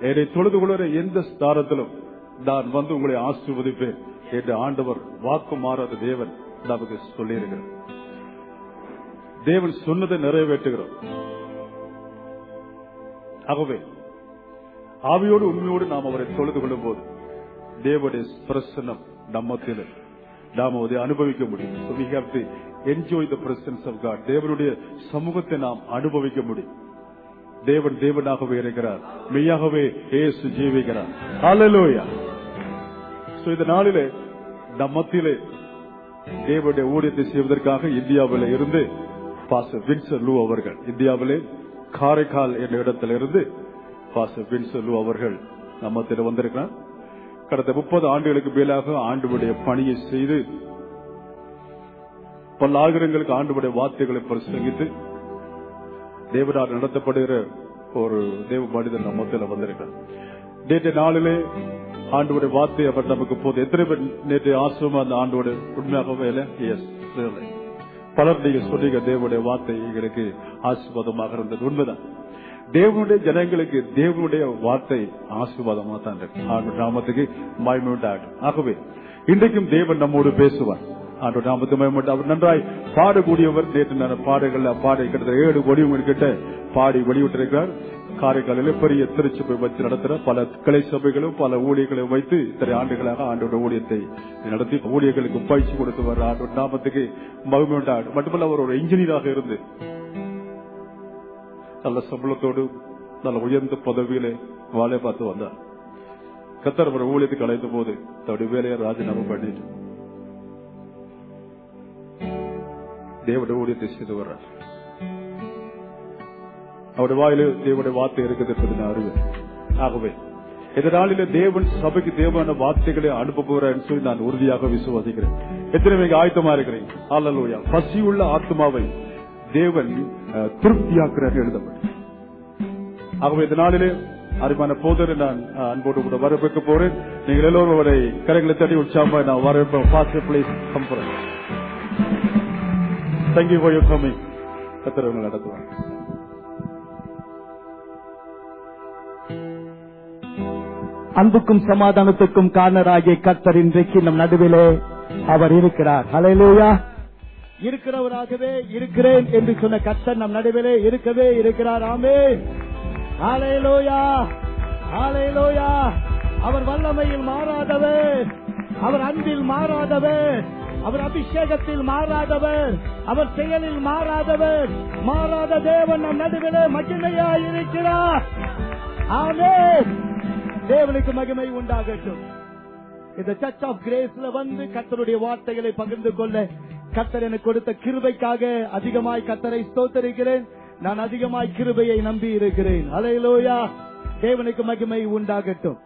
என்னை தொழுது கொள்கிற எந்த ஸ்தானத்திலும் நான் வந்து உங்களை ஆசீர்வதிப்பேன் என்று ஆண்டவர் வாக்கு மாறாத தேவன் நமக்கு சொல்லியிருக்கிறார் தேவன் சொன்னதை நிறைவேற்றுகிறோம் ஆகவே ஆவியோடு உண்மையோடு நாம் அவரை தொழுது கொள்ளும் போது தேவனுடைய பிரசன்னம் நம்மத்தில் நாம் அதை அனுபவிக்க முடியும் So we have to enjoy the presence of God. தேவனுடைய சமூகத்தை நாம் அனுபவிக்க முடியும் தேவன் தேவனாகவே இருக்கிறார் மெய்யாகவே இயேசு ஜீவிக்கிறார் Hallelujah. So இந்த நாளிலே நம் மத்தியிலே தேவனுடைய ஊழியத்தை செய்வதற்காக இந்தியாவிலே இருந்து பாச வின்சர் லூ அவர்கள் இந்தியாவிலே காரைக்கால் என்ற இடத்திலிருந்து பாச வின்சர் லூ அவர்கள் நம்மத்தில் வந்திருக்கிறார் கடந்த முப்பது ஆண்டுகளுக்கு மேலாக ஆண்டுடைய பணியை செய்து பல ஆயிரங்களுக்கு ஆண்டுடைய வார்த்தைகளை பிரசங்கித்து தேவனால் நடத்தப்படுகிற ஒரு தேவ மனிதன் நம்ம மத்தியில் வந்திருக்கிறார் நேற்றைய நாளிலே ஆண்டோட வார்த்தை அவர் நமக்கு போது எத்தனை பேர் நேற்று ஆசிரமம் அந்த ஆண்டோட உண்மையாகவே இல்லை எஸ் பலர் நீங்க சொன்னீங்க தேவனுடைய வார்த்தை எங்களுக்கு ஆசீர்வாதமாக இருந்தது உண்மைதான் தேவனுடைய ஜனங்களுக்கு தேவனுடைய வார்த்தை ஆசீர்வாதமாக தான் இருக்கு ஆண்டு நாமத்துக்கு மயமுண்டாகும் ஆகவே இன்றைக்கும் தேவன் நம்மோடு பேசுவார் ஆண்டு நாமத்து மயமுண்டு அவர் நன்றாய் பாடக்கூடியவர் நேற்று நான் பாடல்கள் பாட கிட்டத்தட்ட ஏழு ஒடிவங்க கிட்ட பாடி வெளியிட்டிருக்கிறார் காரைக்காலில் பெரிய திருச்சபை வச்சு நடத்துற பல கிளை சபைகளும் பல ஊழியர்களையும் வைத்து இத்தனை ஆண்டுகளாக ஆண்டோட ஊழியத்தை நடத்தி ஊழியர்களுக்கு பயிற்சி கொடுத்து வர்ற ஆண்டோட நாமத்துக்கு மகிமை உண்டாடு மட்டுமல்ல அவர் ஒரு இன்ஜினியராக இருந்து நல்ல சம்பளத்தோடு நல்ல உயர்ந்த பதவியிலே வேலை பார்த்து வந்தார் கத்தர் அவர் ஊழியத்துக்கு அழைத்த போது தன்னுடைய வேலையை ராஜினாமா பண்ணிட்டு தேவனுடைய ஊழியத்தை செய்து வர்றார் அவருடைய வாயில தேவனுடைய வார்த்தை இருக்குது என்பது நான் அறிவேன் ஆகவே இந்த நாளில தேவன் சபைக்கு தேவையான வார்த்தைகளை அனுப்ப போறேன்னு சொல்லி நான் உறுதியாக விசுவாசிக்கிறேன் எத்தனை பேருக்கு ஆயத்தமா இருக்கிறீங்க அல்லலூயா பசியுள்ள ஆத்மாவை தேவன் அஹ், திருப்தியாக்குறார் எழுதப்பட்டு ஆகவே இந்த நாளிலே அருமையான போதரை நான் அஹ், அன்போடு கூட வரவேற்க போறேன் நீங்கள் எல்லோரும் அவரை கரைகளை தட்டி உற்சாகமா நான் வரவேற்பேன் ஃபாஸ்ட் பிளேஸ் கம்பரன் தேங்க்யூ ஃபார் யூர் கமிங் கத்திரவங்க நடத்துவாங்க அன்புக்கும் சமாதானத்துக்கும் காரணராகிய கர்த்தர் இன்றைக்கு நம் நடுவிலே அவர் இருக்கிறார் ஹalleluya இருக்கிறவராகவே இருக்கிறேன் என்று சொன்ன கர்த்தர் நம் நடுவிலே இருக்கவே இருக்கிறார் ஆமே ஹalleluya ஹalleluya அவர் வல்லமையில் மாறாதவர் அவர் அன்பில் மாறாதவர் அவர் அபிஷேகத்தில் மாறாதவர் அவர் செயலில் மாறாதவர் மாறாத தேவன் நம் நடுவிலே மகிமையாய் இருக்கிறார் ஆமென் தேவனுக்கு மகிமை உண்டாகட்டும் இந்த சர்ச் ஆஃப் கிரேஸ்ல வந்து கர்த்தருடைய வார்த்தைகளை பகிர்ந்து கொள்ள கர்த்தர் எனக்கு கொடுத்த கிருபைக்காக அதிகமாய் கர்த்தரை ஸ்தோத்தரிக்கிறேன் நான் அதிகமாய் கிருபையை நம்பி இருக்கிறேன் அலையிலோயா தேவனுக்கு மகிமை உண்டாகட்டும்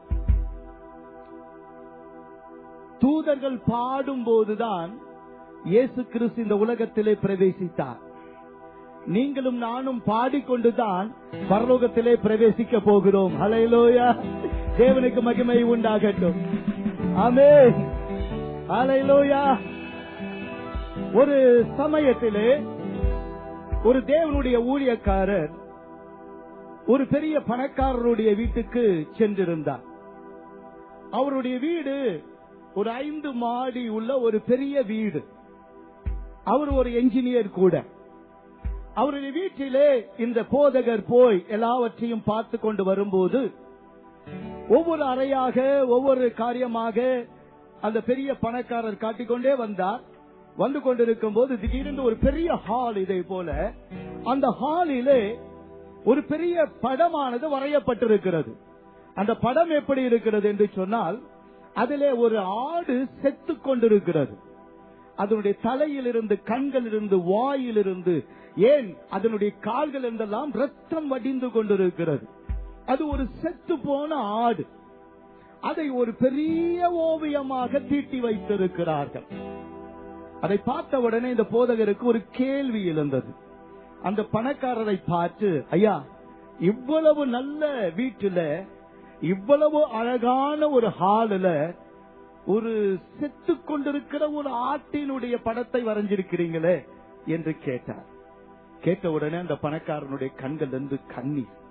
தூதர்கள் பாடும் போதுதான் இயேசு கிறிஸ்து இந்த உலகத்திலே பிரவேசித்தார் நீங்களும் நானும் பாடிக்கொண்டுதான் பரலோகத்திலே பிரவேசிக்க போகிறோம் ஹலையிலோயா தேவனுக்கு மகிமை உண்டாகட்டும் ஆமே ஹலையிலோயா ஒரு சமயத்திலே ஒரு தேவனுடைய ஊழியக்காரர் ஒரு பெரிய பணக்காரருடைய வீட்டுக்கு சென்றிருந்தார் அவருடைய வீடு ஒரு ஐந்து மாடி உள்ள ஒரு பெரிய வீடு அவர் ஒரு என்ஜினியர் கூட அவருடைய வீட்டிலே இந்த போதகர் போய் எல்லாவற்றையும் பார்த்து கொண்டு வரும்போது ஒவ்வொரு அறையாக ஒவ்வொரு காரியமாக அந்த பெரிய பணக்காரர் காட்டிக்கொண்டே வந்தார் வந்து கொண்டிருக்கும் போது திடீரென்று ஒரு பெரிய ஹால் இதை போல அந்த ஹாலிலே ஒரு பெரிய படமானது வரையப்பட்டிருக்கிறது அந்த படம் எப்படி இருக்கிறது என்று சொன்னால் அதிலே ஒரு ஆடு செத்து கொண்டிருக்கிறது அதனுடைய தலையிலிருந்து கண்களிலிருந்து வாயிலிருந்து ஏன் அதனுடைய கால்கள் இருந்தெல்லாம் ரத்தம் வடிந்து கொண்டிருக்கிறது அது ஒரு செத்து போன ஆடு அதை ஒரு பெரிய ஓவியமாக தீட்டி வைத்திருக்கிறார்கள் அதை பார்த்த உடனே இந்த போதகருக்கு ஒரு கேள்வி எழுந்தது அந்த பணக்காரரை பார்த்து ஐயா இவ்வளவு நல்ல வீட்டுல இவ்வளவு அழகான ஒரு ஹாலில் ஒரு செத்து கொண்டிருக்கிற ஒரு ஆட்டினுடைய படத்தை வரைஞ்சிருக்கிறீங்களே என்று கேட்டார் கேட்ட உடனே அந்த பணக்காரனுடைய கண்கள் இருந்து கண்ணீர்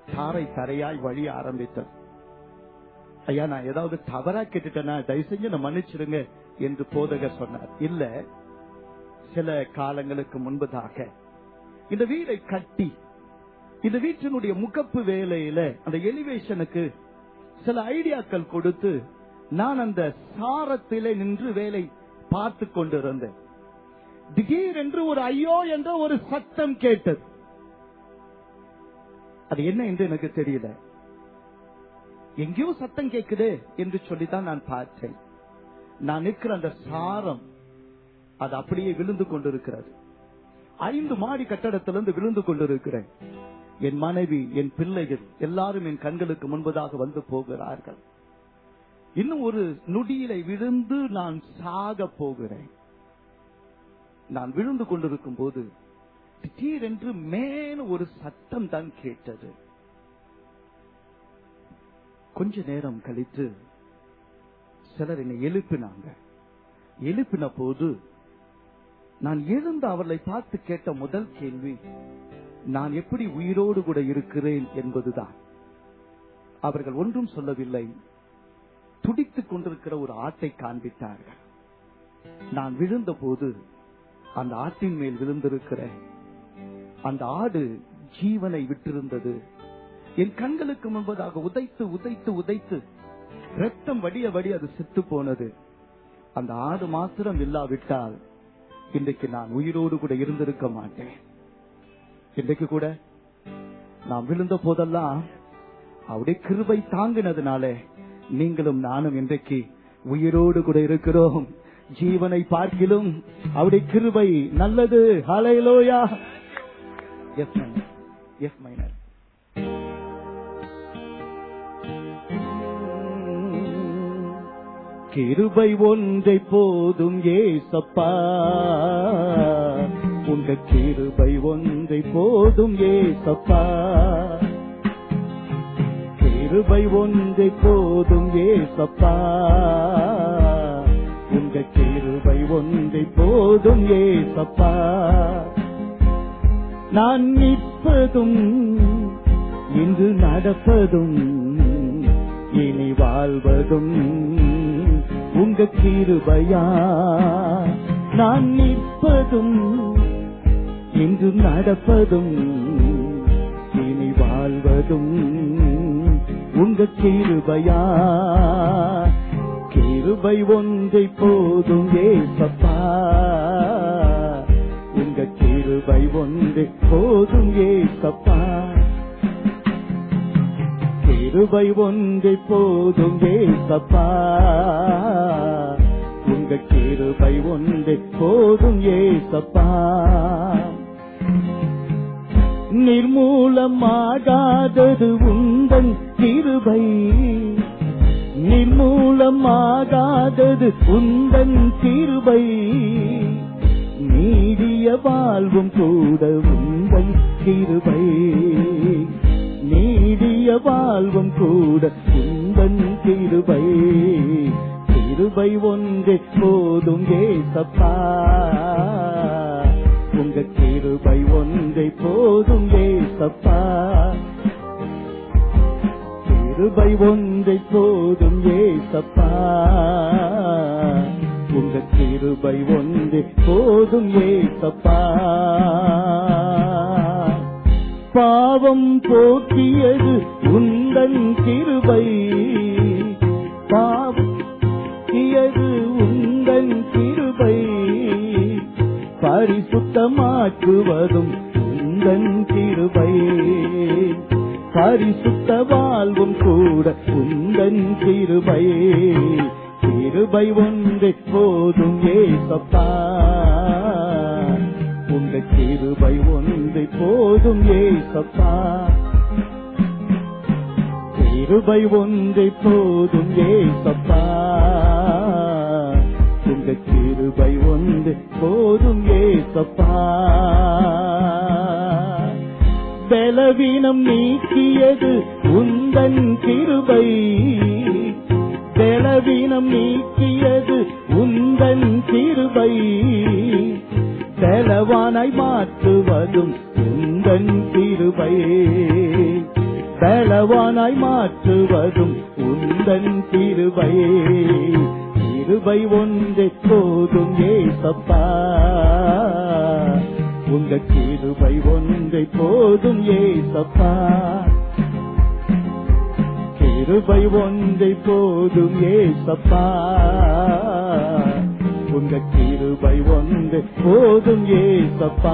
தாரை தரையாய் வழி ஆரம்பித்தது ஐயா நான் ஏதாவது தவறா கேட்டுட்டேன்னா தயவு செஞ்சு நான் மன்னிச்சிடுங்க என்று போதகர் சொன்னார் இல்ல சில காலங்களுக்கு முன்பதாக இந்த வீடை கட்டி இந்த வீட்டினுடைய முகப்பு வேலையில அந்த எலிவேஷனுக்கு சில ஐடியாக்கள் கொடுத்து நான் அந்த சாரத்திலே நின்று வேலை பார்த்து கொண்டிருந்தேன் திடீரென்று ஒரு ஐயோ என்ற ஒரு சத்தம் கேட்டது அது என்ன என்று எனக்கு தெரியல எங்கேயோ சத்தம் கேக்குது என்று சொல்லித்தான் நான் பார்த்தேன் நான் நிற்கிற அந்த சாரம் அது அப்படியே விழுந்து கொண்டிருக்கிறது ஐந்து மாடி கட்டடத்திலிருந்து விழுந்து கொண்டிருக்கிறேன் என் மனைவி என் பிள்ளைகள் எல்லாரும் என் கண்களுக்கு முன்பதாக வந்து போகிறார்கள் இன்னும் ஒரு நொடியில விழுந்து நான் சாக போகிறேன் நான் விழுந்து கொண்டிருக்கும் போது திடீரென்று மேல ஒரு சத்தம் தான் கேட்டது கொஞ்ச நேரம் கழித்து சிலர் என்னை எழுப்பினாங்க எழுப்பின போது நான் எழுந்து அவர்களை பார்த்து கேட்ட முதல் கேள்வி நான் எப்படி உயிரோடு கூட இருக்கிறேன் என்பதுதான் அவர்கள் ஒன்றும் சொல்லவில்லை துடித்துக் கொண்டிருக்கிற ஒரு ஆட்டை காண்பித்தார்கள் நான் விழுந்த போது அந்த ஆட்டின் மேல் விழுந்திருக்கிற அந்த ஆடு ஜீவனை விட்டிருந்தது என் கண்களுக்கு முன்பதாக உதைத்து உதைத்து உதைத்து ரத்தம் வடிய வடி அது செத்து போனது அந்த ஆடு மாத்திரம் இல்லாவிட்டால் இன்றைக்கு நான் உயிரோடு கூட இருந்திருக்க மாட்டேன் இன்றைக்கு கூட நான் விழுந்த போதெல்லாம் அவருடைய கிருபை தாங்கினதுனால நீங்களும் நானும் இன்றைக்கு உயிரோடு கூட இருக்கிறோம் ஜீவனை பார்க்கிலும் அவருடைய கிருபை நல்லது ஹலைலோயா எஸ் மைனர் எஸ் மைனர் கிருபை ஒன்றை போதும் ஏசப்பா உங்க கிருபை ஒன்றை போதும் ஏசப்பா கிருபை ஒன்றை போதும் ஏசப்பா உங்க கிருபை ஒன்றை போதும் ஏசப்பா நான் நிற்பதும் இன்று நடப்பதும் இனி வாழ்வதும் உங்க கிருபையா நான் நிற்பதும் இன்று நடப்பதும் இனி வாழ்வதும் உங்க கிருபையா கிருபை ஒன்றை போதும் ஏசப்பா உங்க கிருபை ஒன்றை போதும் ஏசப்பா கிருபை ஒன்றை போதும் ஏசப்பா உங்க கிருபை ஒன்றை போதும் ஏசப்பா நிர்மூலமாகாதது உந்தன் கிருபை நிர்மூலமாகாதது உந்தன் கிருபை நீடிய வாழ்வும் கூட உந்தன் கிருபை நீடிய வாழ்வும் கூட உந்தன் கிருபை கிருபை ஒன்று போதும் ஏசப்பா உங்க கிருபை ஒன்றை போதும் ஏசப்பா கிருபை ஒன்றை போதும் ஏசப்பா உங்க கிருபை ஒன்றை போதும் ஏசப்பா பாவம் போக்கியது உந்தன் கிருபை பாவம் போக்கியது உந்தன் கிருபை பரிசுத்தமாக்குவதும் உந்தன் கிருபை பரிசுத்த வாழ்வும் கூட உந்தன் கிருபை கிருபை ஒன்றை போதும் ஏசப்பா உங்க கிருபை ஒன்றை போதும் ஏசப்பா கிருபை ஒன்றை போதும் ஏசப்பா உங்க கிருபை ஒன்று போதும் ஏசப்பா பலவீனம் நீக்கியது உந்தன் கிருபை பலவீனம் நீக்கியது உந்தன் கிருபை பலவானாய் மாற்றுவதும் உந்தன் கிருபை பலவானாய் மாற்றுவதும் உந்தன் கிருபை கிருபை ஒன்றே போதும் ஏசப்பா உங்க கிருபை ஒன்றை போதும் ஏசப்பா கிருபை ஒன்றை போதும் ஏசப்பா உங்க கிருபை ஒன்று போதும் ஏசப்பா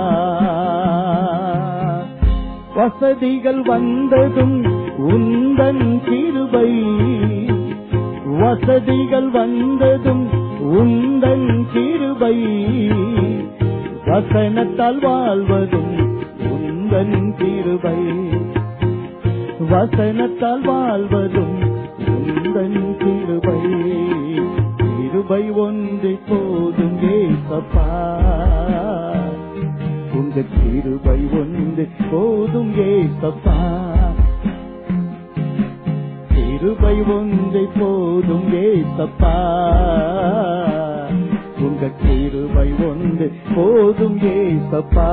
வசதிகள் வந்ததும் உந்தன் கிருபை வசதிகள் வந்ததும் உந்தன் கிருபை வசனத்தால் வாழ்வதும் உந்தன் கிருபை வசனத்தால் வாழ்வதும் உந்தன் கிருபை கிருபை ஒன்று போதும் ஏசப்பா உங்க கிருபை ஒன்று போதும் ஏசப்பா கிருபை ஒன்று போதும் ஏசப்பா உங்க கிருபை ஒன்று போதும் ஏசப்பா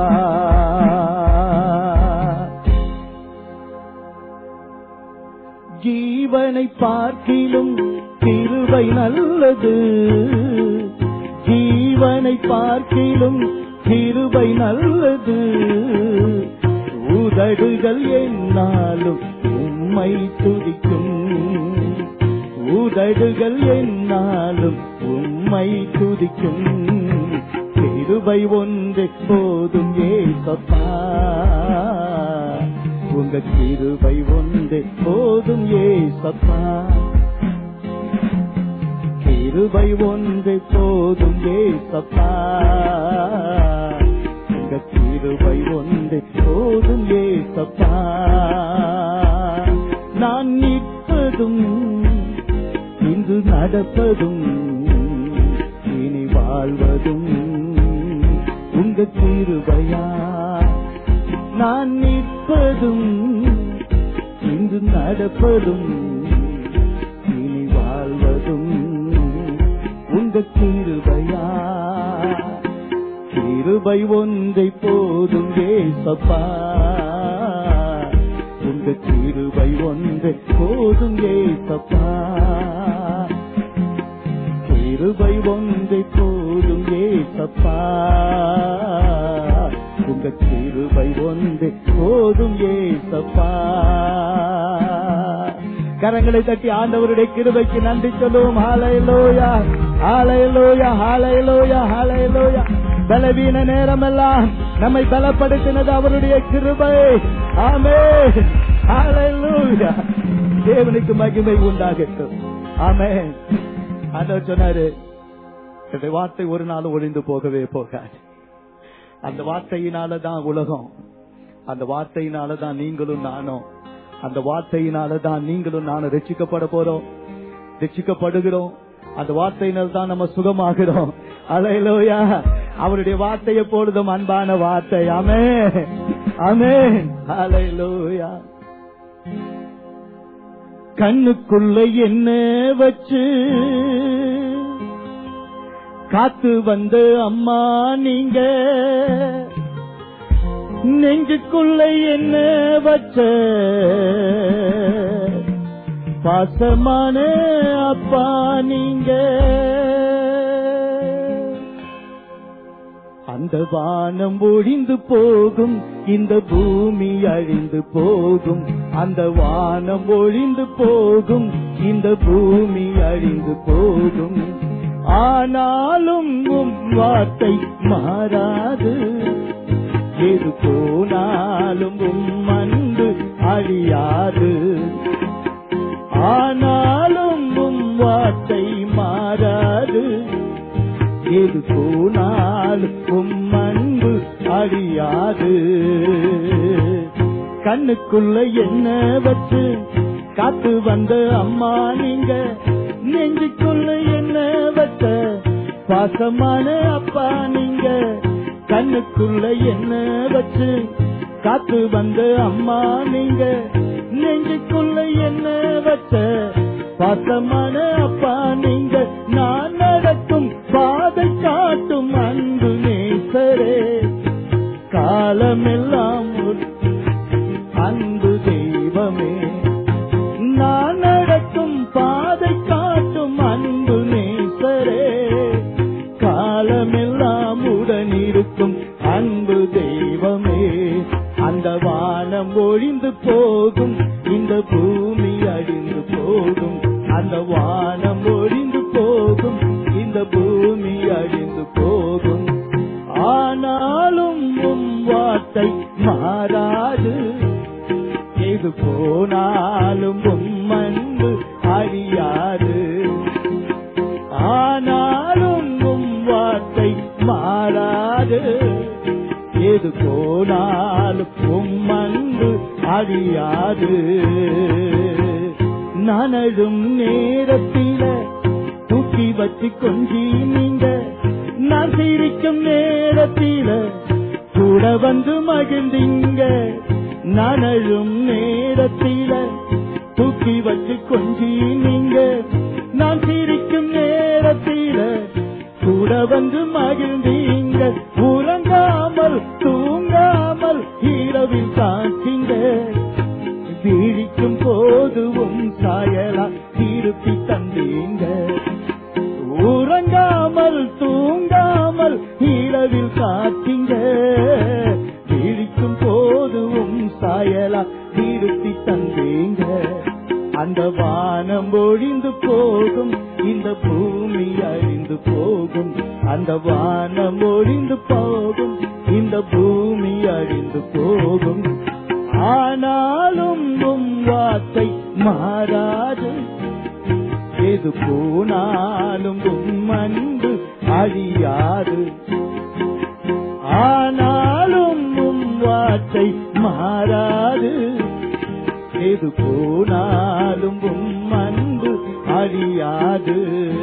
ஜீவனை பார்க்கிலும் கிருபை நல்லது ஜீவனை பார்க்கிலும் கிருபை நல்லது உதடுகள் என்னாலும் உம்மை துதிக்கும் உதடுகள் என்னாலும் உம்மை துதிக்கும் கிருபை ஒன்று போதும் ஏசப்பா உங்க கிருபை ஒன்று போதும் ஏசப்பா கிருபை ஒன்று போதும் ஏசப்பா உங்க கிருபை ஒன்று போதும் ஏசப்பா நான் நிற்பதும் இன்று நடப்பதும் இனி வாழ்வதும் உங்க கிருபையா நான் நிற்பதும் இன்று நடப்பதும் இனி வாழ்வதும் உங்க கிருபையா கிருபை ஒன்றை போதும் ஏசப்பா உங்க கிருபை ஒன்றை போதும் ஏசப்பா கிருபை ஒன்றை போதும் ஏசப்பா உங்க கிருபை ஒன்று போதும் ஏசப்பா கரங்களை தட்டி ஆண்டவருடைய கிருபைக்கு நன்றி சொல்லுவோம் ஹாலையிலோயா ஹாலையிலோயா ஹாலையிலோயா ஹாலையிலோயா பலவீன நேரமெல்லாம் நம்மை பலப்படுத்தினது அவருடைய கிருபை ஆமே ஹாலையிலோயா தேவனுக்கு மகிமை உண்டாகட்டும் ஆமே ஆண்டவர் சொன்னாரு என்னுடைய வார்த்தை ஒரு நாள் ஒழிந்து போகவே போகாது அந்த வார்த்தையினால தான் உலகம் அந்த வார்த்தையினால தான் நீங்களும் நானும் அந்த வார்த்தையினால தான் நீங்களும் நானும் ரட்சிக்கப்பட போறோம் ரட்சிக்கப்படுகிறோம் அந்த வார்த்தையினால் தான் நம்ம சுகமாகிறோம் அலையிலோயா அவருடைய வார்த்தை எப்பொழுதும் அன்பான வார்த்தை அமே அமே அலையிலோயா கண்ணுக்குள்ள என்ன வச்சு காத்து வந்து அம்மா நீங்க நெஞ்சுக்குள்ள என்ன வச்ச பாசமான அப்பா நீங்க அந்த வானம் ஒழிந்து போகும் இந்த பூமி அழிந்து போகும் அந்த வானம் ஒழிந்து போகும் இந்த பூமி அழிந்து போகும் ஆனாலும் உம் வார்த்தை மாறாது எது போனாலும் உம் அன்பு அழியாது ஆனாலும் உம் வார்த்தை மாறாது எது போனாலும் உம் அன்பு அழியாது கண்ணுக்குள்ள என்ன வச்சு காத்து வந்த அம்மா நீங்க நெஞ்சுக்குள்ள என்ன வச்ச பாசமான அப்பா நீங்க கண்ணுக்குள்ள என்ன வச்சு காத்து வந்த அம்மா நீங்க நெஞ்சுக்குள்ள என்ன வச்ச பாசமான அப்பா நீங்க நான் நடக்கும் பாதை காட்டும் அன்பு நேசரே காலமெல்லாம் ஒரு அன்பு தெய்வம் போகும் இந்த பூமி அழிந்து போகும் அந்த வானம் ஒழிந்து போகும் இந்த பூமி அழிந்து போகும் ஆனாலும் உம் வார்த்தை மாறாது எது போனாலும் உம் அன்பு அழியாது ஆனாலும் உம் வார்த்தை மாறாது எது போனாலும் உம் அன்பு அழியாது நனழும் நேரத்தில தூக்கி வச்சு கொஞ்சி நீங்க நான் சிரிக்கும் நேரத்தில கூட வந்து மகிழ்ந்தீங்க நனழும் நேரத்தில தூக்கி வச்சு கொஞ்சி நீங்க நான் சிரிக்கும் நேரத்தில கூட வந்து மகிழ்ந்தீங்க உறங்காமல் தூங்காமல் இரவில் காட்டிங்க விழிக்கும் போதுவும் சாயலா திருப்பி தந்தீங்க உறங்காமல் தூங்காமல் இரவில் காட்டிங்க விழிக்கும் போதுவும் சாயலா திருப்பி தந்தீங்க அந்த வானம் ஒழிந்து போகும் இந்த பூமி அழிந்து போகும் அந்த வானம் ஒழிந்து போகும் இந்த பூமி அழிந்து போகும் ஆனாலும் உம் வார்த்தை மாறாது எது போனாலும் உம் அன்பு அழியாது ஆனாலும் உம் வார்த்தை மாறாது எது போனாலும் உம் அன்பு அழியாது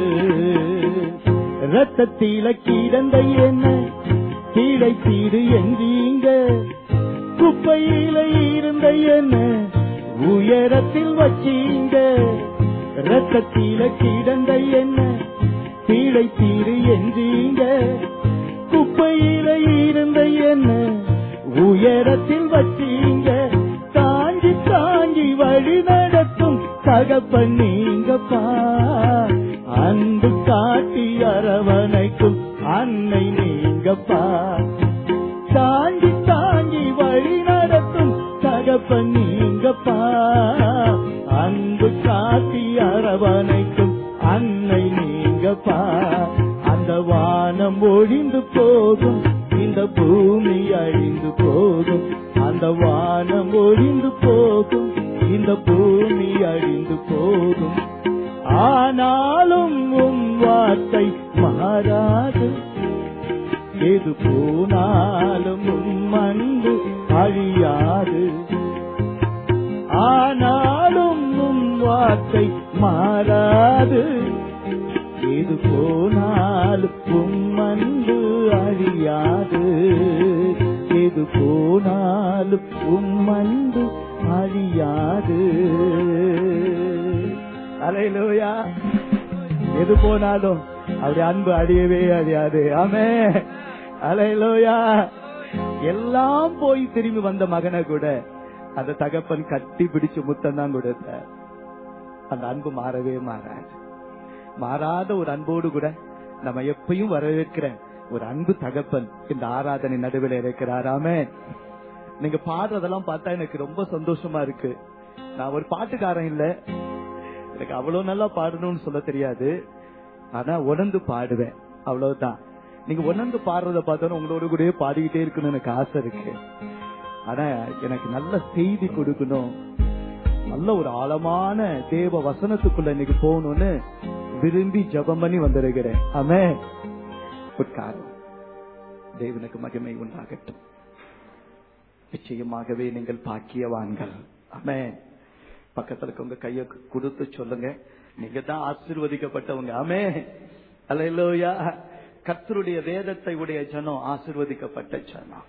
ரத்தத்தில கிடந்த என்ன கீழை தீடு என்றீங்க குப்பையில இருந்த என்ன உயரத்தில் வச்சீங்க ரத்தத்தில கிடந்த என்ன கீழை தீடு என்றீங்க குப்பையில இருந்த என்ன உயரத்தில் வச்சீங்க தாங்கி தாங்கி வழி நடத்தும் தகப்பன் நீங்கப்பா அன்பு காட்டி அரவணைக்கும் அன்னை நீங்கப்பா தாங்கி தாங்கி வழி நடத்தும் தகப்பன் நீங்கப்பா அன்பு காட்டி அரவணைக்கும் அன்னை நீங்கப்பா அந்த வானம் ஒழிந்து போகும் இந்த பூமி அழிந்து போகும் அந்த வானம் ஒழிந்து போகும் இந்த பூமி அழிந்து போகும் ஆனாலும் உம் வார்த்தை மாறாது எது போனாலும் உம் அன்பு அழியாது ஆனாலும் உம் வார்த்தை மாறாது எது போனாலும் உம் அன்பு அழியாது எது போனாலும் உம் அன்பு அழியாது அலையிலோயா எது போனாலும் அவருடைய அன்பு அழியவே அழியாது ஆமே அலையிலோயா எல்லாம் போய் திரும்பி வந்த மகனை கூட அந்த தகப்பன் கட்டி பிடிச்சு முத்தம் தான் கொடுத்த அந்த அன்பு மாறவே மாறாது மாறாத ஒரு அன்போடு கூட நம்ம எப்பயும் வரவேற்கிற ஒரு அன்பு தகப்பன் இந்த ஆராதனை நடுவில் இருக்கிறாராமே நீங்க பாடுறதெல்லாம் பார்த்தா எனக்கு ரொம்ப சந்தோஷமா இருக்கு நான் ஒரு பாட்டுக்காரன் இல்ல எனக்கு அவ்வளவு நல்லா பாடணும்னு சொல்ல தெரியாது ஆனா உணர்ந்து பாடுவேன் அவ்வளவுதான் நீங்க உணர்ந்து பாடுறத பார்த்தோன்னா உங்களோட கூடயே பாடிக்கிட்டே இருக்கணும்னு எனக்கு ஆசை இருக்கு ஆனா எனக்கு நல்ல செய்தி கொடுக்கணும் நல்ல ஒரு ஆழமான தேவ வசனத்துக்குள்ள இன்னைக்கு போகணும்னு விரும்பி ஜபம் பண்ணி வந்திருக்கிறேன் ஆமே உட்காரம் தேவனுக்கு மகிமை உண்டாகட்டும் நிச்சயமாகவே நீங்கள் பாக்கியவான்கள் ஆமே பக்கத்துல உங்க கைய கொடுத்து சொல்லுங்க நீங்க தான் ஆசிர்வதிக்கப்பட்டவங்க ஆமே அலையிலோயா கர்த்தருடைய வேதத்தை உடைய ஜனம் ஆசிர்வதிக்கப்பட்ட ஜனம்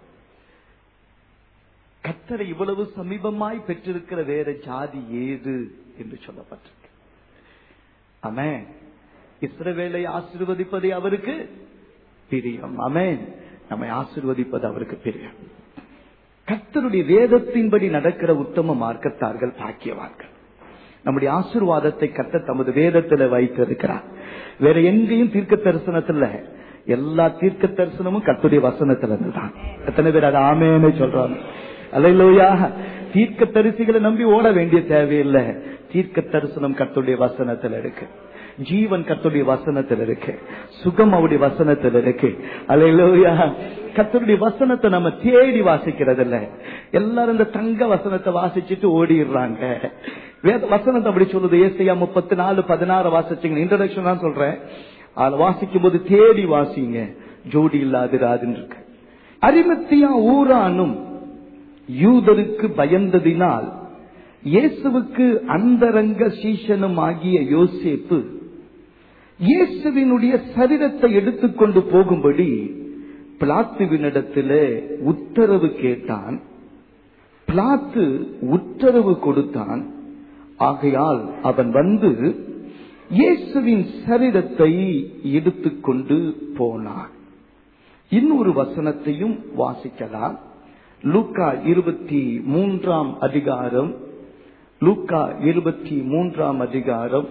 கர்த்தரை இவ்வளவு சமீபமாய் பெற்றிருக்கிற வேற ஜாதி ஏது என்று சொல்லப்பட்டிருக்கு ஆமே இஸ்ரவேலை ஆசிர்வதிப்பதை அவருக்கு பிரியம் அமே நம்மை ஆசிர்வதிப்பது அவருக்கு பிரியம் கர்த்தருடைய வேதத்தின்படி நடக்கிற உத்தம மார்க்கத்தார்கள் பாக்கியவார்கள் நம்முடைய ஆசிர்வாதத்தை கத்த தமது வேதத்துல வைத்திருக்கிறார் வேற எங்கேயும் தீர்க்க தரிசனத்துல எல்லா தீர்க்க தரிசனமும் கத்துடைய வசனத்துல தான் எத்தனை பேர் அது ஆமேன்னு சொல்றாங்க அலையிலோயா தீர்க்க தரிசிகளை நம்பி ஓட வேண்டிய தேவையில்லை தீர்க்க தரிசனம் கர்த்தருடைய வசனத்தில் இருக்கு ஜீவன் கர்த்தருடைய வசனத்தில் இருக்கு சுகம் அவருடைய வசனத்தில் இருக்கு அல்லையா கர்த்தருடைய வசனத்தை நம்ம தேடி வாசிக்கிறது இல்ல எல்லாரும் இந்த தங்க வசனத்தை வாசிச்சுட்டு ஓடிடுறாங்க வேத வசனத்தை அப்படி சொல்லுது ஏசையா முப்பத்தி நாலு பதினாறு வாசிச்சீங்க இன்ட்ரடக்ஷன் தான் சொல்றேன் அதை வாசிக்கும் போது தேடி வாசிங்க ஜோடி இல்லாதிராதுன்னு இருக்கு அரிமத்தியா ஊரானும் யூதருக்கு பயந்ததினால் இயேசுவுக்கு அந்தரங்க சீஷனும் ஆகிய யோசேப்பு இயேசுவினுடைய சரீரத்தை எடுத்துக்கொண்டு போகும்படி பிளாத்துவினிடத்திலே உத்தரவு கேட்டான் பிளாத்து உத்தரவு கொடுத்தான் ஆகையால் அவன் வந்து இயேசுவின் சரீரத்தை எடுத்துக்கொண்டு போனான் இன்னொரு வசனத்தையும் வாசிக்கலாம் லூக்கா இருபத்தி மூன்றாம் அதிகாரம் லூக்கா இருபத்தி மூன்றாம் அதிகாரம்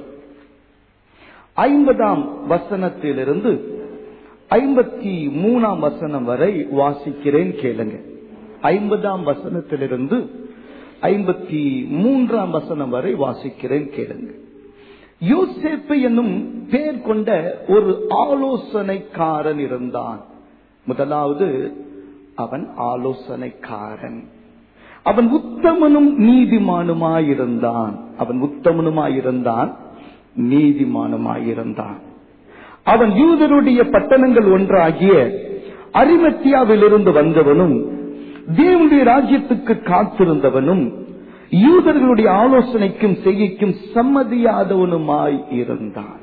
ஐம்பதாம் வசனத்திலிருந்து ஐம்பத்தி மூணாம் வசனம் வரை வாசிக்கிறேன் கேளுங்க ஐம்பதாம் வசனத்திலிருந்து ஐம்பத்தி மூன்றாம் வசனம் வரை வாசிக்கிறேன் கேளுங்க யோசேப்பு என்னும் பேர் கொண்ட ஒரு ஆலோசனைக்காரன் இருந்தான் முதலாவது அவன் ஆலோசனைக்காரன் அவன் உத்தமனும் நீதிமானுமாயிருந்தான் அவன் உத்தமனுமாயிருந்தான் நீதிமானுமாயிருந்தான் அவன் யூதருடைய பட்டணங்கள் ஒன்றாகிய அரிமத்தியாவிலிருந்து வந்தவனும் தேவனுடைய ராஜ்யத்துக்கு காத்திருந்தவனும் யூதர்களுடைய ஆலோசனைக்கும் செய்கைக்கும் சம்மதியாதவனுமாய் இருந்தான்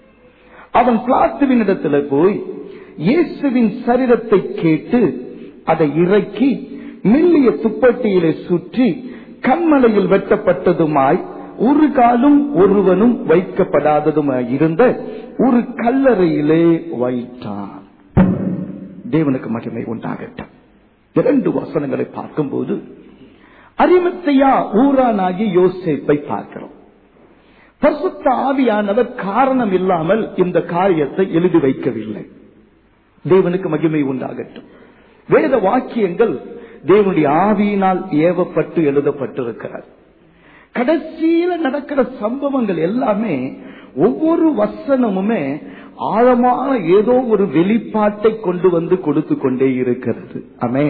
அவன் பிளாத்துவினிடத்துல போய் இயேசுவின் சரீரத்தை கேட்டு அதை இறக்கி மெல்லிய துப்பட்டியிலே சுற்றி கண்மலையில் வெட்டப்பட்டதுமாய் ஒரு காலும் ஒருவனும் வைக்கப்படாததுமாய் இருந்த ஒரு கல்லறையிலே வைத்தான் தேவனுக்கு மகிமை உண்டாகட்டும் இரண்டு வசனங்களை பார்க்கும்போது அரிமத்தையா ஊரானாகி யோசேப்பை பார்க்கிறோம் பரிசுத்த ஆவியானவர் காரணம் இல்லாமல் இந்த காரியத்தை எழுதி வைக்கவில்லை தேவனுக்கு மகிமை உண்டாகட்டும் வேத வாக்கியங்கள் தேவனுடைய ஆவியினால் ஏவப்பட்டு எழுதப்பட்டிருக்கிறது கடைசியில நடக்கிற சம்பவங்கள் எல்லாமே ஒவ்வொரு வசனமுமே ஆழமான ஏதோ ஒரு வெளிப்பாட்டை கொண்டு வந்து கொடுத்து கொண்டே இருக்கிறது அமே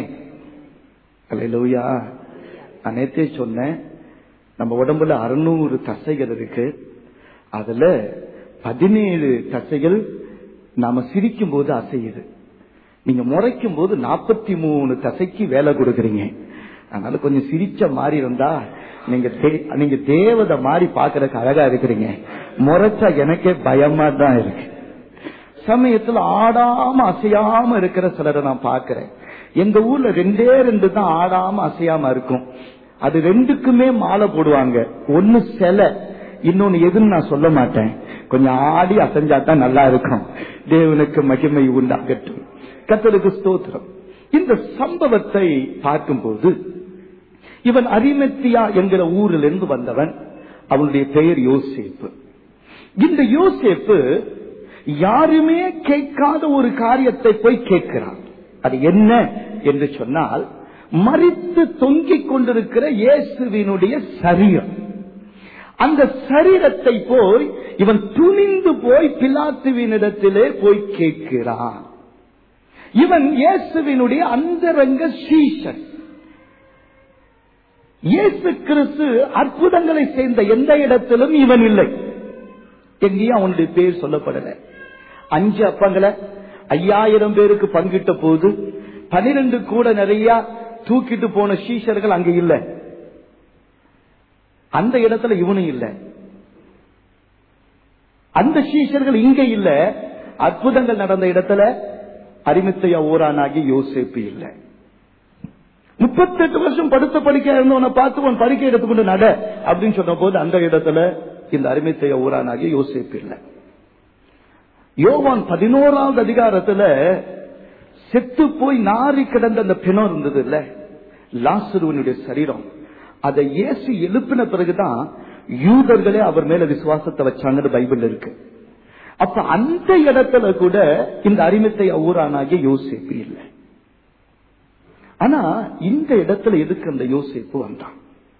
அல்லையா அனைத்தே சொன்னேன் நம்ம உடம்புல அறுநூறு தசைகள் இருக்கு அதுல பதினேழு தசைகள் நாம சிரிக்கும் போது அசையுது நீங்க முறைக்கும் போது நாற்பத்தி மூணு தசைக்கு வேலை கொடுக்கறீங்க அதனால கொஞ்சம் சிரிச்ச மாதிரி இருந்தா நீங்க தே- நீங்க தேவதை மாதிரி பாக்குறதுக்கு அழகா இருக்கிறீங்க முறைச்சா எனக்கே பயமா தான் இருக்கு சமயத்துல ஆடாம அசையாம இருக்கிற சிலரை நான் பாக்குறேன் எங்க ஊர்ல ரெண்டே ரெண்டு தான் ஆடாம அசையாம இருக்கும் அது ரெண்டுக்குமே மாலை போடுவாங்க ஒன்னு சிலை இன்னொன்னு எதுன்னு நான் சொல்ல மாட்டேன் கொஞ்சம் ஆடி அசைஞ்சாதான் நல்லா இருக்கும் தேவனுக்கு மகிமை உண்டாகட்டும் கத்தருக்கு ஸ்தோத்திரம் இந்த சம்பவத்தை பார்க்கும்போது இவன் அரிமெத்தியா என்கிற ஊரிலிருந்து வந்தவன் அவனுடைய பெயர் யோசேப்பு இந்த யோசேப்பு யாருமே கேட்காத ஒரு காரியத்தை போய் கேட்கிறான் அது என்ன என்று சொன்னால் மறித்து தொங்கிக் கொண்டிருக்கிற இயேசுவினுடைய சரீரம் அந்த சரீரத்தை போய் இவன் துணிந்து போய் பிலாத்துவினிடத்திலே போய் கேட்கிறான் இவன் இயேசுவினுடைய அந்தரங்க சீஷன் இயேசு கிறிஸ்து அற்புதங்களை சேர்ந்த எந்த இடத்திலும் இவன் இல்லை எங்கேயும் அவனுடைய பேர் சொல்லப்படல அஞ்சு அப்பங்களை ஐயாயிரம் பேருக்கு பங்கிட்ட போது பனிரெண்டு கூட நிறைய தூக்கிட்டு போன சீஷர்கள் அங்க இல்ல அந்த இடத்துல இவனும் இல்ல அந்த சீஷர்கள் இங்க இல்ல அற்புதங்கள் நடந்த இடத்துல அரிமித்தைய ஊரானாகி யோசேப்பு இல்லை முப்பத்தெட்டு வருஷம் படுத்த படிக்க இருந்தவனை பார்த்து உன் பறிக்கை எடுத்துக்கொண்டு நட அப்படின்னு சொன்ன போது அந்த இடத்துல இந்த அருமைத்தைய ஊரானாகிய யோசிப்பு இல்லை யோவான் பதினோராவது அதிகாரத்துல செத்து போய் நாரி கிடந்த அந்த பிணம் இருந்தது இல்ல லாசருவனுடைய சரீரம் அதை இயேசு எழுப்பின பிறகுதான் யூதர்களே அவர் மேல விசுவாசத்தை வச்சாங்கன்னு பைபிள் இருக்கு அப்ப அந்த இடத்துல கூட இந்த அரிமத்தை ஊரானாகிய யோசிப்பு இல்லை ஆனா இந்த இடத்துல எதுக்கு அந்த யோசிப்பு வந்தான்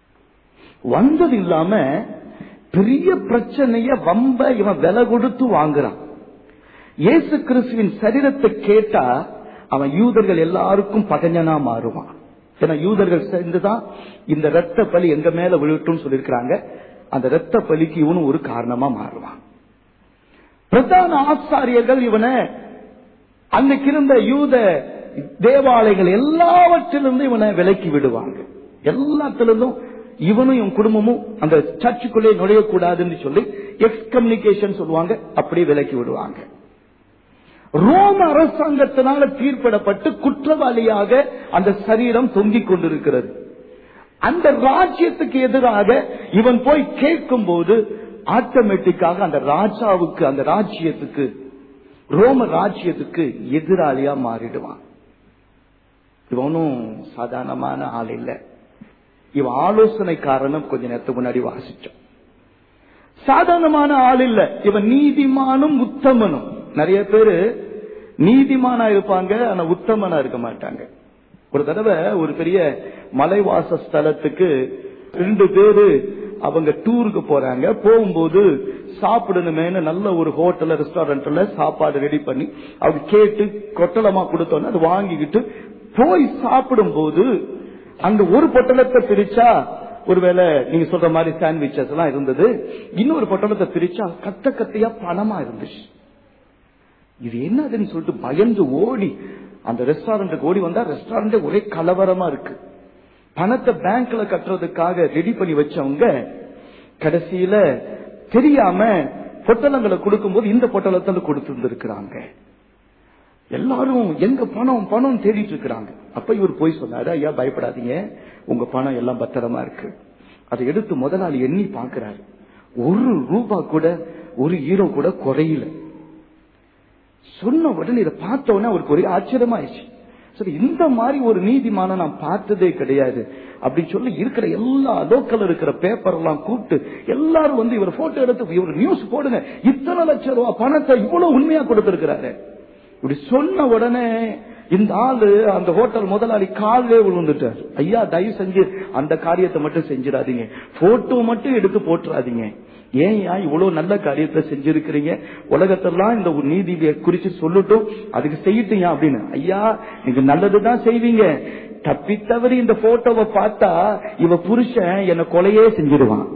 வந்தது இல்லாம பெரிய பிரச்சனைய வம்ப இவன் விலை கொடுத்து வாங்குறான் இயேசு கிறிஸ்துவின் சரீரத்தை கேட்டா அவன் யூதர்கள் எல்லாருக்கும் பகஞ்சனா மாறுவான் ஏன்னா யூதர்கள் சேர்ந்துதான் இந்த ரத்த பலி எங்க மேல விழட்டும் சொல்லியிருக்கிறாங்க அந்த ரத்த பலிக்கு இவனும் ஒரு காரணமா மாறுவான் பிரதான ஆசாரியர்கள் இவனை அன்னைக்கு இருந்த யூத தேவாலயங்கள் எல்லாவற்றிலிருந்து இவனை விலக்கி விடுவாங்க எல்லாத்திலிருந்தும் இவனும் இவன் குடும்பமும் அந்த சர்ச்சுக்குள்ளே நுழையக்கூடாதுன்னு சொல்லி எக்ஸ்கம்யூனிகேஷன் சொல்லுவாங்க அப்படியே விலக்கி விடுவாங்க ரோம அரசாங்கத்தினால தீர்ப்பிடப்பட்டு குற்றவாளியாக அந்த சரீரம் தொங்கிக் கொண்டிருக்கிறது அந்த ராஜ்யத்துக்கு எதிராக இவன் போய் கேட்கும் போது ஆட்டோமேட்டிக்காக அந்த ராஜாவுக்கு அந்த ராஜ்யத்துக்கு ரோம ராஜ்யத்துக்கு எதிராளியா மாறிடுவான் இவனும் சாதாரணமான ஆள் இல்ல இவன் ஆலோசனைக்காரனும் கொஞ்ச நேரத்துக்கு முன்னாடி வாசிச்சோம் சாதாரணமான ஆள் இல்ல இவன் நீதிமானும் உத்தமனும் நிறைய பேரு நீதிமானா இருப்பாங்க ஆனா உத்தமனா இருக்க மாட்டாங்க ஒரு தடவை ஒரு பெரிய மலைவாச ஸ்தலத்துக்கு ரெண்டு பேரு அவங்க டூருக்கு போறாங்க போகும்போது சாப்பிடணுமேனு நல்ல ஒரு ஹோட்டல்ல ரெஸ்டாரண்ட்ல சாப்பாடு ரெடி பண்ணி அவங்க கேட்டு கொட்டலமா கொடுத்தோன்னு அது வாங்கிக்கிட்டு போய் சாப்பிடும் போது அங்க ஒரு பொட்டலத்தை பிரிச்சா ஒருவேளை நீங்க சொல்ற மாதிரி சாண்ட்விச்சஸ் எல்லாம் இருந்தது இன்னொரு பொட்டலத்தை பிரிச்சா கத்த கத்தையா பணமா இருந்துச்சு இது என்னதுன்னு சொல்லிட்டு பயந்து ஓடி அந்த ரெஸ்டாரண்ட்டுக்கு ஓடி வந்தா ரெஸ்டாரண்ட் ஒரே கலவரமா இருக்கு பணத்தை பேங்க்ல கட்டுறதுக்காக ரெடி பண்ணி வச்சவங்க கடைசியில தெரியாம பொட்டலங்களை கொடுக்கும்போது இந்த பொட்டலத்தை கொடுத்துருந்துருக்கிறாங்க எல்லாரும் எங்க பணம் பணம் தேடிட்டு இருக்கிறாங்க அப்ப இவர் போய் சொன்னாரு ஐயா பயப்படாதீங்க உங்க பணம் எல்லாம் பத்திரமா இருக்கு அதை எடுத்து முதலாளி எண்ணி பாக்குறாரு ஒரு ரூபா கூட ஒரு ஈரோ கூட குறையல சொன்ன உடனே இதை பார்த்த உடனே அவருக்கு ஒரே ஆச்சரியமாயிடுச்சு சரி இந்த மாதிரி ஒரு நீதிமான நான் பார்த்ததே கிடையாது அப்படின்னு சொல்லி இருக்கிற எல்லா லோக்கல் இருக்கிற பேப்பர் எல்லாம் கூப்பிட்டு எல்லாரும் வந்து இவர் போட்டோ எடுத்து இவர் நியூஸ் போடுங்க இத்தனை லட்சம் ரூபாய் பணத்தை இவ்வளவு உண்மையா கொடுத்திருக்கிறாரு இப்படி சொன்ன உடனே இந்த ஆளு அந்த ஹோட்டல் முதலாளி காலிலே விழுந்துட்டார் ஐயா தயவு செஞ்சு அந்த காரியத்தை மட்டும் செஞ்சிடாதீங்க போட்டோ மட்டும் எடுத்து போட்டுறாதீங்க ஏன் இவ்வளவு நல்ல காரியத்தை செஞ்சிருக்கிறீங்க உலகத்தெல்லாம் இந்த ஒரு நீதியை குறிச்சு சொல்லட்டும் அதுக்கு செய்யட்டும் அப்படின்னு ஐயா நீங்க நல்லதுதான் செய்வீங்க தப்பித்தவரி இந்த போட்டோவை பார்த்தா இவ புருஷன் என்ன கொலையே செஞ்சிருவான்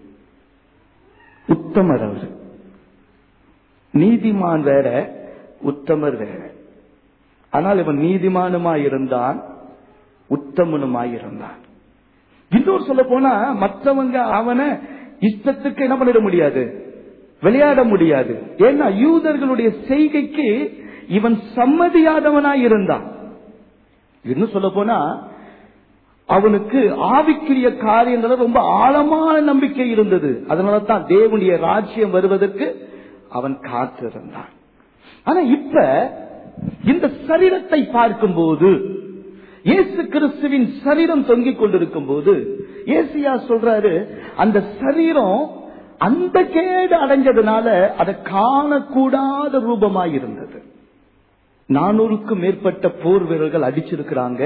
உத்தமர் அவர் நீதிமான் வேற உத்தமர் வேற ஆனால் இவன் நீதிமானுமாய் இருந்தான் உத்தமனுமாய் இருந்தான் இன்னொரு சொல்ல போனா மற்றவங்க அவனை இஷ்டத்துக்கு என்ன பண்ணிட முடியாது விளையாட முடியாது ஏன்னா யூதர்களுடைய செய்கைக்கு இவன் சம்மதியாதவனாய் இருந்தான் இன்னும் சொல்ல போனா அவனுக்கு ஆவிக்குரிய காரியங்கள் ரொம்ப ஆழமான நம்பிக்கை இருந்தது அதனால தான் தேவனுடைய ராஜ்யம் வருவதற்கு அவன் காத்திருந்தான் ஆனா இப்ப இந்த சரீரத்தை பார்க்கும்போது இயேசு கிறிஸ்துவின் சரீரம் தொங்கிக் கொண்டிருக்கும் போது ஏசியா சொல்றாரு அந்த சரீரம் அந்த கேடு அடைஞ்சதுனால அதை காணக்கூடாத ரூபமாய் இருந்தது நானூறுக்கும் மேற்பட்ட போர் வீரர்கள் அடிச்சிருக்கிறாங்க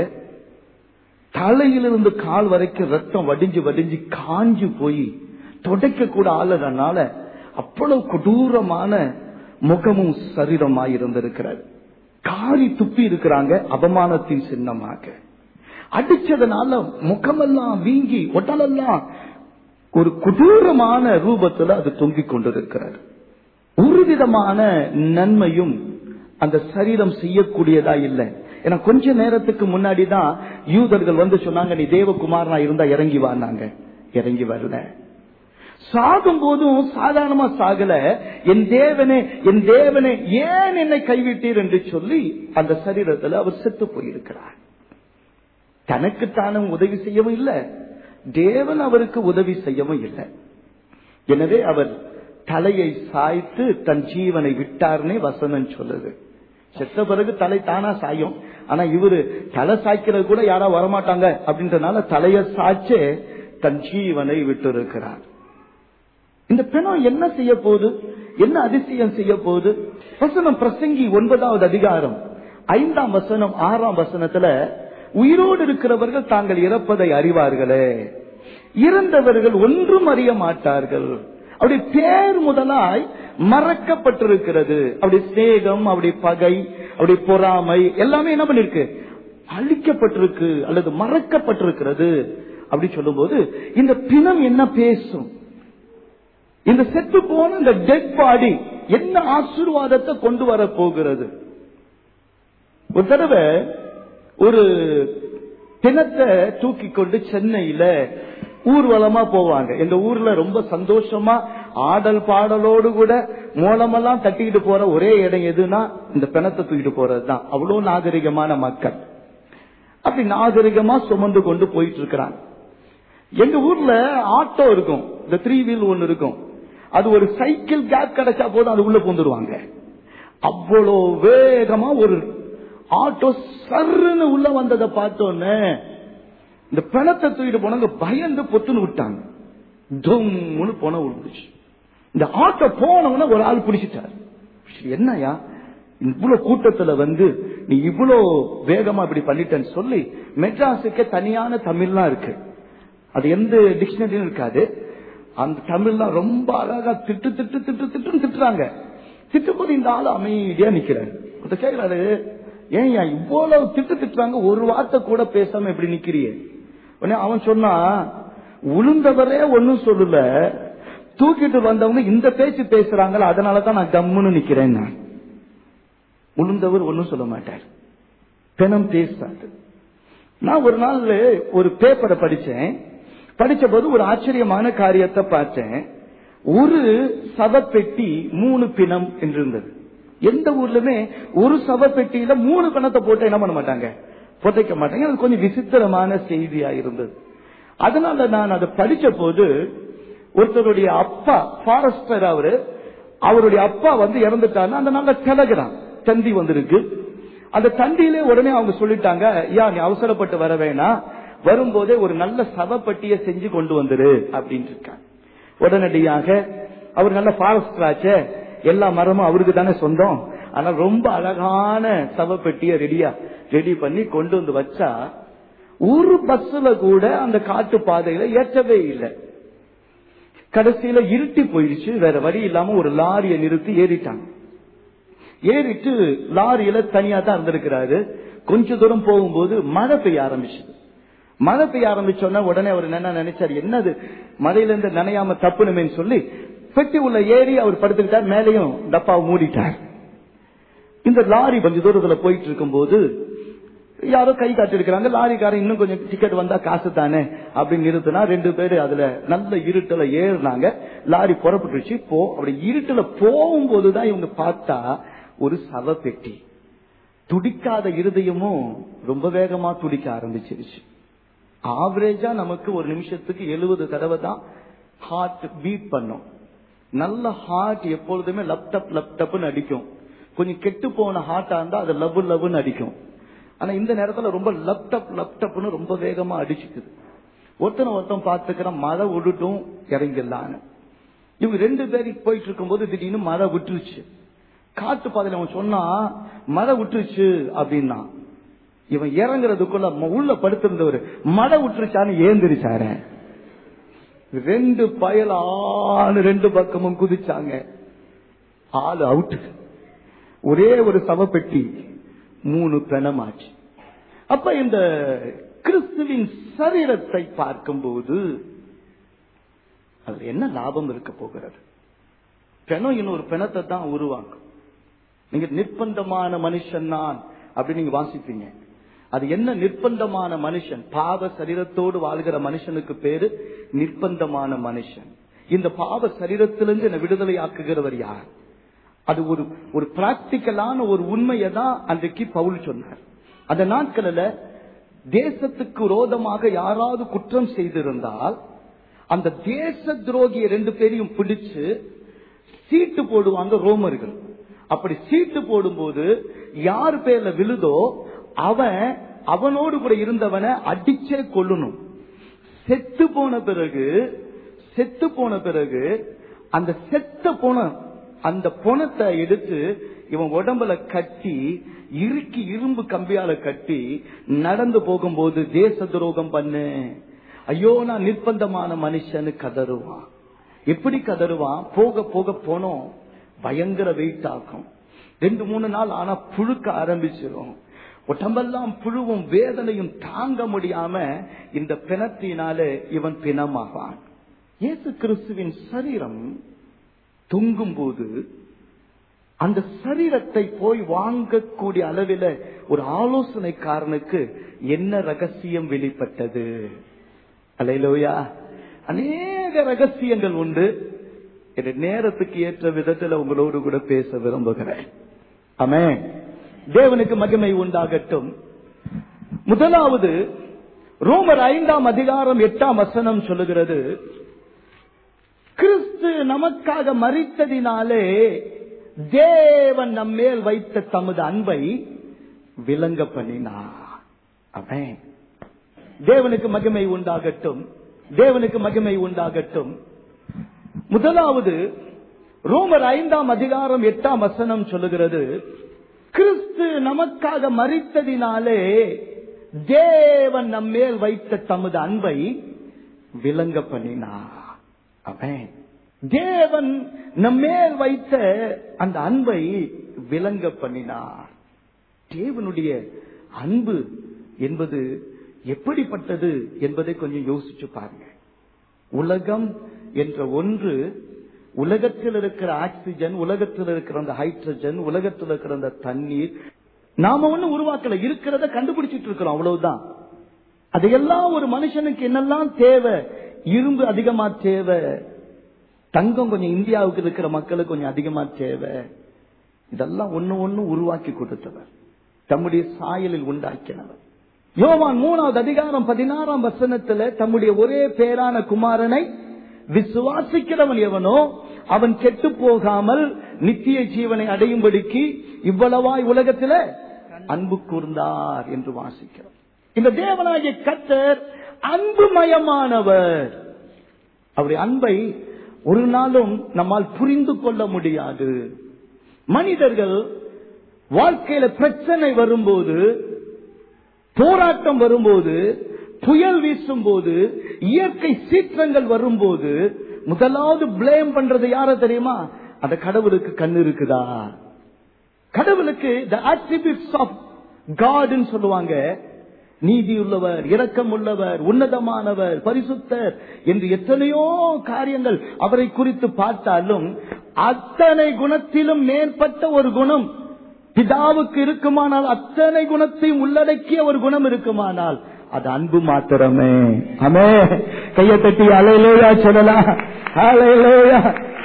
தலையிலிருந்து கால் வரைக்கும் ரத்தம் வடிஞ்சு வடிஞ்சு காஞ்சு போய் தொடக்க கூட ஆளதுனால அவ்வளவு கொடூரமான முகமும் சரீரமாய் இருந்திருக்கிறார் காரி துப்பி இருக்கிறாங்க அவமானத்தின் சின்னமாக அடிச்சதுனால முகமெல்லாம் வீங்கி உடலெல்லாம் ஒரு கொடூரமான ரூபத்துல அது தொங்கிக் கொண்டிருக்கிறார் ஒரு விதமான நன்மையும் அந்த சரீரம் செய்யக்கூடியதா இல்லை ஏன்னா கொஞ்ச நேரத்துக்கு முன்னாடி தான் யூதர்கள் வந்து சொன்னாங்க நீ தேவகுமாரனா இருந்தா இறங்கி வாங்க இறங்கி வரல சாகும் போதும் சாதாரணமா சாகல என் தேவனே என் தேவனே ஏன் என்னை கைவிட்டீர் என்று சொல்லி அந்த சரீரத்தில் அவர் செத்து போயிருக்கிறார் தனக்குத்தானும் உதவி செய்யவும் இல்லை தேவன் அவருக்கு உதவி செய்யவும் இல்லை எனவே அவர் தலையை சாய்த்து தன் ஜீவனை விட்டார்னே வசனம் சொல்லுது செத்த பிறகு தலை தானா சாயும் ஆனா இவரு தலை சாய்க்கிறது கூட யாரா வரமாட்டாங்க அப்படின்றனால தலைய சாய்ச்சே தன் ஜீவனை விட்டு இருக்கிறார் இந்த பிணம் என்ன செய்ய போகுது என்ன அதிசயம் செய்ய போகுது வசனம் பிரசங்கி ஒன்பதாவது அதிகாரம் ஐந்தாம் வசனம் ஆறாம் வசனத்துல உயிரோடு இருக்கிறவர்கள் தாங்கள் இறப்பதை அறிவார்களே இறந்தவர்கள் ஒன்றும் அறிய மாட்டார்கள் அவருடைய பேர் முதலாய் மறக்கப்பட்டிருக்கிறது அவருடைய சேகம் அவருடைய பகை அவருடைய பொறாமை எல்லாமே என்ன பண்ணிருக்கு அழிக்கப்பட்டிருக்கு அல்லது மறக்கப்பட்டிருக்கிறது அப்படி சொல்லும்போது இந்த பிணம் என்ன பேசும் இந்த செத்து போன இந்த டெட் பாடி என்ன ஆசீர்வாதத்தை கொண்டு வர போகிறது ஒரு தடவை ஒரு பிணத்தை தூக்கி கொண்டு சென்னையில ஊர்வலமா போவாங்க எங்க ஊர்ல ரொம்ப சந்தோஷமா ஆடல் பாடலோடு கூட மூலமெல்லாம் தட்டிக்கிட்டு போற ஒரே இடம் எதுனா இந்த பிணத்தை தூக்கிட்டு போறதுதான் அவ்வளவு நாகரிகமான மக்கள் அப்படி நாகரிகமா சுமந்து கொண்டு போயிட்டு இருக்கிறாங்க எங்க ஊர்ல ஆட்டோ இருக்கும் இந்த த்ரீ வீல் ஒன்னு இருக்கும் அது ஒரு சைக்கிள் கேப் கிடைச்சா போதும் அது உள்ள பூந்துருவாங்க அவ்வளோ வேகமா ஒரு ஆட்டோ சர்ன்னு உள்ள வந்ததை பார்த்தோன்னே இந்த பிணத்தை தூக்கிட்டு போனவங்க பயந்து பொத்துன்னு விட்டாங்க தும்னு போன விழுந்துச்சு இந்த ஆட்டோ போனவன ஒரு ஆள் பிடிச்சிட்டாரு என்னயா இவ்வளவு கூட்டத்துல வந்து நீ இவ்வளவு வேகமா இப்படி பண்ணிட்டேன்னு சொல்லி மெட்ராஸுக்கு தனியான தமிழ்லாம் இருக்கு அது எந்த டிக்ஷனரியும் இருக்காது அந்த தமிழ்லாம் ரொம்ப அழகா திட்டு திட்டு திட்டு திட்டுன்னு திட்டுறாங்க திட்டும்போது இந்த ஆள் அமைதியா நிக்கிறாரு ஒருத்தர் கேக்குறாரு ஏன் இவ்வளவு திட்டு திட்டுறாங்க ஒரு வார்த்தை கூட பேசாம எப்படி நிக்கிறியே உடனே அவன் சொன்னா உளுந்தவரே ஒன்னும் சொல்லல தூக்கிட்டு வந்தவங்க இந்த பேச்சு பேசுறாங்களா அதனாலதான் நான் கம்முன்னு நிக்கிறேன் நான் உளுந்தவர் ஒன்னும் சொல்ல மாட்டார் பிணம் பேசாது நான் ஒரு நாள் ஒரு பேப்பரை படிச்சேன் படிச்ச போது ஒரு ஆச்சரியமான காரியத்தை பார்த்தேன் ஒரு சவப்பெட்டி மூணு பிணம் என்று இருந்தது எந்த ஊர்லயுமே ஒரு சவப்பெட்டியில மூணு பிணத்தை போட்டு என்ன பண்ண மாட்டாங்க புதைக்க மாட்டாங்க அது கொஞ்சம் விசித்திரமான செய்தியா இருந்தது அதனால நான் அதை படிச்ச போது ஒருத்தருடைய அப்பா ஃபாரஸ்டர் அவரு அவருடைய அப்பா வந்து இறந்துட்டாருன்னா அந்த நாங்க டெலகிராம் தந்தி வந்திருக்கு அந்த தந்தியிலே உடனே அவங்க சொல்லிட்டாங்க யா நீ அவசரப்பட்டு வர வேணாம் வரும்போதே ஒரு நல்ல சவப்பட்டியை செஞ்சு கொண்டு வந்துரு அப்படின்னு இருக்காங்க உடனடியாக அவர் நல்ல ஃபாரஸ்டர் ஆச்சே எல்லா மரமும் அவருக்கு தானே சொந்தம் ஆனா ரொம்ப அழகான சவப்பெட்டிய ரெடியா ரெடி பண்ணி கொண்டு வந்து வச்சா ஒரு பஸ்ல கூட அந்த காட்டு பாதையில ஏற்றவே இல்லை கடைசியில இருட்டி போயிடுச்சு வேற வழி இல்லாம ஒரு லாரியை நிறுத்தி ஏறிட்டாங்க ஏறிட்டு லாரியில தனியா தான் இருந்திருக்கிறாரு கொஞ்ச தூரம் போகும்போது மழை பெய்ய ஆரம்பிச்சது மழை பெய்ய ஆரம்பிச்சோன்னா உடனே அவர் என்ன நினைச்சாரு என்னது மழையில இருந்து நனையாம தப்புனுமேன்னு சொல்லி பெட்டி உள்ள ஏறி அவர் படுத்துக்கிட்டார் மேலையும் டப்பாவை மூடிட்டார் இந்த லாரி கொஞ்ச தூரத்துல போயிட்டு இருக்கும் போது யாரோ கை காட்டி இருக்கிறாங்க லாரிக்காரன் இன்னும் கொஞ்சம் டிக்கெட் வந்தா காசு தானே அப்படின்னு நிறுத்தினா ரெண்டு பேரு அதுல நல்ல இருட்டுல ஏறினாங்க லாரி புறப்பட்டுருச்சு போ அப்படி இருட்டுல போகும்போதுதான் இவங்க பார்த்தா ஒரு சவப்பெட்டி துடிக்காத இருதயமும் ரொம்ப வேகமா துடிக்க ஆரம்பிச்சிருச்சு ஆவரேஜா நமக்கு ஒரு நிமிஷத்துக்கு எழுபது தடவை தான் ஹார்ட் பீட் பண்ணும் நல்ல ஹார்ட் எப்பொழுதுமே லப்டப் லப்டப்னு அடிக்கும் கொஞ்சம் கெட்டு போன ஹார்ட்டா இருந்தா அது லவ் லவ்னு அடிக்கும் ஆனா இந்த நேரத்துல ரொம்ப லப்டப் லப்டப்னு ரொம்ப வேகமா அடிச்சுக்குது ஒருத்தனை ஒருத்தன் பார்த்துக்கிற மழை விடுட்டும் இறங்கிடலான்னு இவங்க ரெண்டு பேரும் போயிட்டு இருக்கும்போது திடீர்னு மழை விட்டுருச்சு காட்டு பாதையில அவன் சொன்னா மழை விட்டுருச்சு அப்படின்னா இவன் இறங்குறதுக்குள்ள உள்ள படுத்திருந்தவர் மழை விட்டுருச்சான்னு ஏந்திரிச்சாரு ரெண்டு பயலான்னு ரெண்டு பக்கமும் குதிச்சாங்க ஆளு அவுட் ஒரே ஒரு சவப்பெட்டி மூணு பிணமாச்சு அப்ப இந்த கிறிஸ்துவின் சரீரத்தை பார்க்கும்போது அதுல என்ன லாபம் இருக்க போகிறது பிணம் இன்னொரு பிணத்தை தான் உருவாக்கும் நீங்க நிர்பந்தமான மனுஷன் நான் அப்படி நீங்க வாசிப்பீங்க அது என்ன நிர்பந்தமான மனுஷன் பாவ சரீரத்தோடு வாழ்கிற மனுஷனுக்கு பேரு நிர்பந்தமான மனுஷன் இந்த பாவ சரீரத்திலிருந்து என்ன விடுதலை ஆக்குகிறவர் யார் அது ஒரு ஒரு பிராக்டிக்கலான ஒரு உண்மையை தான் அன்றைக்கு பவுல் சொன்னார் அந்த நாட்களில் தேசத்துக்கு விரோதமாக யாராவது குற்றம் செய்திருந்தால் அந்த தேச துரோகிய ரெண்டு பேரையும் பிடிச்சு சீட்டு போடுவாங்க ரோமர்கள் அப்படி சீட்டு போடும்போது யார் பேர்ல விழுதோ அவன் அவனோடு கூட இருந்தவனை அடிச்சே கொள்ளணும் செத்து போன பிறகு செத்து போன பிறகு அந்த செத்த போன அந்த பொணத்தை எடுத்து இவன் உடம்புல கட்டி இறுக்கி இரும்பு கம்பியால கட்டி நடந்து போகும்போது தேச துரோகம் பண்ணு ஐயோ நான் நிர்பந்தமான மனுஷன்னு கதறுவான் எப்படி கதறுவான் போக போக போனோம் பயங்கர வெயிட் ஆகும் ரெண்டு மூணு நாள் ஆனா புழுக்க ஆரம்பிச்சிடும் உடம்பெல்லாம் புழுவும் வேதனையும் தாங்க முடியாம இந்த பிணத்தினால இவன் பிணமாவான் இயேசு கிறிஸ்துவின் சரீரம் தொங்கும் போது அந்த சரீரத்தை போய் வாங்கக்கூடிய அளவில் ஒரு ஆலோசனைக்காரனுக்கு என்ன ரகசியம் வெளிப்பட்டது அலையிலோயா அநேக ரகசியங்கள் உண்டு என் நேரத்துக்கு ஏற்ற விதத்தில் உங்களோடு கூட பேச விரும்புகிறேன் ஆமே தேவனுக்கு மகிமை உண்டாகட்டும் முதலாவது ரோமர் ஐந்தாம் அதிகாரம் எட்டாம் வசனம் சொல்லுகிறது கிறிஸ்து நமக்காக மறித்ததினாலே தேவன் நம்மேல் வைத்த தமது அன்பை விளங்க பண்ணினார் அவன் தேவனுக்கு மகிமை உண்டாகட்டும் தேவனுக்கு மகிமை உண்டாகட்டும் முதலாவது ரோமர் ஐந்தாம் அதிகாரம் எட்டாம் வசனம் சொல்லுகிறது கிறிஸ்து நமக்காக மறித்ததினாலே தேவன் நம்மேல் வைத்த தமது அன்பை விளங்க பண்ணினார் அவன் தேவன் நம்மேல் வைத்த அந்த அன்பை விளங்க பண்ணினார் தேவனுடைய அன்பு என்பது எப்படிப்பட்டது என்பதை கொஞ்சம் யோசிச்சு பாருங்க உலகம் என்ற ஒன்று உலகத்தில் இருக்கிற ஆக்சிஜன் உலகத்தில் இருக்கிற அந்த ஹைட்ரஜன் உலகத்தில் இருக்கிற அந்த தண்ணீர் நாம ஒண்ணு உருவாக்கல இருக்கிறத கண்டுபிடிச்சிட்டு இருக்கிறோம் அவ்வளவுதான் அதையெல்லாம் ஒரு மனுஷனுக்கு என்னெல்லாம் தேவை இரும்பு அதிகமா தேவை தங்கம் கொஞ்சம் இந்தியாவுக்கு இருக்கிற மக்களுக்கு கொஞ்சம் அதிகமா தேவை இதெல்லாம் ஒண்ணு ஒண்ணு உருவாக்கி கொடுத்தவர் தம்முடைய சாயலில் உண்டாக்கினவர் யோவான் மூணாவது அதிகாரம் பதினாறாம் வசனத்துல தம்முடைய ஒரே பேரான குமாரனை விசுவாசிக்கிறவன் எவனோ அவன் கெட்டு போகாமல் நித்திய ஜீவனை அடையும்படிக்கு இவ்வளவாய் உலகத்தில அன்பு கூர்ந்தார் என்று வாசிக்கிறோம் இந்த தேவனாகிய கத்தர் அன்புமயமானவர் அவருடைய அன்பை ஒரு நாளும் நம்மால் புரிந்து கொள்ள முடியாது மனிதர்கள் வாழ்க்கையில பிரச்சனை வரும்போது போராட்டம் வரும்போது புயல் வீசும் போது இயற்கை சீற்றங்கள் வரும்போது முதலாவது பிளேம் பண்றது யார தெரியுமா அந்த கடவுளுக்கு கண்ணு இருக்குதா கடவுளுக்கு த ஆட்ரிபியூட்ஸ் ஆஃப் காட்னு சொல்லுவாங்க நீதி உள்ளவர் இரக்கம் உள்ளவர் உன்னதமானவர் பரிசுத்தர் என்று எத்தனையோ காரியங்கள் அவரை குறித்து பார்த்தாலும் அத்தனை குணத்திலும் மேற்பட்ட ஒரு குணம் பிதாவுக்கு இருக்குமானால் அத்தனை குணத்தையும் உள்ளடக்கிய ஒரு குணம் இருக்குமானால் அது அன்பு மாத்திரமே அமே கையை தட்டி அலையிலோயா சொல்லலாம் அலையிலோயா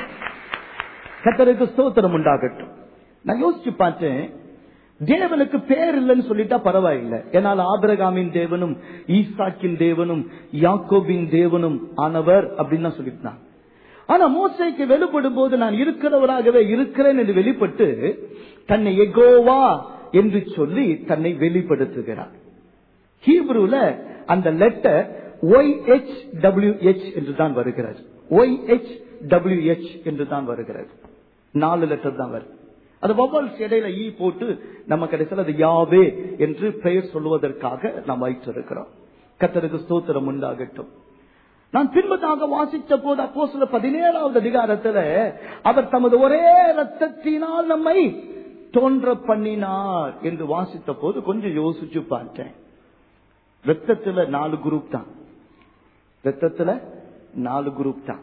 கத்தருக்கு ஸ்தோத்திரம் உண்டாகட்டும் நான் யோசிச்சு பார்த்தேன் தேவனுக்கு பேர் இல்லைன்னு சொல்லிட்டா பரவாயில்லை ஏனால் ஆபிரகாமின் தேவனும் ஈசாக்கின் தேவனும் யாக்கோபின் தேவனும் ஆனவர் அப்படின்னு தான் சொல்லிட்டான் ஆனா மோசைக்கு வெளிப்படும் போது நான் இருக்கிறவராகவே இருக்கிறேன் என்று வெளிப்பட்டு தன்னை எகோவா என்று சொல்லி தன்னை வெளிப்படுத்துகிறார் ஹீப்ரூல அந்த letter Y H W H என்று தான் வருகிறது ஒய் எச் டபிள்யூ எச் என்று தான் வருகிறது நாலு லெட்டர் தான் வருது அது வவல்ஸ் இடையில ஈ போட்டு நம்ம கடைசியில் அது யாவே என்று பெயர் சொல்லுவதற்காக நாம் வைத்திருக்கிறோம் கத்தருக்கு ஸ்தோத்திரம் உண்டாகட்டும் நான் பின்பதாக வாசித்த போது அப்போ சில பதினேழாவது அதிகாரத்துல அவர் தமது ஒரே ரத்தத்தினால் நம்மை தோன்ற பண்ணினார் என்று வாசித்த போது கொஞ்சம் யோசிச்சு பார்த்தேன் ரத்தத்துல நாலு குரூப் தான் ரத்தத்துல நாலு குரூப் தான்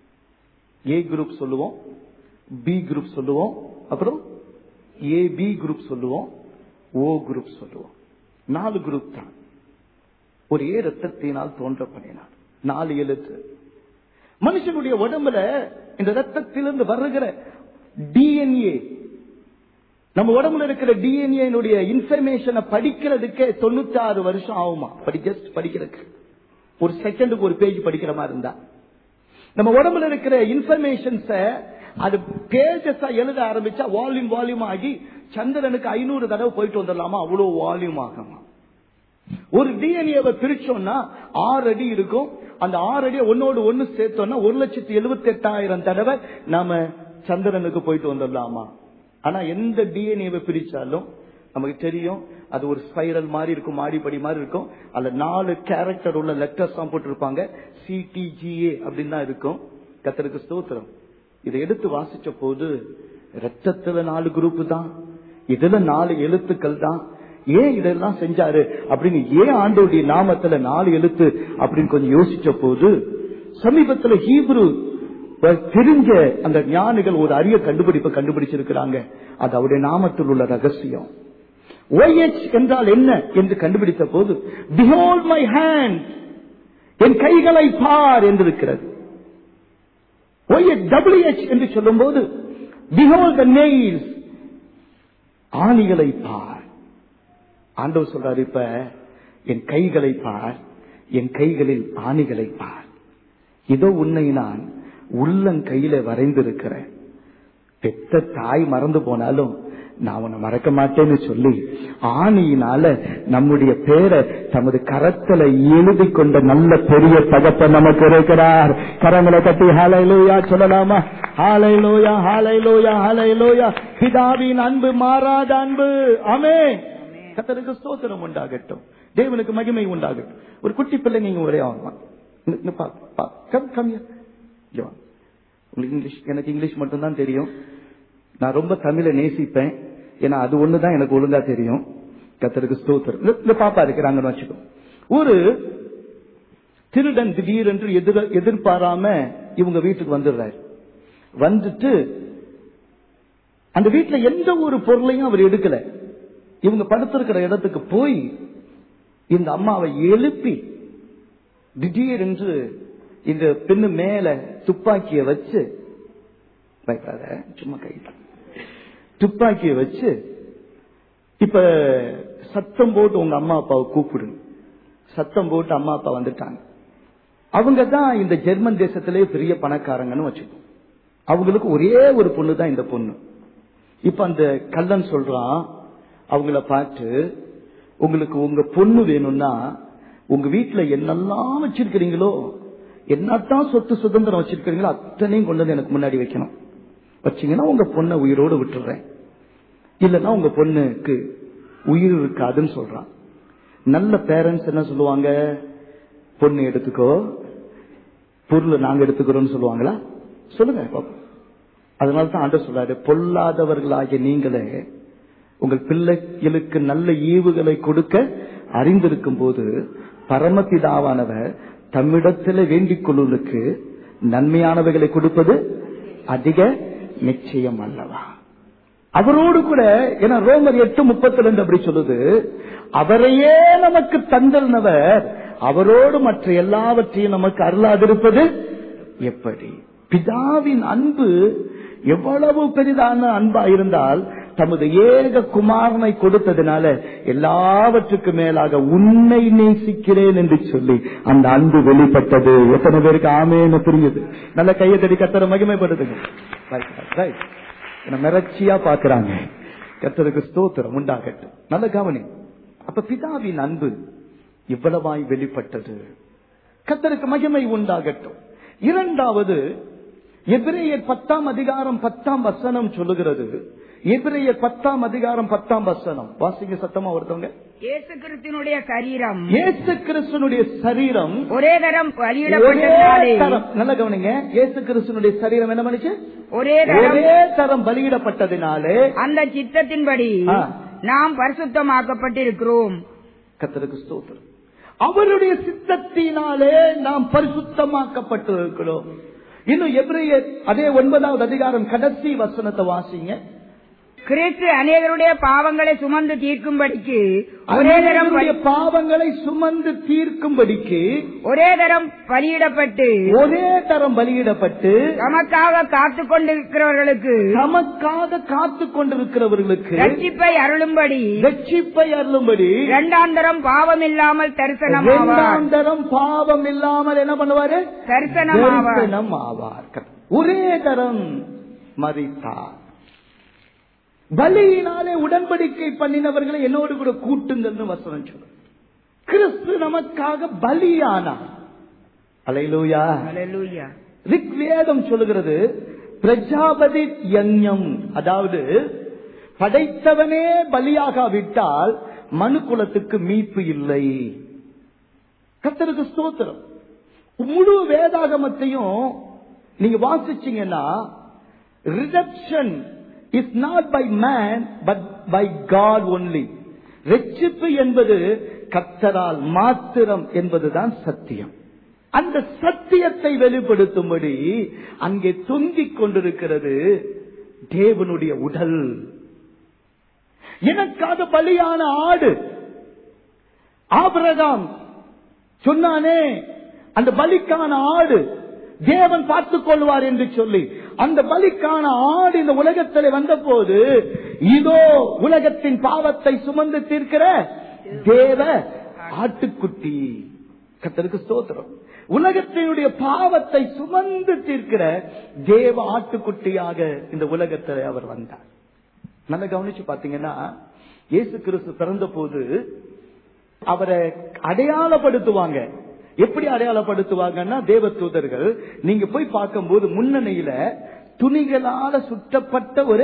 ஏ குரூப் சொல்லுவோம் பி குரூப் சொல்லுவோம் அப்புறம் ஏ பி குரூப் சொல்லுவோம் ஓ குரூப் சொல்லுவோம் நாலு குரூப் தான் ஒரே ரத்தத்தினால் தோன்ற பண்ணினார் நாலு எழுத்து மனுஷனுடைய உடம்புல இந்த ரத்தத்திலிருந்து வருகிற டிஎன்ஏ நம்ம உடம்புல இருக்கிற டிஎன்ஏ இன்ஃபர்மேஷனை படிக்கிறதுக்கே தொண்ணூத்தி ஆறு வருஷம் ஆகுமா படி ஜஸ்ட் படிக்கிறதுக்கு ஒரு செகண்டுக்கு ஒரு பேஜ் படிக்கிற மாதிரி இருந்தா நம்ம உடம்புல இருக்கிற இன்ஃபர்மேஷன்ஸ அது பேஜஸா எழுத ஆரம்பிச்சா வால்யூம் வால்யூம் ஆகி சந்திரனுக்கு ஐநூறு தடவை போயிட்டு வந்துடலாமா அவ்வளவு வால்யூம் ஆகுமா ஒரு டிஎன்ஏவை பிரிச்சோம்னா ஆறு அடி இருக்கும் அந்த ஆறு அடியை ஒன்னோடு ஒன்னு சேர்த்தோம்னா ஒரு லட்சத்தி எழுபத்தி எட்டாயிரம் தடவை நாம சந்திரனுக்கு போயிட்டு வந்துடலாமா ஆனா எந்த டிஎன்ஏவை பிரிச்சாலும் நமக்கு தெரியும் அது ஒரு ஸ்பைரல் மாதிரி இருக்கும் மாடிப்படி மாதிரி இருக்கும் அதுல நாலு கேரக்டர் உள்ள லெட்டர்ஸ் தான் போட்டிருப்பாங்க சிடிஜிஏ அப்படின்னு தான் இருக்கும் கத்தருக்கு ஸ்தோத்திரம் இதை எடுத்து வாசிச்ச போது ரத்தத்துல நாலு குரூப் தான் இதுல நாலு எழுத்துக்கள் தான் ஏன் இதெல்லாம் செஞ்சாரு அப்படின்னு ஏன் ஆண்டோடைய நாமத்துல நாலு எழுத்து அப்படின்னு கொஞ்சம் யோசிச்ச போது சமீபத்துல ஹீப்ரு தெரிஞ்ச அந்த ஞானிகள் ஒரு அரிய கண்டுபிடிப்பை கண்டுபிடிச்சிருக்கிறாங்க அது அவருடைய நாமத்தில் உள்ள ரகசியம் OH என்றால் என்ன என்று கண்டுபிடித்த போது behold மை ஹேண்ட் என் கைகளை பார் என்று இருக்கிறது OH என்று சொல்லும் போது behold the nails ஆணிகளை பார் ஆண்டவர் சொல்றாரு இப்ப என் கைகளை பார் என் கைகளில் ஆணிகளை பார் இதோ உன்னை நான் உள்ளங்கையில வரைந்திருக்கிறேன் பெத்த தாய் மறந்து போனாலும் நான் உன்னை மறக்க மாட்டேன்னு சொல்லி ஆணியினால நம்முடைய பேரை தமது கரத்துல எழுதி கொண்ட நல்ல பெரிய தகப்ப நமக்கு இருக்கிறார் கரங்களை கட்டி ஹாலை லோயா சொல்லலாமா ஹாலை லோயா ஹாலை லோயா ஹாலை லோயா பிதாவின் அன்பு மாறாத அன்பு அமே கத்தருக்கு ஸ்தோத்திரம் உண்டாகட்டும் தேவனுக்கு மகிமை உண்டாகட்டும் ஒரு குட்டி பிள்ளை நீங்க ஒரே ஆகலாம் உங்களுக்கு இங்கிலீஷ் எனக்கு இங்கிலீஷ் மட்டும்தான் தெரியும் நான் ரொம்ப தமிழை நேசிப்பேன் ஏன்னா அது ஒண்ணுதான் எனக்கு ஒழுங்கா தெரியும் கத்தருக்கு ஸ்தோத்திரம் இந்த பாப்பா இருக்கிறாங்கன்னு வச்சுக்கோ ஒரு திருடன் திடீரென்று எதிர எதிர்பாராம இவங்க வீட்டுக்கு வந்துடுறாரு வந்துட்டு அந்த வீட்டுல எந்த ஒரு பொருளையும் அவர் எடுக்கல இவங்க படுத்திருக்கிற இடத்துக்கு போய் இந்த அம்மாவை எழுப்பி திடீரென்று இந்த பெண்ணு மேல துப்பாக்கிய வச்சு பயப்படாத சும்மா கை துப்பாக்கிய வச்சு இப்ப சத்தம் போட்டு உங்க அம்மா அப்பாவை கூப்பிடுங்க சத்தம் போட்டு அம்மா அப்பா வந்துட்டாங்க அவங்க தான் இந்த ஜெர்மன் தேசத்திலே பெரிய பணக்காரங்கன்னு வச்சுக்கோ அவங்களுக்கு ஒரே ஒரு பொண்ணு தான் இந்த பொண்ணு இப்ப அந்த கல்லன் சொல்றான் அவங்கள பார்த்து உங்களுக்கு உங்க பொண்ணு வேணும்னா உங்க வீட்டுல என்னெல்லாம் வச்சிருக்கிறீங்களோ என்னத்தான் சொத்து சுதந்திரம் வச்சிருக்கிறீங்களோ அத்தனையும் கொண்டு வந்து எனக்கு முன்னாடி வைக்கணும் வச்சீங்கன்னா உங்க பொண்ணை உயிரோடு விட்டுறேன் இல்லைன்னா உங்க பொண்ணுக்கு உயிர் இருக்காதுன்னு சொல்றான் நல்ல பேரண்ட்ஸ் என்ன சொல்லுவாங்க பொண்ணு எடுத்துக்கோ பொருள் நாங்க எடுத்துக்கிறோம்னு சொல்லுவாங்களா சொல்லுங்க பாப்போம் அதனால தான் ஆண்டர் சொல்றாரு பொல்லாதவர்களாகிய நீங்களே உங்கள் பிள்ளைகளுக்கு நல்ல ஈவுகளை கொடுக்க அறிந்திருக்கும் போது பரமபிதாவானவர் தம்மிடத்தில் வேண்டிக் கொள்வதற்கு நன்மையானவைகளை கொடுப்பது அதிக நிச்சயம் அல்லவா அவரோடு கூட ஏன்னா ரோமர் எட்டு முப்பத்தி ரெண்டு அப்படி சொல்லுது அவரையே நமக்கு தந்திருந்தவர் அவரோடு மற்ற எல்லாவற்றையும் நமக்கு அருளாதிருப்பது எப்படி பிதாவின் அன்பு எவ்வளவு பெரிதான அன்பா இருந்தால் தமது ஏக குமாரனை கொடுத்ததுனால எல்லாவற்றுக்கு மேலாக உன்னை நேசிக்கிறேன் என்று சொல்லி அந்த அன்பு வெளிப்பட்டது எத்தனை பேருக்கு ஆமேன்னு புரியுது நல்ல கையை தடி கத்தர மகிமைப்படுத்துங்க மிரட்சியா பாக்குறாங்க கத்தருக்கு ஸ்தோத்திரம் உண்டாகட்டும் நல்ல கவனி அப்ப பிதாவின் அன்பு இவ்வளவாய் வெளிப்பட்டது கத்தருக்கு மகிமை உண்டாகட்டும் இரண்டாவது எபிரேயர் பத்தாம் அதிகாரம் பத்தாம் வசனம் சொல்லுகிறது எபிரேயர் பத்தாம் அதிகாரம் பத்தாம் வசனம் வாசிங்க சத்தமா ஒருத்தவங்க இயேசு கிறிஸ்துனுடைய சரீரம் இயேசு கிறிஸ்துனுடைய சரீரம் ஒரே தரம் ஒரே பலியிடப்பட்டதினாலே தரம் நல்ல கவனிங்க இயேசு கிறிஸ்துனுடைய சரீரம் என்ன பண்ணுச்சு ஒரே தரம் ஒரே தரம் பலியிடப்பட்டதினாலே அந்த சித்தத்தின்படி ஆ. நாம் பரிசுத்தமாக்கப்பட்டிருக்கிறோம் கத்தருக்கு ஸ்தோத்திரம் அவருடைய சித்தத்தினாலே நாம் பரிசுத்தமாக்கப்பட்டிருக்கிறோம் இன்னும் எபிரேயர் அதே ஒன்பதாவது அதிகாரம் கடைசி வசனத்தை வாசிங்க கிறிஸ்து அநேகருடைய பாவங்களை சுமந்து தீர்க்கும்படிக்கு ஒரே தரம் அவருடைய பலி- பாவங்களை சுமந்து தீர்க்கும்படிக்கு ஒரே தரம் பலியிடப்பட்டு ஒரே தரம் பலியிடப்பட்டு தமக்காக காத்து கொண்டிருக்கிறவர்களுக்கு நமக்காக காத்து கொண்டிருக்கிறவர்களுக்கு ரட்சிப்பை அருளும்படி ரட்சிப்பை அருளும்படி இரண்டாந்தரம் பாவம் இல்லாமல் தரிசனமாவார் இரண்டாம் தரம் பாவம் இல்லாமல் என்ன பண்ணுவாரு தரிசனமாவார் தரிசனம் ஆவார் ஒரே தரம் மறித்தார் பலியினாலே உடன்படிக்கை பண்ணினவர்களை என்னோடு கூட கூட்டுங்கள்னு வசனம் சொல்லு கிறிஸ்து நமக்காக பலியானார் அலையிலூயா ஹalleluya ரிக்வேதம் சொல்லுகிறது பிரஜாபதி யஞ்ஞம் அதாவது படைத்தவனே பலியாகாவிட்டால் மனு குலத்துக்கு மீட்பு இல்லை கத்தருக்கு ஸ்தோத்திரம் முழு வேதாகமத்தையும் நீங்க வாசிச்சீங்கன்னா redemption is not by man but by God only ரட்சிப்பு என்பது கத்தரால் மாத்திரம் என்பதுதான் சத்தியம் அந்த சத்தியத்தை வெளிப்படுத்தும்படி அங்கே தொங்கிக் கொண்டிருக்கிறது தேவனுடைய உடல் எனக்காக பலியான ஆடு ஆபிரகாம் சொன்னானே அந்த பலிக்கான ஆடு தேவன் பார்த்துக் கொள்வார் என்று சொல்லி அந்த பலிக்கான ஆடு இந்த உலகத்தில் வந்தபோது இதோ உலகத்தின் பாவத்தை சுமந்து தீர்க்கிற தேவ ஆட்டுக்குட்டி கத்தருக்கு ஸ்தோத்திரம் உலகத்தினுடைய பாவத்தை சுமந்து தீர்க்கிற தேவ ஆட்டுக்குட்டியாக இந்த உலகத்தில் அவர் வந்தார் நல்லா கவனிச்சு பாத்தீங்கன்னா இயேசு கிறிஸ்து பிறந்த போது அவரை அடையாளப்படுத்துவாங்க எப்படி அடையாளப்படுத்துவாங்கன்னா தேவ தூதர்கள் நீங்க போய் பார்க்கும்போது முன்னணியில துணிகளால சுற்றப்பட்ட ஒரு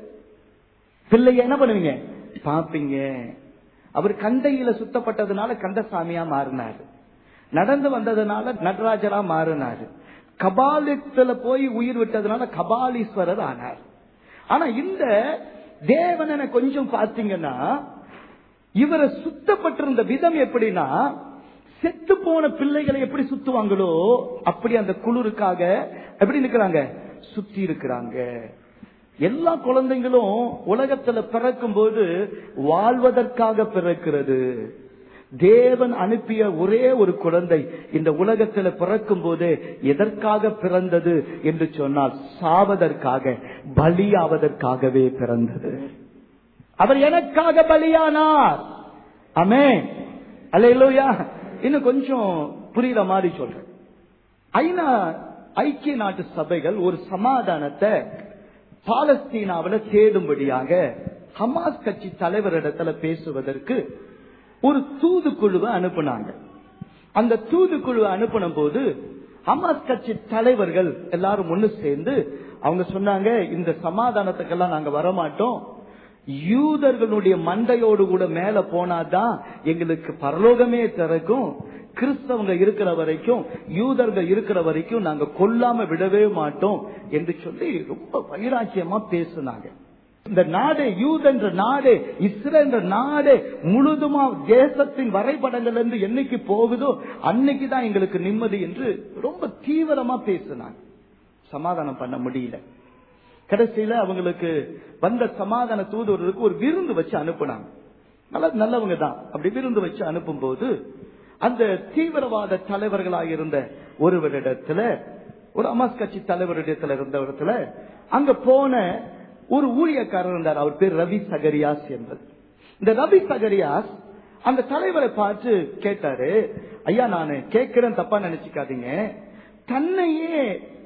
பிள்ளைய என்ன பண்ணுவீங்க பாப்பீங்க அவர் கண்டையில சுத்தப்பட்டதுனால கந்தசாமியா மாறினாரு நடந்து வந்ததுனால நடராஜரா மாறினாரு கபாலத்துல போய் உயிர் விட்டதுனால கபாலீஸ்வரர் ஆனார் ஆனா இந்த தேவனை கொஞ்சம் பாத்தீங்கன்னா இவரை சுத்தப்பட்டிருந்த விதம் எப்படின்னா செத்து போன பிள்ளைகளை எப்படி சுத்துவாங்களோ அப்படி அந்த குளிருக்காக எப்படி நிக்கிறாங்க சுத்தி இருக்கிறாங்க எல்லா குழந்தைங்களும் உலகத்துல பிறக்கும் போது வாழ்வதற்காக பிறக்கிறது தேவன் அனுப்பிய ஒரே ஒரு குழந்தை இந்த உலகத்துல பிறக்கும் போது எதற்காக பிறந்தது என்று சொன்னால் சாவதற்காக பலியாவதற்காகவே பிறந்தது அவர் எனக்காக பலியானார் அமே அல்லையா இன்னும் கொஞ்சம் புரியுற மாதிரி சொல்றேன் ஐநா ஐக்கிய நாட்டு சபைகள் ஒரு சமாதானத்தை பாலஸ்தீனாவில தேடும்படியாக ஹமாஸ் கட்சி தலைவரிடத்துல பேசுவதற்கு ஒரு தூதுக்குழுவை அனுப்புனாங்க அந்த தூதுக்குழுவை அனுப்பின போது ஹமாஸ் கட்சி தலைவர்கள் எல்லாரும் ஒண்ணு சேர்ந்து அவங்க சொன்னாங்க இந்த சமாதானத்துக்கெல்லாம் நாங்க வரமாட்டோம் யூதர்களுடைய மண்டையோடு கூட மேல போனாதான் எங்களுக்கு பரலோகமே திறக்கும் கிறிஸ்தவங்க இருக்கிற வரைக்கும் யூதர்கள் இருக்கிற வரைக்கும் நாங்க கொல்லாம விடவே மாட்டோம் என்று சொல்லி ரொம்ப வைராக்கியமா பேசுனாங்க இந்த நாடு யூத என்ற நாடு இஸ்ரேல் என்ற நாடு முழுதுமா தேசத்தின் வரைபடங்கள் இருந்து என்னைக்கு போகுதோ அன்னைக்கு தான் எங்களுக்கு நிம்மதி என்று ரொம்ப தீவிரமா பேசினாங்க சமாதானம் பண்ண முடியல கடைசியில அவங்களுக்கு வந்த சமாதான தூதுவர்களுக்கு ஒரு விருந்து வச்சு அனுப்புனாங்க நல்ல நல்லவங்க தான் அப்படி விருந்து வச்சு அனுப்பும் போது அந்த தீவிரவாத தலைவர்களாக இருந்த ஒருவரிடத்துல ஒரு அமாஸ் கட்சி தலைவரிடத்துல இருந்த இடத்துல அங்க போன ஒரு ஊழியக்காரர் இருந்தார் அவர் பேர் ரவி சகரியாஸ் என்பது இந்த ரவி சகரியாஸ் அந்த தலைவரை பார்த்து கேட்டாரு ஐயா நானு கேட்கிறேன் தப்பா நினைச்சுக்காதீங்க தன்னையே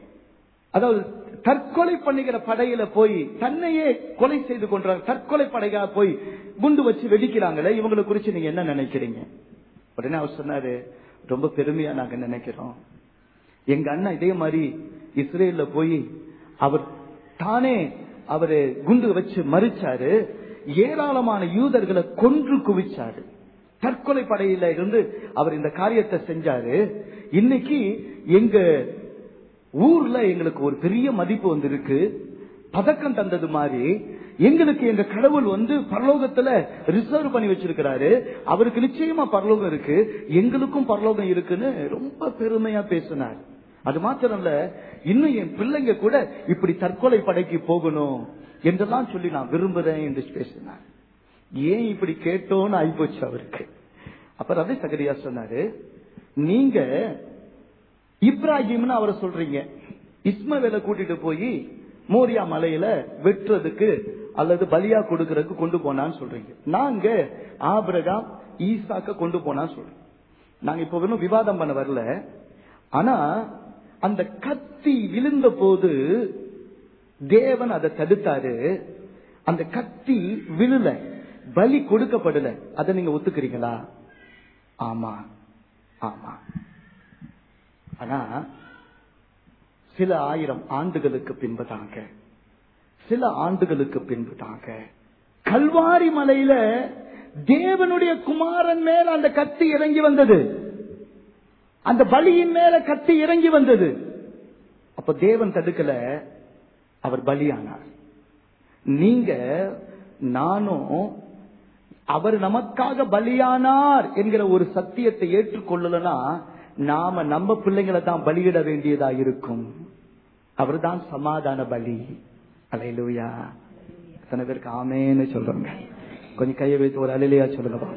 அதாவது தற்கொலை பண்ணுகிற படையில போய் தன்னையே கொலை செய்து கொண்டாங்க தற்கொலை படையா போய் குண்டு வச்சு வெடிக்கிறாங்களே இவங்களை குறிச்சு நீங்க என்ன நினைக்கிறீங்க உடனே அவர் சொன்னாரு ரொம்ப பெருமையா நாங்க நினைக்கிறோம் எங்க அண்ணன் இதே மாதிரி இஸ்ரேல்ல போய் அவர் தானே அவரு குண்டு வச்சு மறிச்சாரு ஏராளமான யூதர்களை கொன்று குவிச்சாரு தற்கொலை படையில இருந்து அவர் இந்த காரியத்தை செஞ்சாரு இன்னைக்கு எங்க ஊர்ல எங்களுக்கு ஒரு பெரிய மதிப்பு வந்திருக்கு பதக்கம் தந்தது மாதிரி எங்களுக்கு எங்க கடவுள் வந்து பரலோகத்துல ரிசர்வ் பண்ணி வச்சிருக்கிறாரு அவருக்கு நிச்சயமா பரலோகம் இருக்கு எங்களுக்கும் பரலோகம் இருக்குன்னு ரொம்ப பெருமையா பேசினார் அது மாத்திரம் இல்ல இன்னும் என் பிள்ளைங்க கூட இப்படி தற்கொலை படைக்கு போகணும் என்றெல்லாம் சொல்லி நான் விரும்புறேன் என்று பேசினார் ஏன் இப்படி கேட்டோன்னு ஆயிப்போச்சு அவருக்கு அப்ப ரவி சகரியா சொன்னாரு நீங்க இப்ராஹிம்னு அவரை சொல்றீங்க இஸ்மவேல கூட்டிட்டு போய் மோரியா மலையில வெட்டுறதுக்கு அல்லது பலியா கொடுக்கறதுக்கு கொண்டு போனான்னு சொல்றீங்க நாங்க ஆபிரகாம் ஈசாக்க கொண்டு போனான்னு சொல்றோம் நாங்க இப்ப இன்னும் விவாதம் பண்ண வரல ஆனா அந்த கத்தி விழுந்த போது தேவன் அதை தடுத்தாரு அந்த கத்தி விழுல பலி கொடுக்கப்படல அதை நீங்க ஒத்துக்கிறீங்களா ஆமா ஆமா ஆனா சில ஆயிரம் ஆண்டுகளுக்கு பின்புதாங்க சில ஆண்டுகளுக்கு பின்புதாங்க கல்வாரி மலையில தேவனுடைய குமாரன் மேல அந்த கத்தி இறங்கி வந்தது அந்த பலியின் மேல கத்தி இறங்கி வந்தது அப்ப தேவன் தடுக்கல அவர் பலியானார் நீங்க நானும் அவர் நமக்காக பலியானார் என்கிற ஒரு சத்தியத்தை ஏற்றுக்கொள்ளலனா நாம நம்ம பிள்ளைங்களை தான் பலியிட வேண்டியதா இருக்கும் அவர்தான் சமாதான பலி அலையிலுயா எத்தனை பேருக்கு ஆமேன்னு சொல்றோங்க கொஞ்சம் கையை வைத்து ஒரு அலையிலையா சொல்லுங்கப்பா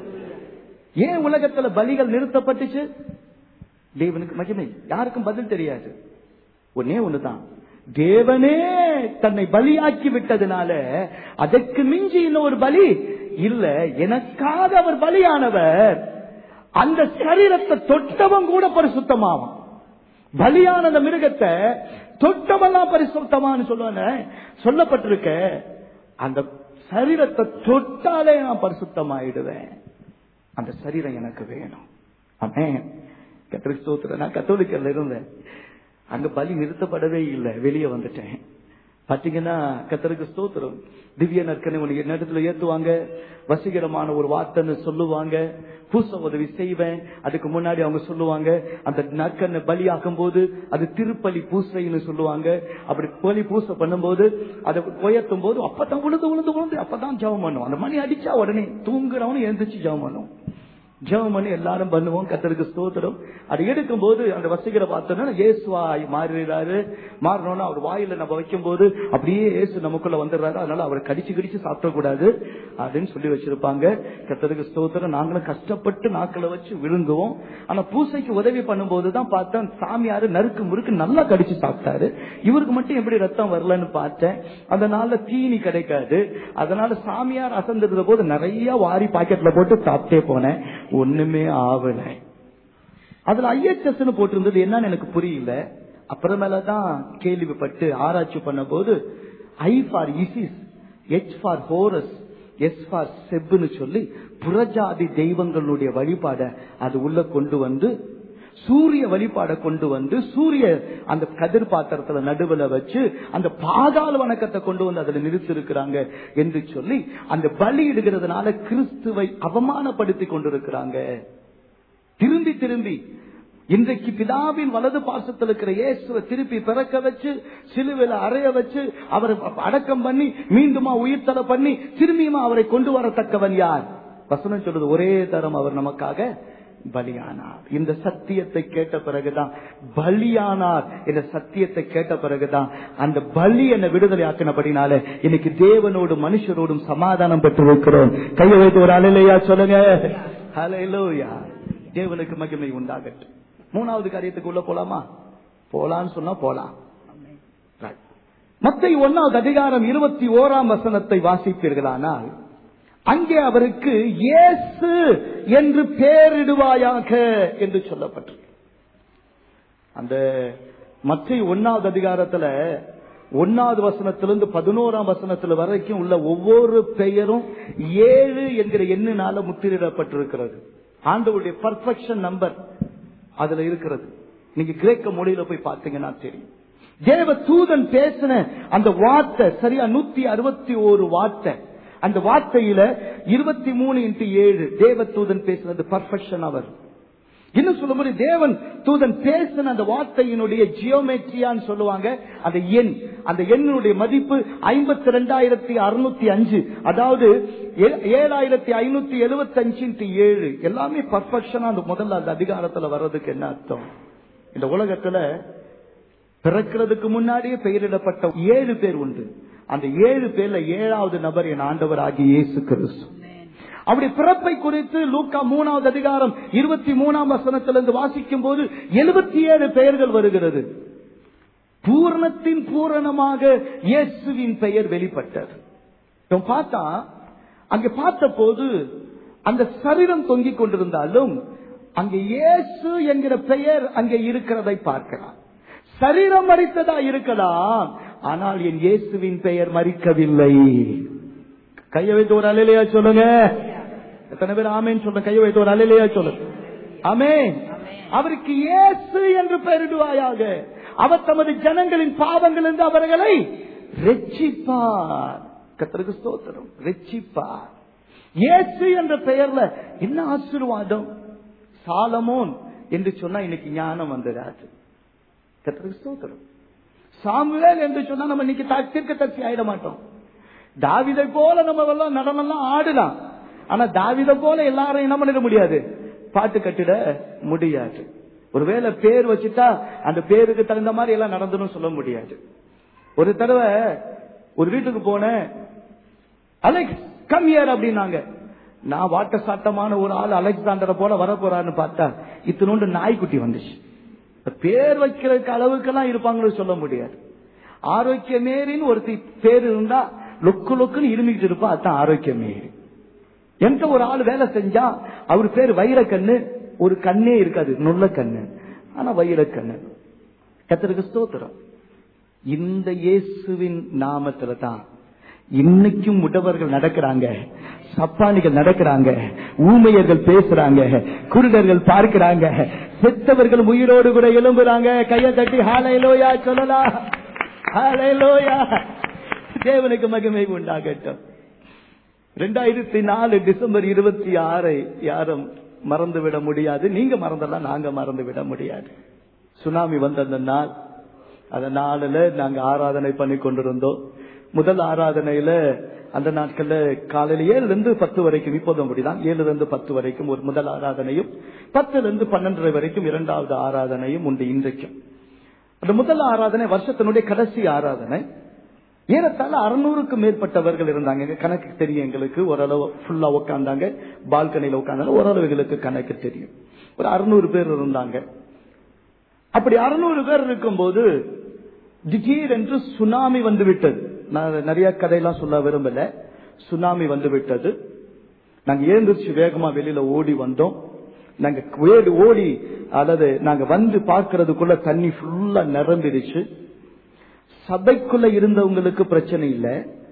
ஏன் உலகத்துல பலிகள் நிறுத்தப்பட்டுச்சு தேவனுக்கு மகிமை யாருக்கும் பதில் தெரியாது ஒன்னே ஒண்ணுதான் தேவனே தன்னை பலியாக்கி விட்டதுனால அதற்கு மிஞ்சி இன்னும் ஒரு பலி இல்ல எனக்காக அவர் பலியானவர் அந்த சரீரத்தை தொட்டவன் கூட பரிசுத்தமாவான் பலியான அந்த மிருகத்தை தொட்டவெல்லாம் பரிசுத்தமான்னு சொல்லுவான சொல்லப்பட்டிருக்க அந்த சரீரத்தை தொட்டாலே நான் பரிசுத்தமாயிடுவேன் அந்த சரீரம் எனக்கு வேணும் ஆமென் கத்திரிக்கு ஸ்தோத்திரம் நான் கத்தோலிக்கர்ல இருந்தேன் அங்க பலி நிறுத்தப்படவே இல்லை வெளியே வந்துட்டேன் பாத்தீங்கன்னா கத்தருக்கு ஸ்தோத்திரம் திவ்ய நற்கனை உனக்கு என்னிடத்துல ஏத்துவாங்க வசீகரமான ஒரு வார்த்தைன்னு சொல்லுவாங்க பூச உதவி செய்வேன் அதுக்கு முன்னாடி அவங்க சொல்லுவாங்க அந்த நற்கண்ணை பலியாக்கும் போது அது திருப்பலி பூசைன்னு சொல்லுவாங்க அப்படி பலி பூசை பண்ணும்போது அதை உயர்த்தும் போது அப்பதான் உழுது உழுது உழுது அப்பதான் ஜெபம் பண்ணும் அந்த மணி அடிச்சா உடனே தூங்குறவனு எழுந்திரிச்சு ஜெபம் பண்ணும் ஜெபம் பண்ணி எல்லாரும் பண்ணுவோம் கத்தருக்கு ஸ்தோத்திரம் அது எடுக்கும் போது அந்த வசீகர பார்த்தோம்னா இயேசுவாய் மாறுறாரு மாறணும்னா அவர் வாயில நம்ம வைக்கும் போது அப்படியே இயேசு நமக்குள்ள வந்துடுறாரு அதனால அவரை கடிச்சு கடிச்சு சாப்பிடக்கூடாது அப்படின்னு சொல்லி வச்சிருப்பாங்க கத்தருக்கு ஸ்தோத்திரம் நாங்களும் கஷ்டப்பட்டு நாக்களை வச்சு விழுங்குவோம் ஆனா பூசைக்கு உதவி பண்ணும்போது தான் பார்த்தேன் சாமியாரு நறுக்கு முறுக்கு நல்லா கடிச்சு சாப்பிட்டாரு இவருக்கு மட்டும் எப்படி ரத்தம் வரலன்னு பார்த்தேன் அதனால தீனி கிடைக்காது அதனால சாமியார் அசந்திருந்த போது நிறைய வாரி பாக்கெட்ல போட்டு சாப்பிட்டே போனேன் ஒண்ணுமே ஆகல அதுல ஐஎச்எஸ் போட்டிருந்தது என்னன்னு எனக்கு புரியல அப்புறமேலதான் கேள்விப்பட்டு ஆராய்ச்சி பண்ண போது I for Isis H for Horus S for செப்னு சொல்லி புறஜாதி தெய்வங்களுடைய வழிபாட அது உள்ள கொண்டு வந்து சூரிய வழிபாட கொண்டு வந்து சூரிய அந்த கதிர் பாத்திரத்துல நடுவுல வச்சு அந்த பாதாள வணக்கத்தை கொண்டு வந்து அதுல நிறுத்தி இருக்கிறாங்க என்று சொல்லி அந்த பலி இடுகிறதுனால கிறிஸ்துவை அவமானப்படுத்தி கொண்டிருக்கிறாங்க திரும்பி திரும்பி இன்றைக்கு பிதாவின் வலது பாசத்தில் இருக்கிற இயேசுவை திருப்பி பிறக்க வச்சு சிலுவையில அறைய வச்சு அவரை அடக்கம் பண்ணி மீண்டுமா உயிர்த்தலை பண்ணி திரும்பியுமா அவரை கொண்டு வரத்தக்கவன் யார் வசனம் சொல்றது ஒரே தரம் அவர் நமக்காக பலியானார் இந்த சத்தியத்தை கேட்ட பிறகுதான் பலியானார் என்ற சத்தியத்தை கேட்ட பிறகுதான் அந்த பலி என்ன விடுதலை ஆக்கினபடினால இன்னைக்கு தேவனோடு மனுஷரோடும் சமாதானம் பெற்றிருக்கிறோம் கையை வைத்து ஒரு அலையிலையா சொல்லுங்க அலையிலோயா தேவனுக்கு மகிமை உண்டாகட்டும் மூணாவது காரியத்துக்கு உள்ள போலாமா போலான்னு சொன்னா போலாம் மத்தை ஒன்னாவது அதிகாரம் இருபத்தி ஓராம் வசனத்தை வாசிப்பீர்களானால் அங்கே அவருக்கு இயேசு என்று பெயரிடுவாயாக என்று சொல்லப்பட்டிருக்கு அந்த மற்ற ஒன்னாவது அதிகாரத்துல ஒன்னாவது வசனத்திலிருந்து பதினோராம் வசனத்துல வரைக்கும் உள்ள ஒவ்வொரு பெயரும் ஏழு என்கிற எண்ணினால முத்திரிடப்பட்டிருக்கிறது ஆண்டவருடைய பர்ஃபெக்ஷன் நம்பர் அதுல இருக்கிறது நீங்க கிரேக்க மொழியில போய் பார்த்தீங்கன்னா தெரியும் தேவ தூதன் பேசின அந்த வார்த்தை சரியா நூத்தி அறுபத்தி ஒரு வார்த்தை அந்த வார்த்தையில இருபத்தி மூணு இன்ட்டு ஏழு தேவ தூதன் பேசினது பர்ஃபெக்ஷன் அவர் இன்னும் சொல்லும்போது தேவன் தூதன் பேசின அந்த வார்த்தையினுடைய ஜியோமெட்ரியான்னு சொல்லுவாங்க அந்த எண் அந்த எண்ணுடைய மதிப்பு ஐம்பத்தி ரெண்டாயிரத்தி அறுநூத்தி அஞ்சு அதாவது ஏழாயிரத்தி ஐநூத்தி எழுபத்தி அஞ்சு ஏழு எல்லாமே பர்ஃபெக்ஷனா அந்த முதல்ல அந்த அதிகாரத்துல வர்றதுக்கு என்ன அர்த்தம் இந்த உலகத்துல பிறக்கிறதுக்கு முன்னாடியே பெயரிடப்பட்ட ஏழு பேர் உண்டு அந்த ஏழு பேர்ல ஏழாவது நபர் என் ஆண்டவர் ஆகிய இயேசு கிறிஸ்து அப்படி பிறப்பை குறித்து லூக்கா மூணாவது அதிகாரம் இருபத்தி மூணாம் வசனத்திலிருந்து வாசிக்கும் போது எழுபத்தி ஏழு பெயர்கள் வருகிறது பூரணத்தின் பூரணமாக இயேசுவின் பெயர் வெளிப்பட்டது பார்த்தா அங்க பார்த்த போது அந்த சரீரம் தொங்கிக் கொண்டிருந்தாலும் அங்கே இயேசு என்கிற பெயர் அங்கே இருக்கிறதை பார்க்கலாம் சரீரம் மறித்ததா இருக்கலாம் ஆனால் என் இயேசுவின் பெயர் மறிக்கவில்லை கையை வைத்து ஒரு அலையிலையா சொல்லுங்க எத்தனை பேர் ஆமேன்னு சொல்ற கையை வைத்து ஒரு அலையிலையா சொல்லுங்க ஆமே அவருக்கு இயேசு என்று பெயரிடுவாயாக அவர் தமது ஜனங்களின் பாவங்களிலிருந்து அவர்களை ரட்சிப்பார் கத்தருக்கு ஸ்தோத்திரம் ரட்சிப்பார் இயேசு என்ற பெயர்ல என்ன ஆசீர்வாதம் சாலமோன் என்று சொன்னா இன்னைக்கு ஞானம் வந்துடாது கர்த்தருக்கு ஸ்தோத்திரம் சாமுவேல் என்று சொன்னா நம்ம இன்னைக்கு தீர்க்க தரிசி ஆயிட மாட்டோம் தாவிதை போல நம்ம எல்லாம் நடனம்லாம் ஆடலாம் ஆனா தாவிதை போல எல்லாரும் என்ன பண்ணிட முடியாது பாட்டு கட்டிட முடியாது ஒருவேளை பேர் வச்சுட்டா அந்த பேருக்கு தகுந்த மாதிரி எல்லாம் நடந்துன்னு சொல்ல முடியாது ஒரு தடவை ஒரு வீட்டுக்கு போனேன் அலெக்ஸ் கம்மியர் அப்படின்னாங்க நான் வாட்ட சாட்டமான ஒரு ஆள் அலெக்சாண்டரை போல வர போறான்னு பார்த்தா இத்தினோண்டு நாய்க்குட்டி வந்துச்சு பேர் வைக்கிறதுக்கு அளவுக்கெல்லாம் இருப்பாங்கன்னு சொல்ல முடியாது ஆரோக்கியமேரின்னு ஒருத்தி பேர் இருந்தா லொக்கு லொக்குன்னு இருமிக்கிட்டு இருப்பா அதான் ஆரோக்கியமேரி என்கிட்ட ஒரு ஆள் வேலை செஞ்சா அவர் பேர் வைரக்கண்ணு ஒரு கண்ணே இருக்காது நுள்ள கண்ணு ஆனா வைரக்கண்ணு கத்தருக்கு ஸ்தோத்திரம் இந்த இயேசுவின் நாமத்துல தான் இன்னைக்கும் முடவர்கள் நடக்கிறாங்க சப்பானிகள் நடக்கிறாங்க ஊமையர்கள் பேசுறாங்க குருடர்கள் பார்க்கிறாங்க செத்தவர்கள் உயிரோடு கூட எழும்புறாங்க கையை தட்டி ஹாலைலோயா சொல்லலாம் ஹாலைலோயா தேவனுக்கு மகிமை உண்டாகட்டும் ரெண்டாயிரத்தி நாலு டிசம்பர் இருபத்தி ஆறை யாரும் மறந்து விட முடியாது நீங்க மறந்தெல்லாம் நாங்க மறந்து விட முடியாது சுனாமி வந்த அந்த நாள் அந்த நாளில் நாங்க ஆராதனை பண்ணி கொண்டிருந்தோம் முதல் ஆராதனையில அந்த நாட்கள்ல காலையில ஏழுல இருந்து பத்து வரைக்கும் இப்போதும் அப்படிதான் ஏழுல இருந்து பத்து வரைக்கும் ஒரு முதல் ஆராதனையும் பத்துல இருந்து பன்னெண்டரை வரைக்கும் இரண்டாவது ஆராதனையும் உண்டு இன்றைக்கும் அந்த முதல் ஆராதனை வருஷத்தினுடைய கடைசி ஆராதனை ஏறத்தாழ அறுநூறுக்கு மேற்பட்டவர்கள் இருந்தாங்க எங்க கணக்கு தெரியும் எங்களுக்கு ஓரளவு ஃபுல்லா உட்காந்தாங்க பால்கனியில உட்காந்தாங்க ஓரளவு எங்களுக்கு கணக்கு தெரியும் ஒரு அறுநூறு பேர் இருந்தாங்க அப்படி அறுநூறு பேர் இருக்கும்போது திடீரென்று சுனாமி வந்து விட்டது நான் நிறைய கதையெல்லாம் சொல்ல விரும்பல சுனாமி வந்து விட்டது நாங்க எழுந்திருச்சு வேகமா வெளியில ஓடி வந்தோம் நாங்க ஓடி ஓடி அதாவது நாங்க வந்து பார்க்கறதுக்குள்ள தண்ணி ஃபுல்லா நிரம்பிடுச்சு சபைக்குள்ள இருந்தவங்களுக்கு பிரச்சனை இல்ல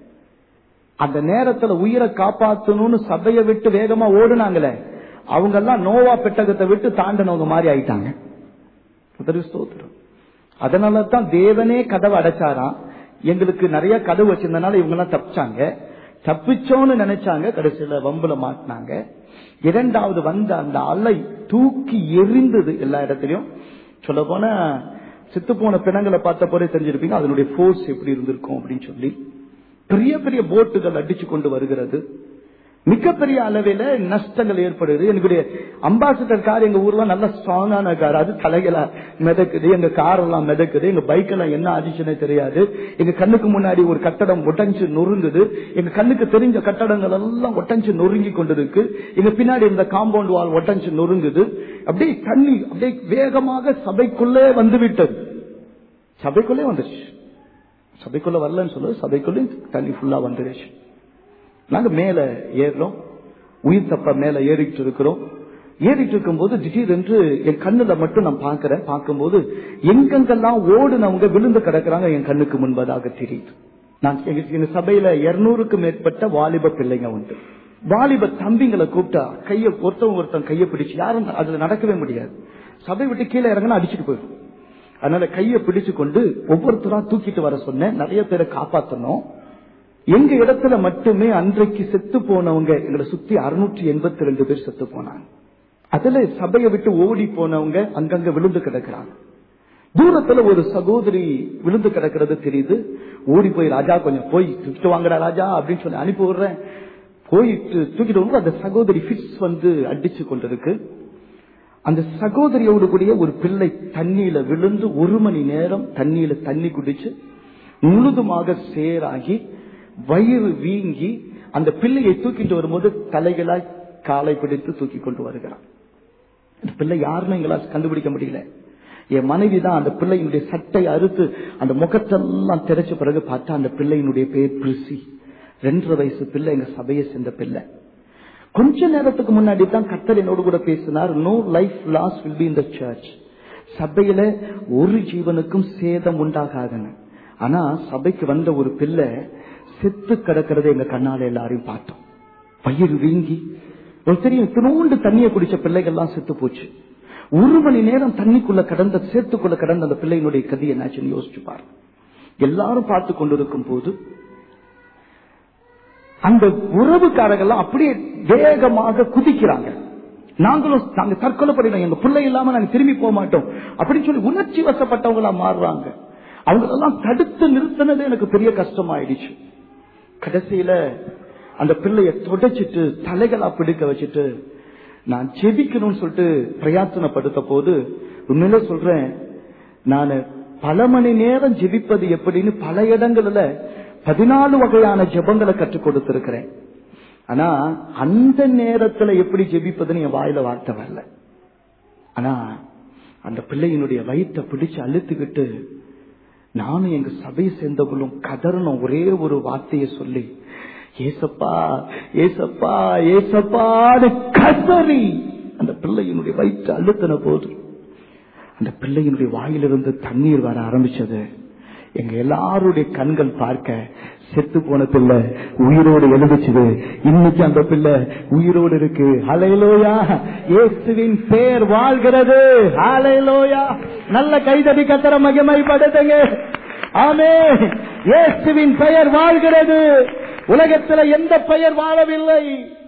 அந்த நேரத்துல உயிரை காப்பாத்தணும்னு சபையை விட்டு வேகமா ஓடுனாங்களே அவங்க எல்லாம் நோவா பெட்டகத்தை விட்டு தாண்டினவங்க மாதிரி ஆயிட்டாங்க ஸ்தோத்திரம் அதனால தான் தேவனே கதவை அடைச்சாராம் எங்களுக்கு நிறைய கதவு வச்சிருந்தனால இவங்க எல்லாம் தப்பிச்சாங்க தப்பிச்சோன்னு நினைச்சாங்க கடைசியில வம்புல மாட்டினாங்க இரண்டாவது வந்த அந்த அலை தூக்கி எரிந்தது எல்லா இடத்துலயும் சொல்ல போனா செத்து போன பிணங்களை பார்த்த போதே தெரிஞ்சிருப்பீங்க அதனுடைய போர்ஸ் எப்படி இருந்திருக்கும் அப்படின்னு சொல்லி பெரிய பெரிய போட்டுகள் அடிச்சு கொண்டு வருகிறது மிகப்பெரிய அளவில் நஷ்டங்கள் ஏற்படுது என்னுடைய அம்பாசிடர் கார் எங்க ஊர்ல நல்ல ஸ்ட்ராங்கான கார் அது தலைகளா மிதக்குது எங்க கார் எல்லாம் மிதக்குது எங்க பைக் எல்லாம் என்ன ஆதிச்சுனே தெரியாது எங்க கண்ணுக்கு முன்னாடி ஒரு கட்டடம் ஒட்டஞ்சு நொறுங்குது எங்க கண்ணுக்கு தெரிஞ்ச கட்டடங்கள் எல்லாம் ஒட்டஞ்சு நொறுங்கி கொண்டிருக்கு எங்க பின்னாடி இருந்த காம்பவுண்ட் வால் ஒட்டஞ்சு நொறுங்குது அப்படியே தண்ணி அப்படியே வேகமாக சபைக்குள்ளே வந்து விட்டது சபைக்குள்ளே வந்துருச்சு சபைக்குள்ள வரலன்னு சொல்லுது சபைக்குள்ளே தண்ணி ஃபுல்லா வந்துருச்சு நாங்க மேல ஏறுறோம் உயிர் தப்ப மேல ஏறிட்டு இருக்கிறோம் ஏறிட்டு இருக்கும்போது திடீரென்று என் கண்ணுல மட்டும் நான் பாக்குறேன் பார்க்கும்போது எங்கெங்கெல்லாம் ஓடுனவங்க விழுந்து கிடக்குறாங்க என் கண்ணுக்கு முன்பதாக தெரியுது நான் எங்க எங்க சபையில இருநூறுக்கு மேற்பட்ட வாலிப பிள்ளைங்க உண்டு வாலிப தம்பிங்களை கூப்பிட்டா கைய ஒருத்தவங்க ஒருத்தன் கைய பிடிச்சு யாரும் அதுல நடக்கவே முடியாது சபை விட்டு கீழே இறங்கினா அடிச்சுட்டு போயிடும் அதனால கைய பிடிச்சு கொண்டு ஒவ்வொருத்தரா தூக்கிட்டு வர சொன்னேன் நிறைய பேரை காப்பாத்தணும் எங்க இடத்துல மட்டுமே அன்றைக்கு செத்து போனவங்க எங்களை சுத்தி அறுநூற்றி எண்பத்தி ரெண்டு பேர் செத்து போனாங்க அதுல சபையை விட்டு ஓடி போனவங்க அங்கங்க விழுந்து கிடக்குறாங்க தூரத்துல ஒரு சகோதரி விழுந்து கிடக்கிறது தெரியுது ஓடி போய் ராஜா கொஞ்சம் போய் தூக்கிட்டு வாங்கடா ராஜா அப்படின்னு சொல்லி அனுப்பி விடுறேன் போயிட்டு தூக்கிட்டு வந்து அந்த சகோதரி பிட்ஸ் வந்து அடிச்சு கொண்டிருக்கு அந்த சகோதரியோடு கூடிய ஒரு பிள்ளை தண்ணியில விழுந்து ஒரு மணி நேரம் தண்ணியில தண்ணி குடிச்சு முழுதுமாக சேராகி வயிறு வீங்கி அந்த பிள்ளையை தூக்கிட்டு வரும்போது தலைகளாய் காலை பிடித்து தூக்கி கொண்டு வருகிறான் அந்த பிள்ளை யாருன்னு எங்களால் கண்டுபிடிக்க முடியல என் மனைவி தான் அந்த பிள்ளையினுடைய சட்டை அறுத்து அந்த முகத்தெல்லாம் தெரிச்ச பிறகு பார்த்தா அந்த பிள்ளையினுடைய பேர் பிரிசி ரெண்டரை வயசு பிள்ளை எங்க சபையை சேர்ந்த பிள்ளை கொஞ்ச நேரத்துக்கு முன்னாடி தான் கத்தர் என்னோடு கூட பேசினார் no life loss will be இந்த சர்ச் சபையில ஒரு ஜீவனுக்கும் சேதம் உண்டாகாதுன்னு ஆனா சபைக்கு வந்த ஒரு பிள்ளை செத்து கிடக்கிறத எங்க கண்ணால எல்லாரையும் பார்த்தோம் வயிறு வீங்கி ஒரு தெரியும் இத்தினோண்டு தண்ணியை குடிச்ச பிள்ளைகள்லாம் செத்து போச்சு ஒரு மணி நேரம் தண்ணிக்குள்ள கடந்த சேத்துக்குள்ள கடந்த அந்த பிள்ளையினுடைய கதி என்னாச்சுன்னு யோசிச்சு பாரு எல்லாரும் பார்த்து கொண்டிருக்கும் போது அந்த உறவுக்காரங்கெல்லாம் அப்படியே வேகமாக குதிக்கிறாங்க நாங்களும் நாங்க தற்கொலை பண்ணிடுறோம் எங்க பிள்ளை இல்லாம நாங்க திரும்பி போக மாட்டோம் அப்படின்னு சொல்லி உணர்ச்சி வசப்பட்டவங்களா மாறுறாங்க அவங்களெல்லாம் தடுத்து நிறுத்தினது எனக்கு பெரிய கஷ்டமாயிடுச்சு கடைசியில அந்த பிள்ளைய தொடச்சிட்டு தலைகளா பிடிக்க வச்சுட்டு நான் ஜெபிக்கணும்னு சொல்லிட்டு பிரயாசனப்படுத்த போது உண்மையில சொல்றேன் நான் பல மணி நேரம் ஜெபிப்பது எப்படின்னு பல இடங்கள்ல பதினாலு வகையான ஜெபங்களை கற்றுக் கொடுத்திருக்கிறேன் ஆனா அந்த நேரத்துல எப்படி ஜெபிப்பதுன்னு என் வாயில வார்த்தை வரல ஆனா அந்த பிள்ளையினுடைய வயித்தை பிடிச்சு அழுத்துக்கிட்டு நானும் எங்க சபையை சேர்ந்தவங்களும் கதறணும் ஒரே ஒரு வார்த்தையை சொல்லி ஏசப்பா ஏசப்பா ஏசப்பான்னு கதறி அந்த பிள்ளையினுடைய வயிற்று அழுத்தின போது அந்த பிள்ளையினுடைய வாயிலிருந்து தண்ணீர் வர ஆரம்பிச்சது எங்க எல்லாருடைய கண்கள் பார்க்க செத்து போன பிள்ளை உயிரோடு எழுதிச்சுது இன்னைக்கு அந்த பிள்ளை உயிரோடு இருக்கு ஹலைலோயா இயேசுவின் பேர் வாழ்கிறது ஹலைலோயா நல்ல கைதடி கத்தர மகிமைப்படுத்துங்க ஆமே இயேசுவின் பெயர் வாழ்கிறது உலகத்துல எந்த பெயர் வாழவில்லை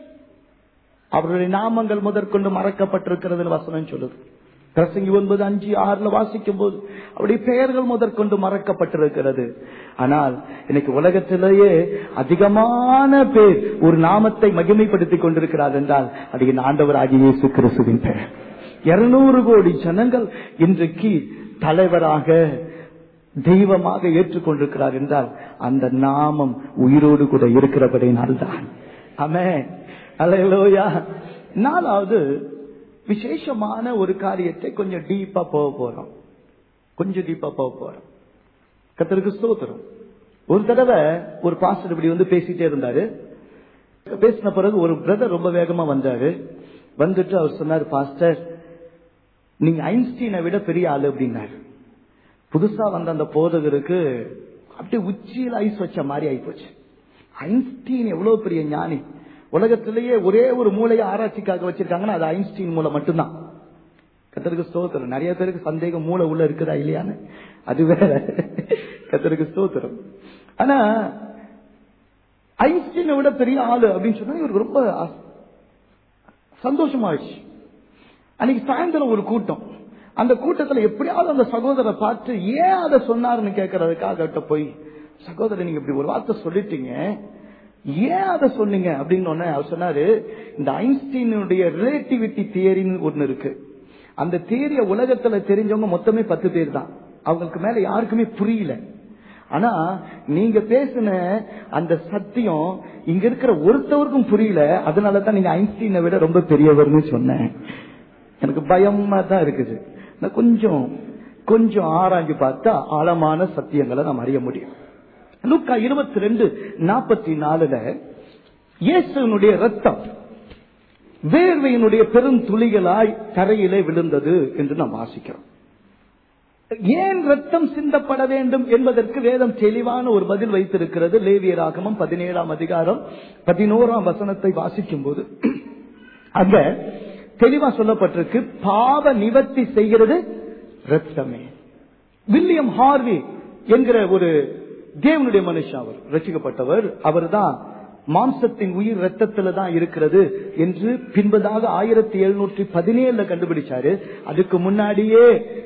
அவருடைய நாமங்கள் முதற்கொண்டு மறக்கப்பட்டிருக்கிறது வசனம் சொல்லுது பிரசங்கி ஒன்பது அஞ்சு ஆறுல வாசிக்கும் போது அவருடைய பெயர்கள் முதற்கொண்டு மறக்கப்பட்டிருக்கிறது ஆனால் இன்னைக்கு உலகத்திலேயே அதிகமான பேர் ஒரு நாமத்தை மகிமைப்படுத்திக் கொண்டிருக்கிறார் என்றால் அது என் ஆண்டவர் ஆகிய இயேசு கிறிஸ்துவின் பெயர் இருநூறு கோடி ஜனங்கள் இன்றைக்கு தலைவராக தெய்வமாக ஏற்றுக்கொண்டிருக்கிறார் என்றால் அந்த நாமம் உயிரோடு கூட இருக்கிறபடினால்தான் ஆமே அலையலோயா நாலாவது விசேஷமான ஒரு காரியத்தை கொஞ்சம் டீப்பா போக போறோம் கொஞ்சம் டீப்பா போக போறோம் கத்தருக்கு ஸ்தோத்திரம் ஒரு தடவை ஒரு பாஸ்டர் இப்படி வந்து பேசிட்டே இருந்தாரு பேசின பிறகு ஒரு பிரதர் ரொம்ப வேகமா வந்தாரு வந்துட்டு அவர் சொன்னார் பாஸ்டர் நீங்க ஐன்ஸ்டீனை விட பெரிய ஆளு அப்படின்னாரு புதுசா வந்த அந்த போதகருக்கு அப்படியே உச்சியில் ஐஸ் வச்ச மாதிரி ஆயிப்போச்சு ஐன்ஸ்டீன் எவ்வளவு பெரிய ஞானி உலகத்திலேயே ஒரே ஒரு மூளையை ஆராய்ச்சிக்காக வச்சிருக்காங்கன்னா அது ஐன்ஸ்டீன் மூளை மட்டும்தான் கத்தருக்கு ஸ்தோத்திரம் நிறைய பேருக்கு சந்தேகம் மூளை உள்ள இருக்குதா இல்லையான்னு அது வேற கத்தருக்கு ஸ்தோத்திரம் ஆனா ஐன்ஸ்டீனை விட பெரிய ஆளு அப்படின்னு சொன்னா இவருக்கு ரொம்ப சந்தோஷமாயிடுச்சு அன்னைக்கு சாயந்தரம் ஒரு கூட்டம் அந்த கூட்டத்துல எப்படியாவது அந்த சகோதரரை பார்த்து ஏன் அதை சொன்னாருன்னு கேட்கறதுக்காக போய் சகோதரர் நீங்க இப்படி ஒரு வார்த்தை சொல்லிட்டீங்க ஏன் அதை சொன்னீங்க அப்படின்னு அவர் சொன்னாரு இந்த ஐன்ஸ்டீனுடைய ரிலேட்டிவிட்டி தியரின்னு ஒண்ணு இருக்கு அந்த தியரிய உலகத்துல தெரிஞ்சவங்க மொத்தமே பத்து பேர் தான் அவங்களுக்கு மேல யாருக்குமே புரியல ஆனா நீங்க பேசின அந்த சத்தியம் இங்க இருக்கிற ஒருத்தவருக்கும் புரியல அதனாலதான் நீங்க ஐன்ஸ்டீனை விட ரொம்ப பெரியவர்னு சொன்னேன் எனக்கு பயமா தான் இருக்குது நான் கொஞ்சம் கொஞ்சம் ஆராய்ஞ்சு பார்த்தா ஆழமான சத்தியங்களை நாம் அறிய முடியும் லூக்கா இருபத்தி ரெண்டு நாற்பத்தி நாலுல இயேசுனுடைய ரத்தம் வேர்வையினுடைய பெரும் துளிகளாய் தரையிலே விழுந்தது என்று நாம் வாசிக்கிறோம் ஏன் ரத்தம் சிந்தப்பட வேண்டும் என்பதற்கு வேதம் தெளிவான ஒரு பதில் வைத்திருக்கிறது லேவியராகமம் பதினேழாம் அதிகாரம் பதினோராம் வசனத்தை வாசிக்கும் போது அங்க தெளிவா சொல்லப்பட்டிருக்கு பாவ நிவர்த்தி செய்கிறது ரத்தமே வில்லியம் ஹார்வி என்கிற ஒரு தேவனுடைய மனுஷன் அவர் ரசிக்கப்பட்டவர் அவர் தான் மாம்சத்தின் உயிர் ரத்தத்துல தான் இருக்கிறது என்று பின்பதாக ஆயிரத்தி எழுநூற்றி பதினேழுல கண்டுபிடிச்சாரு அதுக்கு முன்னாடியே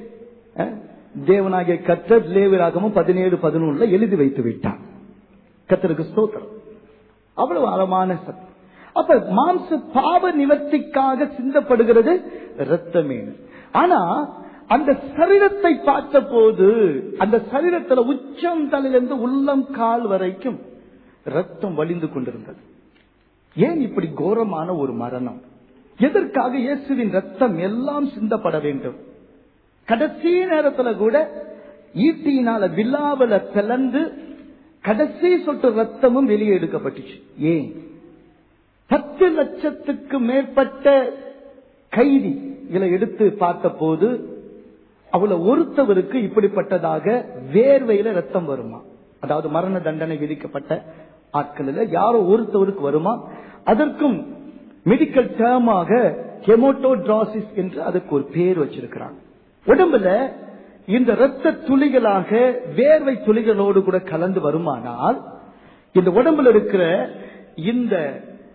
தேவனாகிய கத்தர் லேவிராகமும் பதினேழு பதினொன்னுல எழுதி வைத்து விட்டார் கத்தருக்கு ஸ்தோத்திரம் அவ்வளவு ஆழமான சத்தம் அப்ப மாம்ச பாவ நிவர்த்திக்காக சிந்தப்படுகிறது ரத்தமே ஆனா அந்த சரீரத்தை பார்த்த போது அந்த சரீரத்துல உச்சம் தலையிலிருந்து உள்ளம் கால் வரைக்கும் ரத்தம் வலிந்து கொண்டிருந்தது ஏன் இப்படி கோரமான ஒரு மரணம் எதற்காக இயேசுவின் ரத்தம் எல்லாம் சிந்தப்பட வேண்டும் கடைசி நேரத்துல கூட ஈட்டியினால விழாவில பிளந்து கடைசி சொட்டு ரத்தமும் வெளியே எடுக்கப்பட்டுச்சு ஏன் பத்து லட்சத்துக்கு மேற்பட்ட கைதி இதை எடுத்து பார்த்த போது அவளை ஒருத்தவருக்கு இப்படிப்பட்டதாக வேர்வையில ரத்தம் வருமா அதாவது மரண தண்டனை விதிக்கப்பட்ட ஆட்களில் யாரோ ஒருத்தவருக்கு வருமா அதற்கும் மெடிக்கல் டேர்மாக ஹெமோட்டோட்ராசிஸ் என்று அதுக்கு ஒரு பேர் வச்சிருக்கிறாங்க உடம்புல இந்த ரத்த துளிகளாக வேர்வை துளிகளோடு கூட கலந்து வருமானால் இந்த உடம்புல இருக்கிற இந்த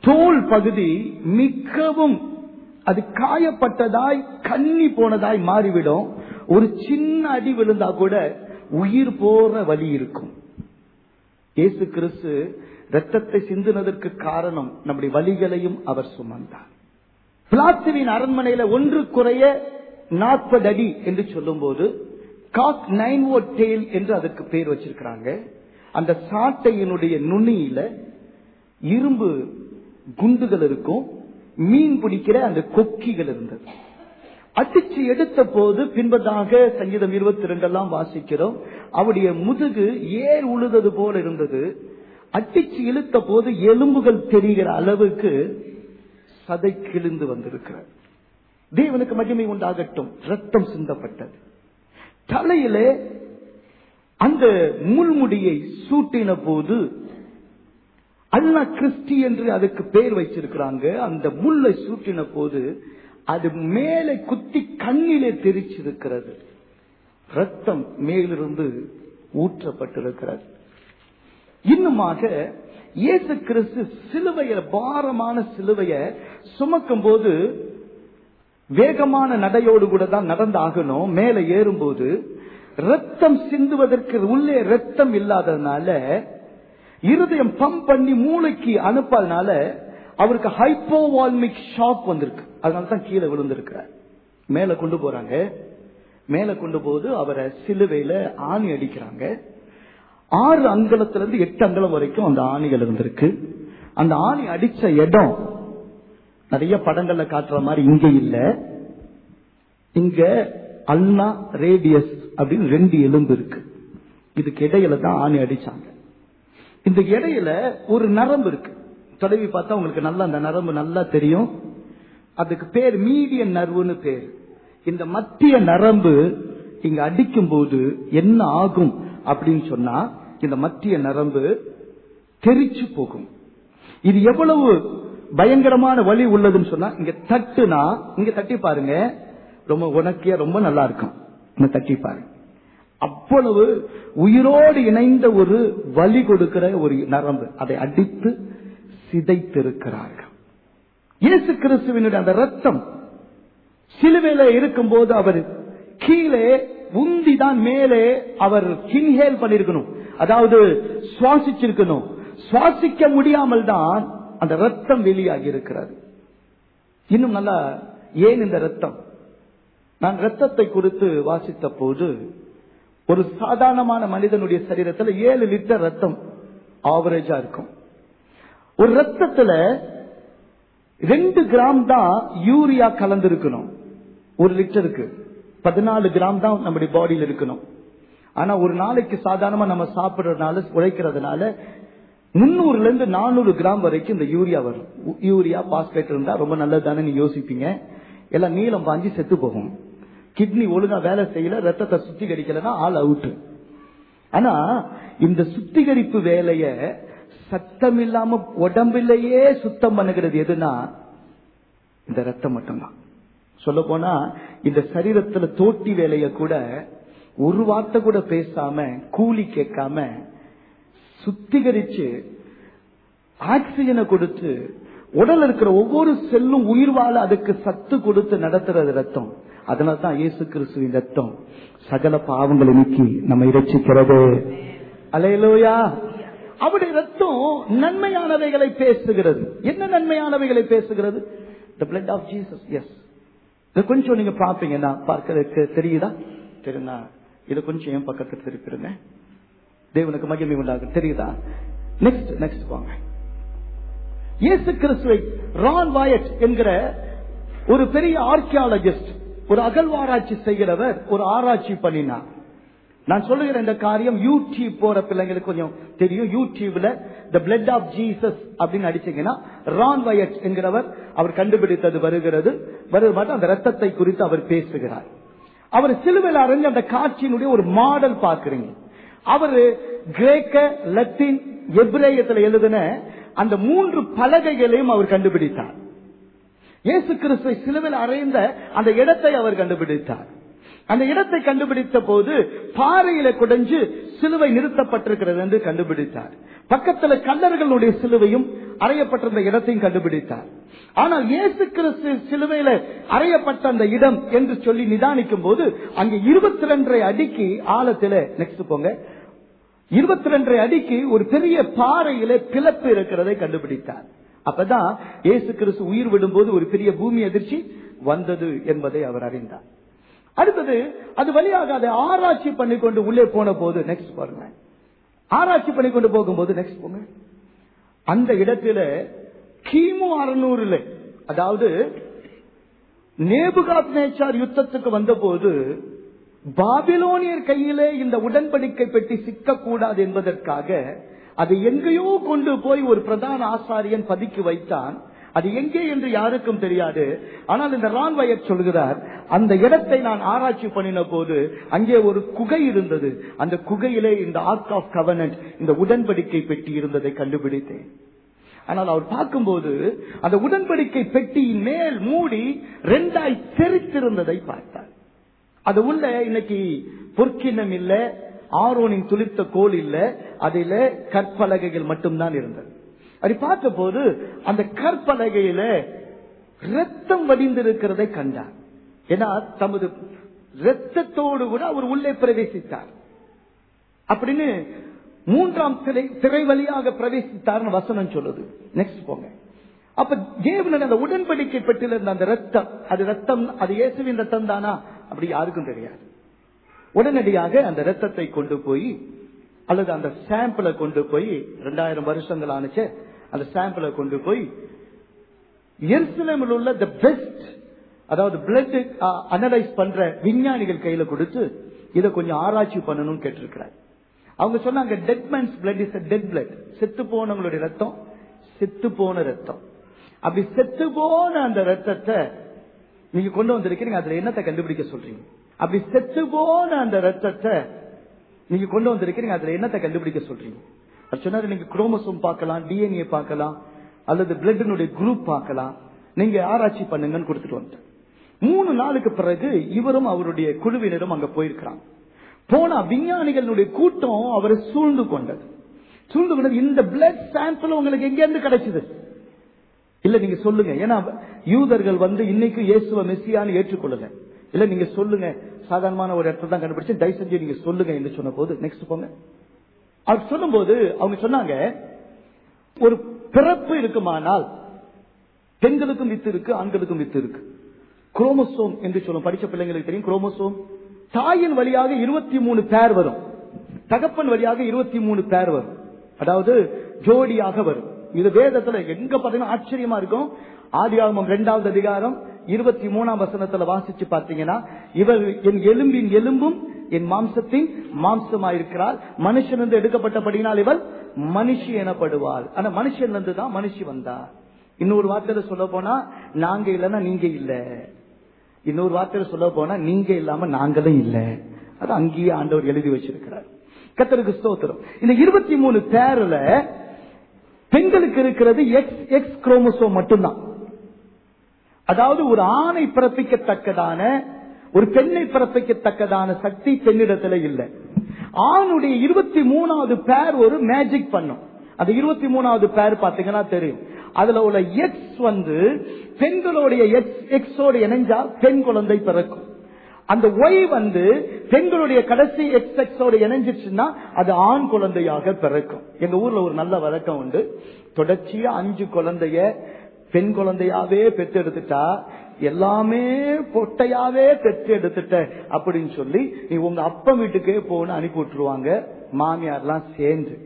தோல் பகுதி மிகவும் அது காயப்பட்டதாய் கண்ணி போனதாய் மாறிவிடும் ஒரு சின்ன அடி விழுந்தா கூட உயிர் போற வலி இருக்கும் இயேசு கிறிஸ்து ரத்தத்தை சிந்தினதற்கு காரணம் நம்முடைய வலிகளையும் அவர் சுமந்தார் பிளாத்துவின் அரண்மனையில ஒன்று குறைய நாற்பது அடி என்று சொல்லும்போது காக் நைன் ஓ டேல் என்று அதற்கு பேர் வச்சிருக்கிறாங்க அந்த சாட்டையினுடைய நுனியில இரும்பு குண்டுகள் இருக்கும் மீன் பிடிக்கிற அந்த கொக்கிகள் இருந்தது அடிச்சு எடுத்த போது பின்பதாக சங்கீதம் இருபத்தி ரெண்டெல்லாம் வாசிக்கிறோம் அவருடைய முதுகு ஏர் உழுதது போல இருந்தது அடிச்சு இழுத்த போது எலும்புகள் தெரிகிற அளவுக்கு சதை கிழிந்து வந்திருக்கிறார் தேவனுக்கு மகிமை உண்டாகட்டும் ரத்தம் சிந்தப்பட்டது தலையிலே அந்த முள்முடியை சூட்டின போது அல்லா கிறிஸ்டி என்று அதுக்கு பெயர் வச்சிருக்கிறாங்க அந்த முல்லை சூட்டின போது அது மேலே குத்தி கண்ணிலே தெரிச்சிருக்கிறது ரத்தம் மேலிருந்து ஊற்றப்பட்டிருக்கிறது இன்னுமாக இயேசு கிறிஸ்து சிலுவைய பாரமான சிலுவைய சுமக்கும் போது வேகமான நடையோடு கூட தான் நடந்தாகணும் மேலே ஏறும்போது ரத்தம் சிந்துவதற்கு உள்ளே ரத்தம் இல்லாததுனால இருதயம் பம்ப் பண்ணி மூளைக்கு அனுப்பாதனால அவருக்கு ஹைப்போவால்மிக் ஷாக் வந்திருக்கு அதனால தான் கீழே விழுந்திருக்கிறார் மேல கொண்டு போறாங்க மேல கொண்டு போது அவரை சிலுவையில ஆணி அடிக்கிறாங்க ஆறு அங்கலத்திலிருந்து எட்டு அங்கலம் வரைக்கும் அந்த ஆணிகள் இருந்திருக்கு அந்த ஆணி அடிச்ச இடம் நிறைய படங்கள்ல காட்டுற மாதிரி இங்க இல்ல இங்க அல்னா ரேடியஸ் அப்படின்னு ரெண்டு எலும்பு இருக்கு இதுக்கு இடையில தான் ஆணி அடிச்சாங்க இந்த இடையில ஒரு நரம்பு இருக்கு தொலைவி பார்த்தா உங்களுக்கு நல்லா அந்த நரம்பு நல்லா தெரியும் அதுக்கு பேர் மீடியன் நர்வுன்னு பேர் இந்த மத்திய நரம்பு இங்க அடிக்கும் போது என்ன ஆகும் அப்படின்னு சொன்னா இந்த மத்திய நரம்பு தெரிச்சு போகும் இது எவ்வளவு பயங்கரமான வழி உள்ளதுன்னு சொன்னா இங்க தட்டுனா இங்க தட்டி பாருங்க ரொம்ப உனக்கியா ரொம்ப நல்லா இருக்கும் இங்க தட்டி பாருங்க அவ்வளவு உயிரோடு இணைந்த ஒரு வலி கொடுக்கிற ஒரு நரம்பு அதை அடித்து சிதைத்திருக்கிறார்கள் இயேசு கிறிஸ்துவினுடைய அந்த ரத்தம் சிலுவையில இருக்கும்போது அவர் கீழே உந்தி தான் மேலே அவர் இன்ஹேல் பண்ணிருக்கணும் அதாவது சுவாசிச்சிருக்கணும் சுவாசிக்க முடியாமல் தான் அந்த ரத்தம் வெளியாகி இருக்கிறது இன்னும் நல்லா ஏன் இந்த ரத்தம் நான் ரத்தத்தை குறித்து வாசித்த போது ஒரு சாதாரணமான மனிதனுடைய சரீரத்தில் ஏழு லிட்டர் ரத்தம் ஆவரேஜா இருக்கும் ஒரு ரத்தத்துல ரெண்டு கிராம் தான் யூரியா கலந்து இருக்கணும் ஒரு லிட்டருக்கு பதினாலு கிராம் தான் நம்முடைய பாடியில் இருக்கணும் ஆனா ஒரு நாளைக்கு சாதாரணமா நம்ம சாப்பிடுறதுனால உழைக்கிறதுனால முன்னூறுல இருந்து நானூறு கிராம் வரைக்கும் இந்த யூரியா வரும் உ- யூரியா பாஸ்பேட் இருந்தா ரொம்ப நல்லதுதானே நீங்க யோசிப்பீங்க எல்லாம் நீளம் பாஞ்சி செத்து போகும் கிட்னி ஒழுங்கா வேலை செய்யல ரத்தத்தை சுத்திகரிக்கலன்னா ஆள் அவுட்டு ஆனா இந்த சுத்திகரிப்பு வேலைய சத்தம் இல்லாம உடம்பிலேயே சுத்தம் பண்ணுகிறது எதுனா இந்த ரத்தம் மட்டும்தான் சொல்ல போனா இந்த சரீரத்துல தோட்டி வேலைய கூட ஒரு வார்த்தை கூட பேசாம கூலி கேட்காம சுத்திகரிச்சு ஆக்சிஜனை கொடுத்து உடல்ல இருக்கிற ஒவ்வொரு செல்லும் உயிர் வாழ அதுக்கு சத்து கொடுத்து நடத்துறது ரத்தம் அதனால தான் இயேசு கிறிஸ்துவின் ரத்தம் சகல பாவங்களை நீக்கி நம்ம இரட்சிக்கிறது அலையலோயா அவருடைய ரத்தம் நன்மையானவைகளை பேசுகிறது என்ன நன்மையானவைகளை பேசுகிறது the blood of jesus yes இதை கொஞ்சம் நீங்க பாப்பீங்கன்னா பார்க்கறதுக்கு தெரியுதா தெரியுதா இது கொஞ்சம் என் பக்கத்துல திருப்பிடுங்க தேவனுக்கு மகிமை உண்டாகும் தெரியுதா நெக்ஸ்ட் நெக்ஸ்ட் வாங்க இயேசு கிறிஸ்துவை ரான் வாயட் என்கிற ஒரு பெரிய ஆர்கியாலஜிஸ்ட் ஒரு அகழ்வாராய்ச்சி செய்கிறவர் ஒரு ஆராய்ச்சி பண்ணினார் நான் சொல்லுகிற இந்த காரியம் யூடியூப் போற பிள்ளைங்களுக்கு கொஞ்சம் தெரியும் யூடியூப்ல த பிளட் ஆஃப் ஜீசஸ் அப்படின்னு அடிச்சீங்கன்னா ரான் வயட் என்கிறவர் அவர் கண்டுபிடித்தது வருகிறது வருவது அந்த ரத்தத்தை குறித்து அவர் பேசுகிறார் அவர் சிலுவையில் அறைஞ்ச அந்த காட்சியினுடைய ஒரு மாடல் பார்க்கிறீங்க அவர் கிரேக்க லத்தீன் எப்ரேயத்துல எழுதின அந்த மூன்று பலகைகளையும் அவர் கண்டுபிடித்தார் இயேசு கிறிஸ்துவை சிலுவையில் அறைந்த அந்த இடத்தை அவர் கண்டுபிடித்தார் அந்த இடத்தை கண்டுபிடித்த போது பாறையில குடைஞ்சு சிலுவை நிறுத்தப்பட்டிருக்கிறது என்று கண்டுபிடித்தார் பக்கத்துல கல்லர்களுடைய சிலுவையும் அறையப்பட்டிருந்த இடத்தையும் கண்டுபிடித்தார் ஆனால் இயேசு கிறிஸ்து சிலுவையில அறையப்பட்ட அந்த இடம் என்று சொல்லி நிதானிக்கும் போது அங்கே இருபத்தி ரெண்டரை அடிக்கு ஆழத்தில நெக்ஸ்ட் போங்க இருபத்தி ரெண்டரை அடிக்கு ஒரு பெரிய பாறையில பிளப்பு இருக்கிறதை கண்டுபிடித்தார் அப்பதான் இயேசு கிறிஸ்து உயிர் விடும்போது ஒரு பெரிய பூமி அதிர்ச்சி வந்தது என்பதை அவர் அறிந்தார் அடுத்தது அது வழியாக அதை ஆராய்ச்சி பண்ணி கொண்டு உள்ளே போன போது நெக்ஸ்ட் பாருங்க ஆராய்ச்சி பண்ணி கொண்டு போகும்போது நெக்ஸ்ட் போங்க அந்த இடத்துல கிமு அறுநூறுல அதாவது நேபுகாத் நேச்சார் யுத்தத்துக்கு வந்தபோது பாபிலோனியர் கையிலே இந்த உடன்படிக்கை பெட்டி சிக்கக்கூடாது என்பதற்காக அது எங்கேயோ கொண்டு போய் ஒரு பிரதான ஆசாரியன் பதுக்கி வைத்தான் அது எங்கே என்று யாருக்கும் தெரியாது ஆனால் இந்த ரான்வயர் சொல்கிறார் அந்த இடத்தை நான் ஆராய்ச்சி பண்ணின போது அங்கே ஒரு குகை இருந்தது அந்த குகையிலே இந்த ஆர்க் ஆஃப் கவர்னன்ட் இந்த உடன்படிக்கை பெட்டி இருந்ததை கண்டுபிடித்தேன் ஆனால் அவர் பார்க்கும்போது அந்த உடன்படிக்கை பெட்டியின் மேல் மூடி ரெண்டாய் தெரித்திருந்ததை பார்த்தார் அது உள்ள இன்னைக்கு பொற்கிண்ணம் இல்ல ஆரோனின் துளித்த கோல் இல்ல அதில கற்பலகைகள் மட்டும்தான் இருந்தது அப்படி பார்த்த போது அந்த கற்பலகையில ரத்தம் வடிந்திருக்கிறதை கண்டார் ஏன்னா தமது ரத்தத்தோடு கூட அவர் உள்ளே பிரவேசித்தார் அப்படின்னு மூன்றாம் திரை திரை வழியாக பிரவேசித்தார்னு வசனம் சொல்லுது நெக்ஸ்ட் போங்க அப்ப தேவனன் அந்த உடன்படிக்கை பெற்றிருந்த அந்த ரத்தம் அது ரத்தம் அது இயேசுவின் ரத்தம் தானா அப்படி யாருக்கும் தெரியாது உடனடியாக அந்த ரத்தத்தை கொண்டு போய் அல்லது அந்த சாம்பிளை கொண்டு போய் ரெண்டாயிரம் வருஷங்கள் ஆனுச்சு அந்த சாம்பிளை கொண்டு போய் எருசலேமில் உள்ள த பெஸ்ட் அதாவது பிளட் அனலைஸ் பண்ற விஞ்ஞானிகள் கையில கொடுத்து இதை கொஞ்சம் ஆராய்ச்சி பண்ணணும்னு கேட்டிருக்கிறார் அவங்க சொன்னாங்க dead man's blood is dead blood செத்து போனவங்களுடைய ரத்தம் செத்து போன ரத்தம் அப்படி செத்து போன அந்த ரத்தத்தை நீங்க கொண்டு வந்திருக்கீங்க அதுல என்னத்தை கண்டுபிடிக்க சொல்றீங்க அப்படி செத்து போன அந்த ரத்தத்தை நீங்க கொண்டு வந்திருக்கீங்க அதுல என்னத்தை கண்டுபிடிக்க சொல்றீங்க அது சொன்னாரு நீங்க குரோமோசோம் பார்க்கலாம் டிஎன்ஏ பார்க்கலாம் அல்லது பிளட்டினுடைய குரூப் பார்க்கலாம் நீங்க ஆராய்ச்சி பண்ணுங்கன்னு கொடுத்துட்டு வந்துட்டேன் மூணு நாளுக்கு பிறகு இவரும் அவருடைய குழுவினரும் அங்க போயிருக்கிறாங்க போனா விஞ்ஞானிகளுடைய கூட்டம் அவரை சூழ்ந்து கொண்டது சூழ்ந்து கொண்டது இந்த பிளட் சாம்பிள் உங்களுக்கு எங்க இருந்து கிடைச்சது இல்ல நீங்க சொல்லுங்க ஏன்னா யூதர்கள் வந்து இன்னைக்கு இயேசுவ மெஸ்ஸியான்னு ஏற்றுக்கொள்ளல இல்ல நீங்க சொல்லுங்க சாதாரணமான ஒரு இடத்துல தான் கண்டுபிடிச்சு தயவு செஞ்சு நீங்க சொல்லுங்க என்று சொன்ன போது நெக்ஸ்ட் போங்க அவர் சொல்லும் போது அவங்க சொன்னாங்க ஒரு பிறப்பு இருக்குமானால் பெண்களுக்கும் வித்து இருக்கு ஆண்களுக்கும் வித்து இருக்கு குரோமோசோம் என்று சொல்லும் படிச்ச பிள்ளைங்களுக்கு தெரியும் குரோமோசோம் தாயின் வழியாக இருபத்தி மூணு பேர் வரும் தகப்பன் வழியாக இருபத்தி மூணு பேர் வரும் அதாவது ஜோடியாக வரும் இது வேதத்துல எங்க பாத்தீங்கன்னா ஆச்சரியமா இருக்கும் ஆதியாகமம் இரண்டாவது அதிகாரம் இருபத்தி மூணாம் வசனத்துல வாசிச்சு பார்த்தீங்கன்னா இவர் என் எலும்பின் எலும்பும் என் மாம்சத்தின் மாம்சமாயிருக்கிறாள் மனுஷன் எடுக்கப்பட்டபடினால் இவள் மனுஷி எனப்படுவாள் ஆனா மனுஷன் இருந்து தான் மனுஷி வந்தா இன்னொரு வார்த்தையில சொல்ல போனா நாங்க இல்லைன்னா நீங்க இல்ல இன்னொரு வார்த்தையில சொல்ல போனா நீங்க இல்லாம நாங்களும் இல்ல அது அங்கேயே ஆண்டவர் எழுதி வச்சிருக்கிறார் கத்தருக்கு ஸ்தோத்திரம் இந்த இருபத்தி மூணு பேர்ல பெண்களுக்கு இருக்கிறது எக்ஸ் எக்ஸ் குரோமோசோம் மட்டும்தான் அதாவது ஒரு ஆணை பிறப்பிக்கத்தக்கதான ஒரு பெண்ணை பிறப்பிக்கத்தக்கதான சக்தி பெண்ணிடத்துல இல்லை ஆணுடைய இருபத்தி மூணாவது பேர் ஒரு மேஜிக் பண்ணும் அந்த இருபத்தி மூணாவது பேர் பாத்தீங்கன்னா தெரியும் அதுல உள்ள எக்ஸ் வந்து பெண்களுடைய எக்ஸ் எக்ஸோடு இணைஞ்சா பெண் குழந்தை பிறக்கும் அந்த ஒய் வந்து பெண்களுடைய கடைசி எக்ஸ் எக்ஸோடு இணைஞ்சிச்சுன்னா அது ஆண் குழந்தையாக பிறக்கும் எங்க ஊர்ல ஒரு நல்ல வழக்கம் உண்டு தொடர்ச்சியா அஞ்சு குழந்தைய பெண் குழந்தையாவே பெற்று எடுத்துட்டா எல்லாமே பொட்டையாவே பெற்று எடுத்துட்ட அப்படின்னு சொல்லி நீ உங்க அப்பா வீட்டுக்கே போன்னு அனுப்பி விட்டுருவாங்க மாமியார்லாம் சேர்ந்து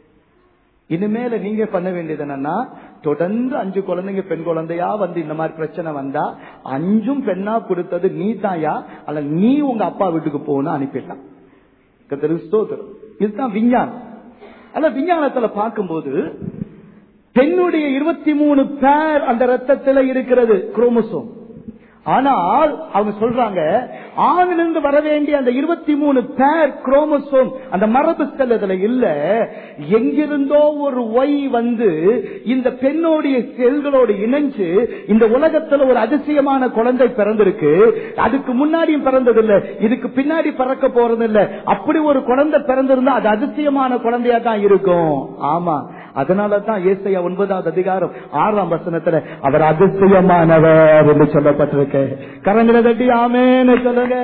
இனிமேல நீங்க பண்ண வேண்டியது என்னன்னா தொடர்ந்து அஞ்சு குழந்தைங்க பெண் குழந்தையா வந்து இந்த மாதிரி பிரச்சனை வந்தா அஞ்சும் பெண்ணா கொடுத்தது நீ தாயா அல்ல நீ உங்க அப்பா வீட்டுக்கு போகணும் அனுப்பிடலாம் ஸ்தோத்திரம் இதுதான் விஞ்ஞானம் அல்ல விஞ்ஞானத்துல பார்க்கும்போது பெண்ணுடைய இருபத்தி மூணு பேர் அந்த ரத்தத்துல இருக்கிறது குரோமோசோம் ஆனால் அவங்க சொல்றாங்க ஆணிலிருந்து வர வேண்டிய அந்த இருபத்தி மூணு பேர் குரோமோசோம் அந்த மரபு செல் அதுல இல்ல எங்கிருந்தோ ஒரு ஒய் வந்து இந்த பெண்ணோடைய செல்களோடு இணைஞ்சு இந்த உலகத்துல ஒரு அதிசயமான குழந்தை பிறந்திருக்கு அதுக்கு முன்னாடியும் பிறந்ததில்லை இதுக்கு பின்னாடி பிறக்க போறது இல்ல அப்படி ஒரு குழந்தை பிறந்திருந்தா அது அதிசயமான குழந்தையா தான் இருக்கும் ஆமா அதனால தான் ஏசையா ஒன்பதாவது அதிகாரம் ஆறாம் வசனத்துல அவர் அதிசயமானவர் என்று சொல்லப்பட்டிருக்கு கரங்களை தட்டி ஆமேன்னு சொல்லுங்க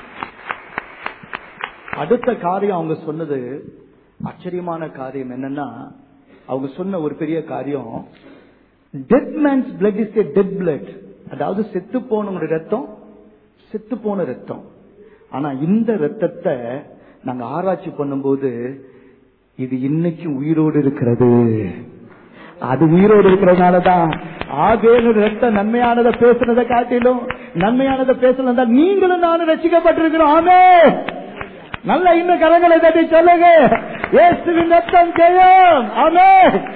அடுத்த காரியம் அவங்க சொன்னது ஆச்சரியமான காரியம் என்னன்னா அவங்க சொன்ன ஒரு பெரிய காரியம் dead man's blood is a dead blood அதாவது செத்து போனவங்க ரத்தம் செத்து போன ரத்தம் ஆனா இந்த ரத்தத்தை நாங்க ஆராய்ச்சி பண்ணும்போது இது இன்னைக்கும் உயிரோடு இருக்கிறது அது உயிரோடு இருக்கிறதுனாலதான் ஆவேனு ரத்த நன்மையானதை பேசுனதை காட்டிலும் நன்மையானதை பேசுனதா நீங்களும் நானும் ரசிக்கப்பட்டிருக்கிறோம் ஆமே நல்ல இன்னும் கரங்களை தட்டி சொல்லுங்க இயேசுவின் ரத்தம் ஜெயம் ஆமே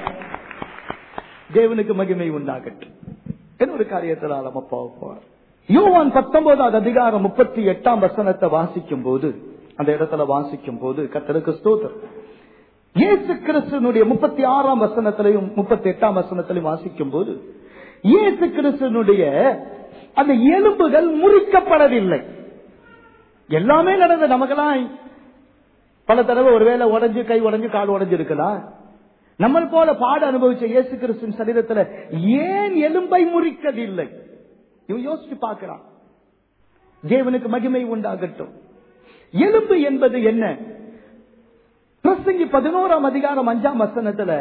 தேவனுக்கு மகிமை உண்டாகட்டும் என்ன ஒரு காரியத்தில் நம்ம போவோம் யோவான் பத்தொன்பதாவது அதிகாரம் முப்பத்தி எட்டாம் வசனத்தை வாசிக்கும் போது அந்த இடத்துல வாசிக்கும் போது கத்தருக்கு ஸ்தோத்திரம் இயேசு கிறிஸ்துனுடைய முப்பத்தி ஆறாம் வசனத்திலையும் முப்பத்தி எட்டாம் வசனத்திலையும் வாசிக்கும் போது இயேசு கிறிஸ்துனுடைய அந்த எலும்புகள் முறிக்கப்படவில்லை எல்லாமே நடந்த நமக்கெல்லாம் பல தடவை ஒருவேளை உடைஞ்சு கை உடைஞ்சு கால் உடைஞ்சு இருக்கலாம் நம்ம போல பாடு அனுபவிச்ச இயேசு கிறிஸ்துவின் சரீரத்துல ஏன் எலும்பை முறிக்கவில்லை இவன் யோசிச்சு பார்க்கிறான் தேவனுக்கு மகிமை உண்டாகட்டும் எலும்பு என்பது என்ன பிரசங்கி பதினோராம் அதிகாரம் அஞ்சாம் வசனத்துல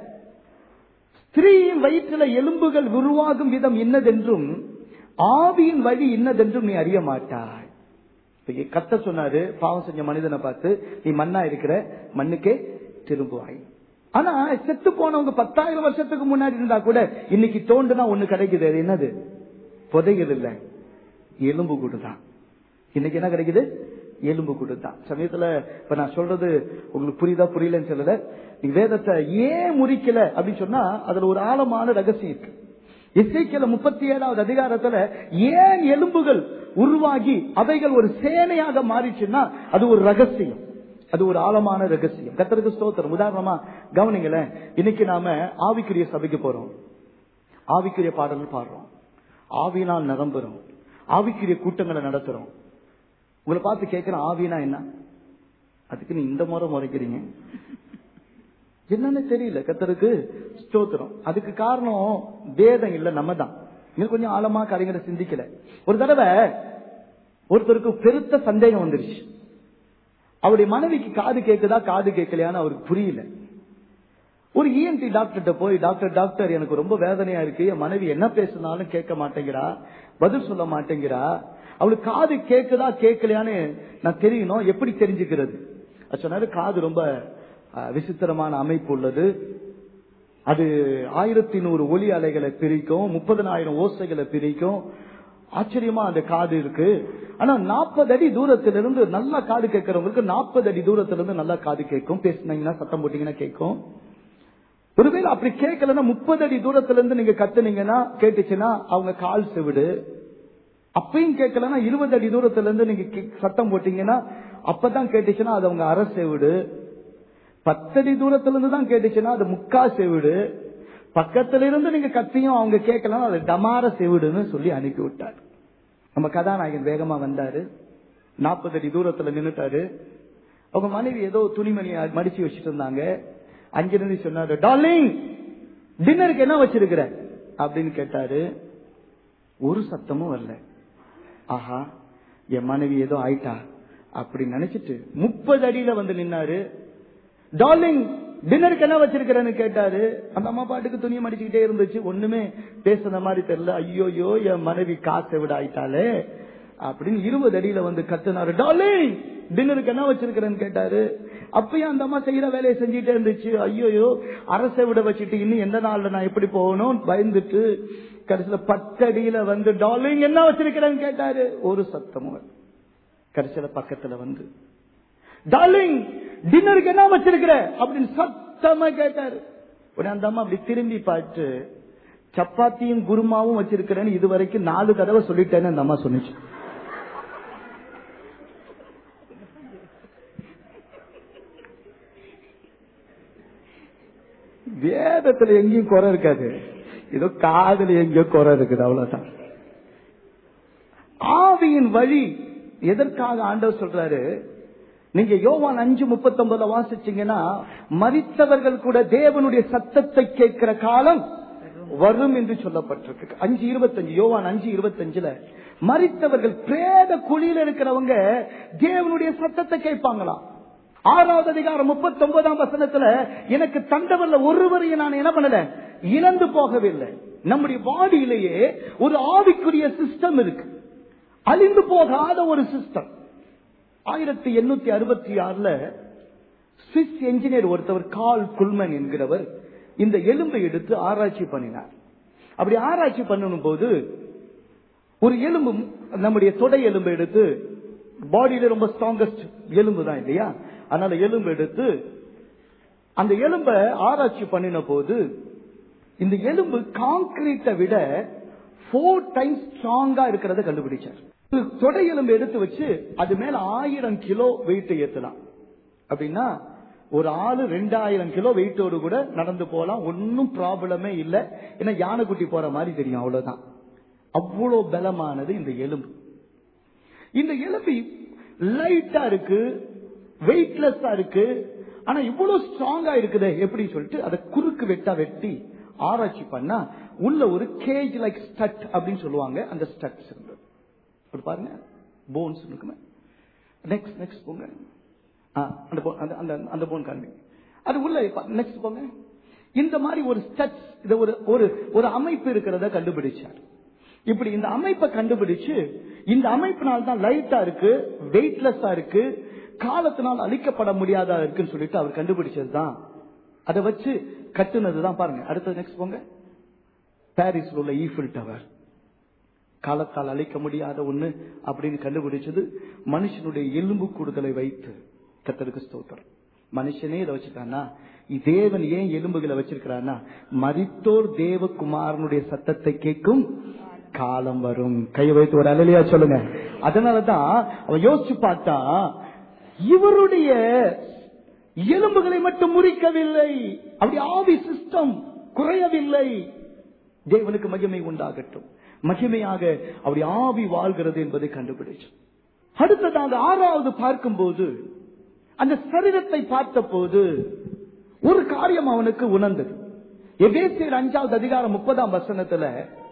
ஸ்திரீயின் வயிற்றில எலும்புகள் உருவாகும் விதம் இன்னதென்றும் ஆவியின் வழி இன்னதென்றும் நீ அறிய மாட்டாய் இப்ப கத்த சொன்னாரு பாவம் செஞ்ச மனிதனை பார்த்து நீ மண்ணா இருக்கிற மண்ணுக்கே திரும்புவாய் ஆனா செத்து போனவங்க பத்தாயிரம் வருஷத்துக்கு முன்னாடி இருந்தா கூட இன்னைக்கு தோண்டுனா ஒண்ணு கிடைக்குது அது என்னது புதைகள் இல்ல எலும்பு கூடுதான் இன்னைக்கு என்ன கிடைக்குது எலும்பு கூடுதான் சமயத்துல இப்ப நான் சொல்றது உங்களுக்கு புரியுதா புரியலன்னு சொல்லல நீ வேதத்தை ஏன் முறிக்கல அப்படின்னு சொன்னா அதுல ஒரு ஆழமான ரகசியம் இருக்கு இசைக்கல முப்பத்தி ஏழாவது அதிகாரத்துல ஏன் எலும்புகள் உருவாகி அவைகள் ஒரு சேனையாக மாறிச்சுன்னா அது ஒரு ரகசியம் அது ஒரு ஆழமான ரகசியம் கத்தருக்கு ஸ்தோத்திரம் உதாரணமா கவனிங்களேன் இன்னைக்கு நாம ஆவிக்குரிய சபைக்கு போறோம் ஆவிக்குரிய பாடல் பாடுறோம் ஆவியினால் நிரம்புறோம் ஆவிக்குரிய கூட்டங்களை நடத்துறோம் உங்களை பார்த்து கேட்கிற ஆவினா என்ன அதுக்கு நீ இந்த முறை முறைக்கிறீங்க என்னன்னு தெரியல கத்தருக்கு ஸ்தோத்திரம் அதுக்கு காரணம் வேதம் இல்ல நம்ம தான் இன்னும் கொஞ்சம் ஆழமா காரியங்களை சிந்திக்கல ஒரு தடவை ஒருத்தருக்கு பெருத்த சந்தேகம் வந்துருச்சு அவருடைய மனைவிக்கு காது கேக்குதா காது கேட்கலையான்னு அவருக்கு புரியல ஒரு இஎன்டி டாக்டர்கிட்ட போய் டாக்டர் டாக்டர் எனக்கு ரொம்ப வேதனையா இருக்கு என் மனைவி என்ன பேசினாலும் கேட்க மாட்டேங்கிறா பதில் சொல்ல மாட்டேங்கிறா அவளுக்கு காது கேக்குதா கேட்கலையான்னு நான் தெரியணும் எப்படி தெரிஞ்சுக்கிறது அது சொன்னாரு காது ரொம்ப அஹ், விசித்திரமான அமைப்பு உள்ளது அது ஆயிரத்தி நூறு ஒலி அலைகளை பிரிக்கும் முப்பதனாயிரம் ஓசைகளை பிரிக்கும் ஆச்சரியமா அந்த காது இருக்கு ஆனா நாற்பது அடி தூரத்துல இருந்து நல்லா காது கேட்கறவங்களுக்கு நாற்பது அடி தூரத்துல இருந்து நல்லா காது கேட்கும் பேசினீங்கன்னா சத்தம் போட்டீங்கன்னா கேட்கும் ஒருவேளை அப்படி கேட்கலன்னா முப்பது அடி தூரத்துல இருந்து நீங்க கத்துனீங்கன்னா கேட்டுச்சுன்னா அவங்க கால் செவிடு அப்பயும் கேட்கலன்னா இருபது அடி தூரத்துல இருந்து நீங்க கே- சத்தம் போட்டீங்கன்னா அப்பதான் கேட்டுச்சுன்னா அது அவங்க அரை செவிடு பத்தடி தூரத்துல இருந்து தான் கேட்டுச்சுன்னா அது முக்கா செவிடு பக்கத்துல இருந்து நீங்க கத்தியும் அவங்க கேட்கலாம் அது டமார செவிடுன்னு சொல்லி அனுப்பி விட்டார் நம்ம கதாநாயகன் வேகமா வந்தாரு நாற்பது அடி தூரத்துல நின்னுட்டாரு அவங்க மனைவி ஏதோ துணிமணியை மடிச்சு வச்சுட்டு இருந்தாங்க அஞ்சு நிமிஷம் சொன்னாரு டார்லிங் டின்னருக்கு என்ன வச்சிருக்கிற அப்படின்னு கேட்டாரு ஒரு சத்தமும் வரல ஆஹா என் மனைவி ஏதோ ஆயிட்டா அப்படி நினைச்சிட்டு முப்பது அடியில வந்து நின்னாரு டார்லிங் டின்னருக்கு என்ன வச்சிருக்கிறேன்னு கேட்டாரு அந்த அம்மா பாட்டுக்கு துணியை மடிச்சுக்கிட்டே இருந்துச்சு ஒண்ணுமே பேசுன மாதிரி தெரியல ஐயோயோ என் மனைவி காசை விட ஆயிட்டாலே அப்படின்னு இருபது அடியில வந்து கத்துனாரு டார்லிங் டின்னருக்கு என்ன வச்சிருக்கிறேன்னு கேட்டாரு அப்பயும் அந்த அம்மா செய்யற வேலையை செஞ்சுட்டே இருந்துச்சு ஐயோயோ அரசை விட வச்சுட்டு இன்னும் எந்த நாள்ல நான் எப்படி போகணும் பயந்துட்டு கடைசியில பத்தடியில வந்து டார்லிங் என்ன வச்சிருக்கிறேன்னு கேட்டாரு ஒரு சத்தமும் வரல. கடைசியில பக்கத்துல வந்து டார்லிங் டின்னருக்கு என்ன வச்சிருக்கிற அப்படின்னு சத்தமா கேட்டாரு உடனே அந்த அம்மா அப்படி திரும்பி பார்த்து சப்பாத்தியும் குருமாவும் வச்சிருக்கிறேன்னு இது வரைக்கும் நாலு தடவை சொல்லிட்டேன்னு அந்த அம்மா சொன்னிச்சு வேதத்துல எங்கேயும் குறை இருக்காது ஏதோ காதுல எங்கேயோ குறை இருக்குது அவ்வளவுதான் ஆவியின் வழி எதற்காக ஆண்டவர் சொல்றாரு நீங்க யோவான் அஞ்சு முப்பத்தி வாசிச்சீங்கன்னா மரித்தவர்கள் கூட தேவனுடைய சத்தத்தை கேட்கிற காலம் வரும் என்று சொல்லப்பட்டிருக்கு அஞ்சு இருபத்தஞ்சு யோவான் அஞ்சு இருபத்தஞ்சுல மரித்தவர்கள் பிரேத குழியில இருக்கிறவங்க தேவனுடைய சத்தத்தை கேட்பாங்களாம் ஆறாவது அதிகாரம் முப்பத்தி ஒன்பதாம் வசனத்துல எனக்கு தந்தவர்ல ஒருவரையும் நான் என்ன பண்ணல இழந்து போகவில்லை நம்முடைய பாடியிலேயே ஒரு ஆவிக்குரிய சிஸ்டம் இருக்கு அழிந்து போகாத ஒரு சிஸ்டம் ஆயிரத்தி எண்ணூத்தி அறுபத்தி ஆறுல சுவிஸ் என்ஜினியர் ஒருத்தவர் கால் குல்மன் என்கிறவர் இந்த எலும்பை எடுத்து ஆராய்ச்சி பண்ணினார் அப்படி ஆராய்ச்சி பண்ணணும் போது ஒரு எலும்பு நம்முடைய தொடை எலும்பை எடுத்து பாடியில ரொம்ப ஸ்ட்ராங்கஸ்ட் எலும்பு தான் இல்லையா அதனால எலும்பு எடுத்து அந்த எலும்பை ஆராய்ச்சி பண்ணின போது இந்த எலும்பு காங்கிரீட்டை விட ஃபோர் டைம்ஸ் ஸ்ட்ராங்கா இருக்கிறத கண்டுபிடிச்சார் ஒரு தொடை எலும்பு எடுத்து வச்சு அது மேல ஆயிரம் கிலோ வெயிட் ஏத்தலாம் அப்படின்னா ஒரு ஆளு ரெண்டாயிரம் கிலோ வெயிட்டோடு கூட நடந்து போலாம் ஒன்னும் ப்ராப்ளமே இல்ல ஏன்னா யானைக்குட்டி போற மாதிரி தெரியும் அவ்வளவுதான் அவ்வளவு பலமானது இந்த எலும்பு இந்த எலும்பு லைட்டா இருக்கு வெயிட்லெஸ்ஸா இருக்கு ஆனா இவ்வளவு ஸ்ட்ராங்கா இருக்குது எப்படி சொல்லிட்டு அதை குறுக்கு வெட்டா வெட்டி ஆராய்ச்சி பண்ணா உள்ள ஒரு கேஜ் லைக் ஸ்டட் அப்படின்னு சொல்லுவாங்க அந்த ஸ்டட்ஸ் இருந்தது இப்படி பாருங்க போன்ஸ் இருக்குமே நெக்ஸ்ட் நெக்ஸ்ட் போங்க ஆ, அந்த bone- அந்த- அந்த அந்த போன் காண்பி அது உள்ள நெக்ஸ்ட் போங்க இந்த மாதிரி ஒரு ஸ்டட்ஸ் இது ஒரு ஒரு ஒரு அமைப்பு இருக்கிறத கண்டுபிடிச்சார் இப்படி இந்த அமைப்பை கண்டுபிடிச்சு இந்த அமைப்பினால் தான் லைட்டா இருக்கு வெயிட்லெஸ்ஸா இருக்கு காலத்தினால் அழிக்கப்பட முடியாதா இருக்குன்னு சொல்லிட்டு அவர் கண்டுபிடிச்சது தான் அதை வச்சு கட்டுனது தான் பாருங்க அடுத்தது நெக்ஸ்ட் போங்க பாரிஸ்ல உள்ள ஈஃபில் டவர் காலத்தால் அழிக்க முடியாத ஒண்ணு அப்படின்னு கண்டுபிடிச்சது மனுஷனுடைய எலும்பு கூடுதலை வைத்து கத்தருக்கு ஸ்தோத்திரம் மனுஷனே இதை வச்சிருக்கானா தேவன் ஏன் எலும்புகளை வச்சிருக்கிறானா மரித்தோர் தேவகுமாரனுடைய சத்தத்தை கேட்கும் காலம் வரும் கை வைத்து ஒரு அலையா சொல்லுங்க அதனாலதான் அவன் யோசிச்சு பார்த்தா இவருடைய எலும்புகளை மட்டும் முறிக்கவில்லை அப்படி ஆவி சிஸ்டம் குறையவில்லை தேவனுக்கு மகிமை உண்டாகட்டும் மகிமையாக அப்படி ஆவி வாழ்கிறது என்பதை கண்டுபிடிச்சு அடுத்ததாக ஆறாவது பார்க்கும்போது அந்த சரீரத்தை பார்த்தபோது ஒரு காரியம் அவனுக்கு உணர்ந்தது எபேசியர் அஞ்சாவது அதிகாரம் முப்பதாம் வசனத்துல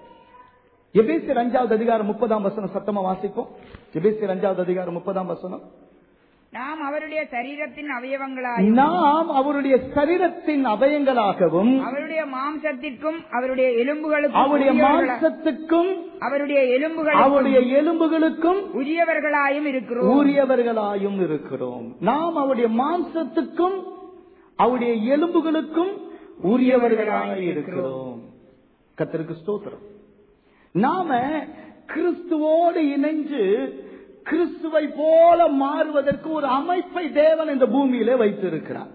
எபேசியர் அஞ்சாவது அதிகாரம் முப்பதாம் வசனம் சத்தமா வாசிப்போம் எபேசியர் அஞ்சாவது அதிகாரம் முப்பதாம் வசனம் நாம் அவருடைய சரீரத்தின் அவயவங்களாயும் நாம் அவருடைய சரீரத்தின் அவயங்களாகவும் அவருடைய மாம்சத்திற்கும் அவருடைய எலும்புகளுக்கும் அவருடைய உரியவர்களா- மாம்சத்துக்கும் அவருடைய எலும்புகளுக்கும் அவருடைய எலும்புகளுக்கும் உரியவர்களாயும் இருக்கிறோம் ஊறியவர்களாயும் இருக்கிறோம் நாம் அவருடைய மாம்சத்துக்கும் அவருடைய எலும்புகளுக்கும் உரியவர்களாய் இருக்கிறோம் கத்தருக்கு ஸ்தோத்திரம் நாம கிறிஸ்துவோடு இணைஞ்சு கிறிஸ்துவை போல மாறுவதற்கு ஒரு அமைப்பை தேவன் இந்த பூமியிலே வைத்திருக்கிறார்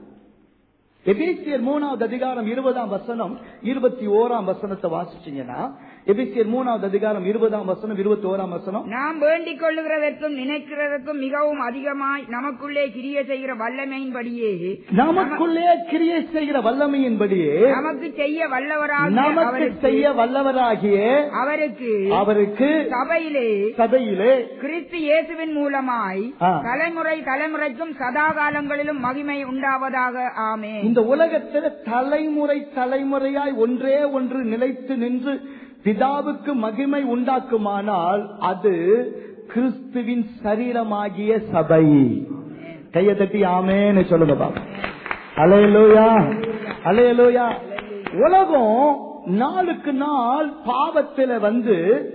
எபேசியர் மூணாவது அதிகாரம் இருபதாம் வசனம் இருபத்தி ஓராம் வசனத்தை வாசிச்சீங்கன்னா எபேசியர் மூணாவது அதிகாரம் இருபதாம் வசனம் இருபத்தி ஓராம் வசனம் நாம் வேண்டிக் கொள்ளுகிறதற்கும் நினைக்கிறதற்கும் மிகவும் அதிகமாய் நமக்குள்ளே கிரிய செய்கிற வல்லமையின்படியே நமக்குள்ளே கிரியை செய்கிற வல்லமையின்படியே நமக்கு செய்ய வல்லவராக நமக்கு அவருக்கு செய்ய வல்லவராகிய அவருக்கு அவருக்கு சபையிலே சபையிலே கிறிஸ்து இயேசுவின் மூலமாய் ஆ. தலைமுறை தலைமுறைக்கும் சதா காலங்களிலும் மகிமை உண்டாவதாக ஆமே இந்த உலகத்தில் தலைமுறை தலைமுறையாய் ஒன்றே ஒன்று நிலைத்து நின்று பிதாவுக்கு மகிமை உண்டாக்குமானால் அது கிறிஸ்துவின் சரீரமாகிய சபை கையை தட்டி ஆமேன்னு சொல்லுங்க பாபா அலையலோயா அலையலோயா உலகம் நாளுக்கு நாள் பாவத்தில வந்து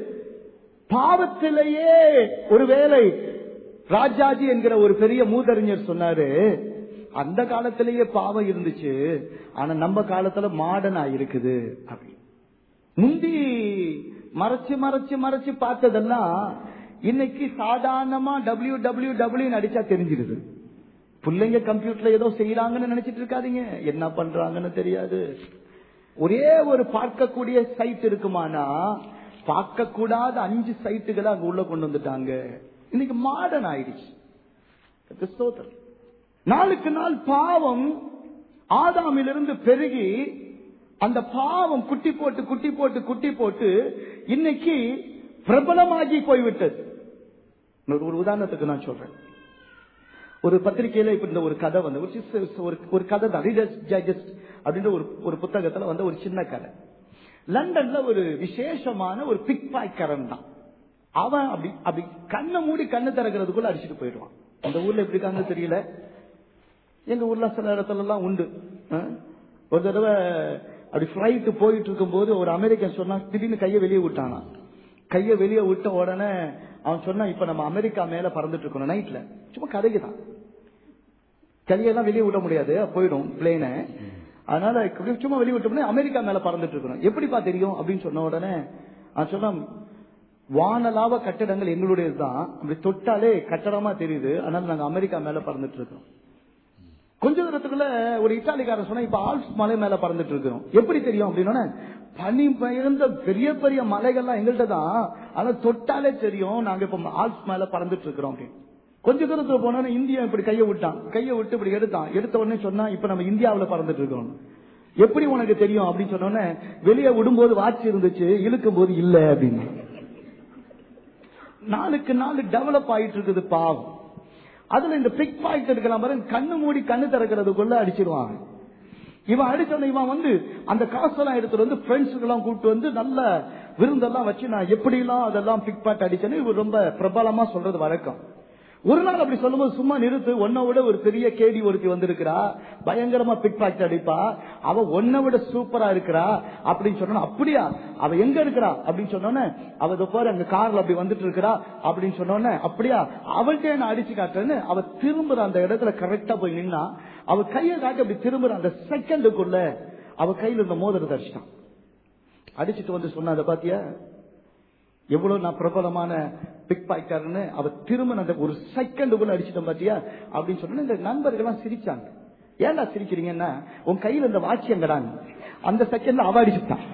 பாவத்திலேயே ஒருவேளை ராஜாஜி என்கிற ஒரு பெரிய மூதறிஞர் சொன்னாரு அந்த காலத்திலேயே பாவம் இருந்துச்சு ஆனா நம்ம காலத்துல மாடர்ன் இருக்குது அப்படி முந்தி மறைச்சு மறைச்சு மறைச்சு பார்த்ததெல்லாம் இன்னைக்கு சாதாரணமா டபிள்யூ டபிள்யூ டபிள்யூ அடிச்சா தெரிஞ்சிருது பிள்ளைங்க கம்ப்யூட்டர்ல ஏதோ செய்யறாங்கன்னு நினைச்சிட்டு இருக்காதீங்க என்ன பண்றாங்கன்னு தெரியாது ஒரே ஒரு பார்க்கக்கூடிய சைட் இருக்குமானா பார்க்கக்கூடாத அஞ்சு சைட்டுகளை அங்க உள்ள கொண்டு வந்துட்டாங்க இன்னைக்கு மாடர்ன் ஆயிடுச்சு ஸ்தோத்திரம். நாளுக்கு நாள் பாவம் ஆதாமிலிருந்து பெருகி அந்த பாவம் குட்டி போட்டு குட்டி போட்டு குட்டி போட்டு இன்னைக்கு பிரபலமாகி போய்விட்டது ஒரு ஒரு உதாரணத்துக்கு நான் சொல்றேன் ஒரு பத்திரிகையில இப்ப இந்த ஒரு கதை வந்து which is ஒரு ஒரு கதை தான் ரீடர்ஸ் டைஜஸ்ட் அப்படின்ற ஒரு ஒரு புத்தகத்துல வந்து ஒரு சின்ன கதை லண்டன்ல ஒரு விசேஷமான ஒரு பிக் பாய்க்கரன் தான் அவன் அப்படி அப்படி கண்ணை மூடி கண்ணு திறக்கிறதுக்குள்ள அடிச்சுட்டு போயிடுவான் அந்த ஊர்ல எப்படி இருக்காங்க தெரியல எங்க ஊர்ல சில இடத்துல எல்லாம் உண்டு அஹ்? ஒரு தடவை அப்படி பிளைட் போயிட்டு இருக்கும்போது ஒரு அமெரிக்கன் சொன்னா திடீர்னு கையை வெளியே விட்டானா கையை வெளியே விட்ட உடனே அவன் சொன்னா இப்ப நம்ம அமெரிக்கா மேல பறந்துட்டு இருக்கணும் நைட்ல சும்மா கதைக்கு தான் கையெல்லாம் வெளியே விட முடியாது போயிடும் பிளேன அதனால இப்படி சும்மா வெளியே விட்டோம்னா அமெரிக்கா மேல பறந்துட்டு இருக்கணும் எப்படிப்பா தெரியும் அப்படின்னு சொன்ன உடனே அவன் சொன்னா வானலாவ கட்டடங்கள் எங்களுடையது தான் அப்படி தொட்டாலே கட்டடமா தெரியுது அதனால நாங்க அமெரிக்கா மேல பறந்துட்டு இருக்கோம் கொஞ்ச தூரத்துக்குள்ள ஒரு இட்டாலிக்காரன் சொன்னா இப்ப ஆல்ஸ் மலை மேல பறந்துட்டு இருக்கிறோம் எப்படி தெரியும் அப்படின்னா பனி பெயர்ந்த பெரிய பெரிய மலைகள்லாம் எங்கள்கிட்ட தான் ஆனா தொட்டாலே தெரியும் நாங்க இப்ப ஆல்ஸ் மேல பறந்துட்டு இருக்கிறோம் அப்படின்னு கொஞ்ச தூரத்துல போனோன்னா இந்தியா இப்படி கையை விட்டான் கையை விட்டு இப்படி எடுத்தான் எடுத்த உடனே சொன்னா இப்ப நம்ம இந்தியாவுல பறந்துட்டு இருக்கோம் எப்படி உனக்கு தெரியும் அப்படின்னு சொன்ன உடனே வெளியே விடும்போது வாட்ச் இருந்துச்சு இழுக்கும் போது இல்ல அப்படின்னு நாளுக்கு நாள் டெவலப் ஆயிட்டு இருக்குது பாவம் அதுல இந்த பிக் பாக்கெட் இருக்கலாம் பாருங்க கண்ணு மூடி கண்ணு திறக்கிறதுக்குள்ள அடிச்சிருவாங்க இவன் அடிச்சோன்னு இவன் வந்து அந்த காசெல்லாம் எடுத்துட்டு வந்து ஃப்ரெண்ட்ஸுக்கு எல்லாம் கூப்பிட்டு வந்து நல்ல விருந்தெல்லாம் வச்சு நான் எப்படி எல்லாம் அதெல்லாம் பிக் பாட் அடிச்சேன்னு இவர் ரொம்ப பிரபலமா சொல்றது வழக்கம் ஒரு நாள் அப்படி சொல்லும்போது சும்மா நிறுத்து உன்னை விட ஒரு பெரிய கேடி ஒருத்தி வந்திருக்கிறா பயங்கரமா பிக் பாக்கெட் அடிப்பா அவ உன்னை விட சூப்பரா இருக்கிறா அப்படின்னு சொன்னா அப்படியா அவ எங்க இருக்கிறா அப்படின்னு சொன்னோன்னே அவ இதோ பாரு அங்க கார்ல அப்படி வந்துட்டு இருக்கிறா அப்படின்னு சொன்னோன்னே அப்படியா அவள்கிட்ட நான் அடிச்சு காட்டுறேன்னு அவ திரும்புற அந்த இடத்துல கரெக்டா போய் நின்னா அவ கையை காட்டி அப்படி திரும்புற அந்த செகண்டுக்குள்ள அவ கையில இருந்த மோதிரத்தை அடிச்சிட்டான் அடிச்சிட்டு வந்து சொன்ன அதை பாத்தியா எவ்வளவு நான் பிரபலமான பிக் பாய்க்காரன்னு அவ திரும்ப அந்த ஒரு செகண்டுக்குள்ள அடிச்சிட்டோம் பாத்தியா அப்படின்னு சொன்னா இந்த நண்பர்கள் எல்லாம் சிரிச்சாங்க ஏன்டா சிரிக்கிறீங்கன்னா உன் கையில இந்த வாட்சி எங்கடான்னு அந்த செகண்ட்ல அவ அடிச்சுட்டான்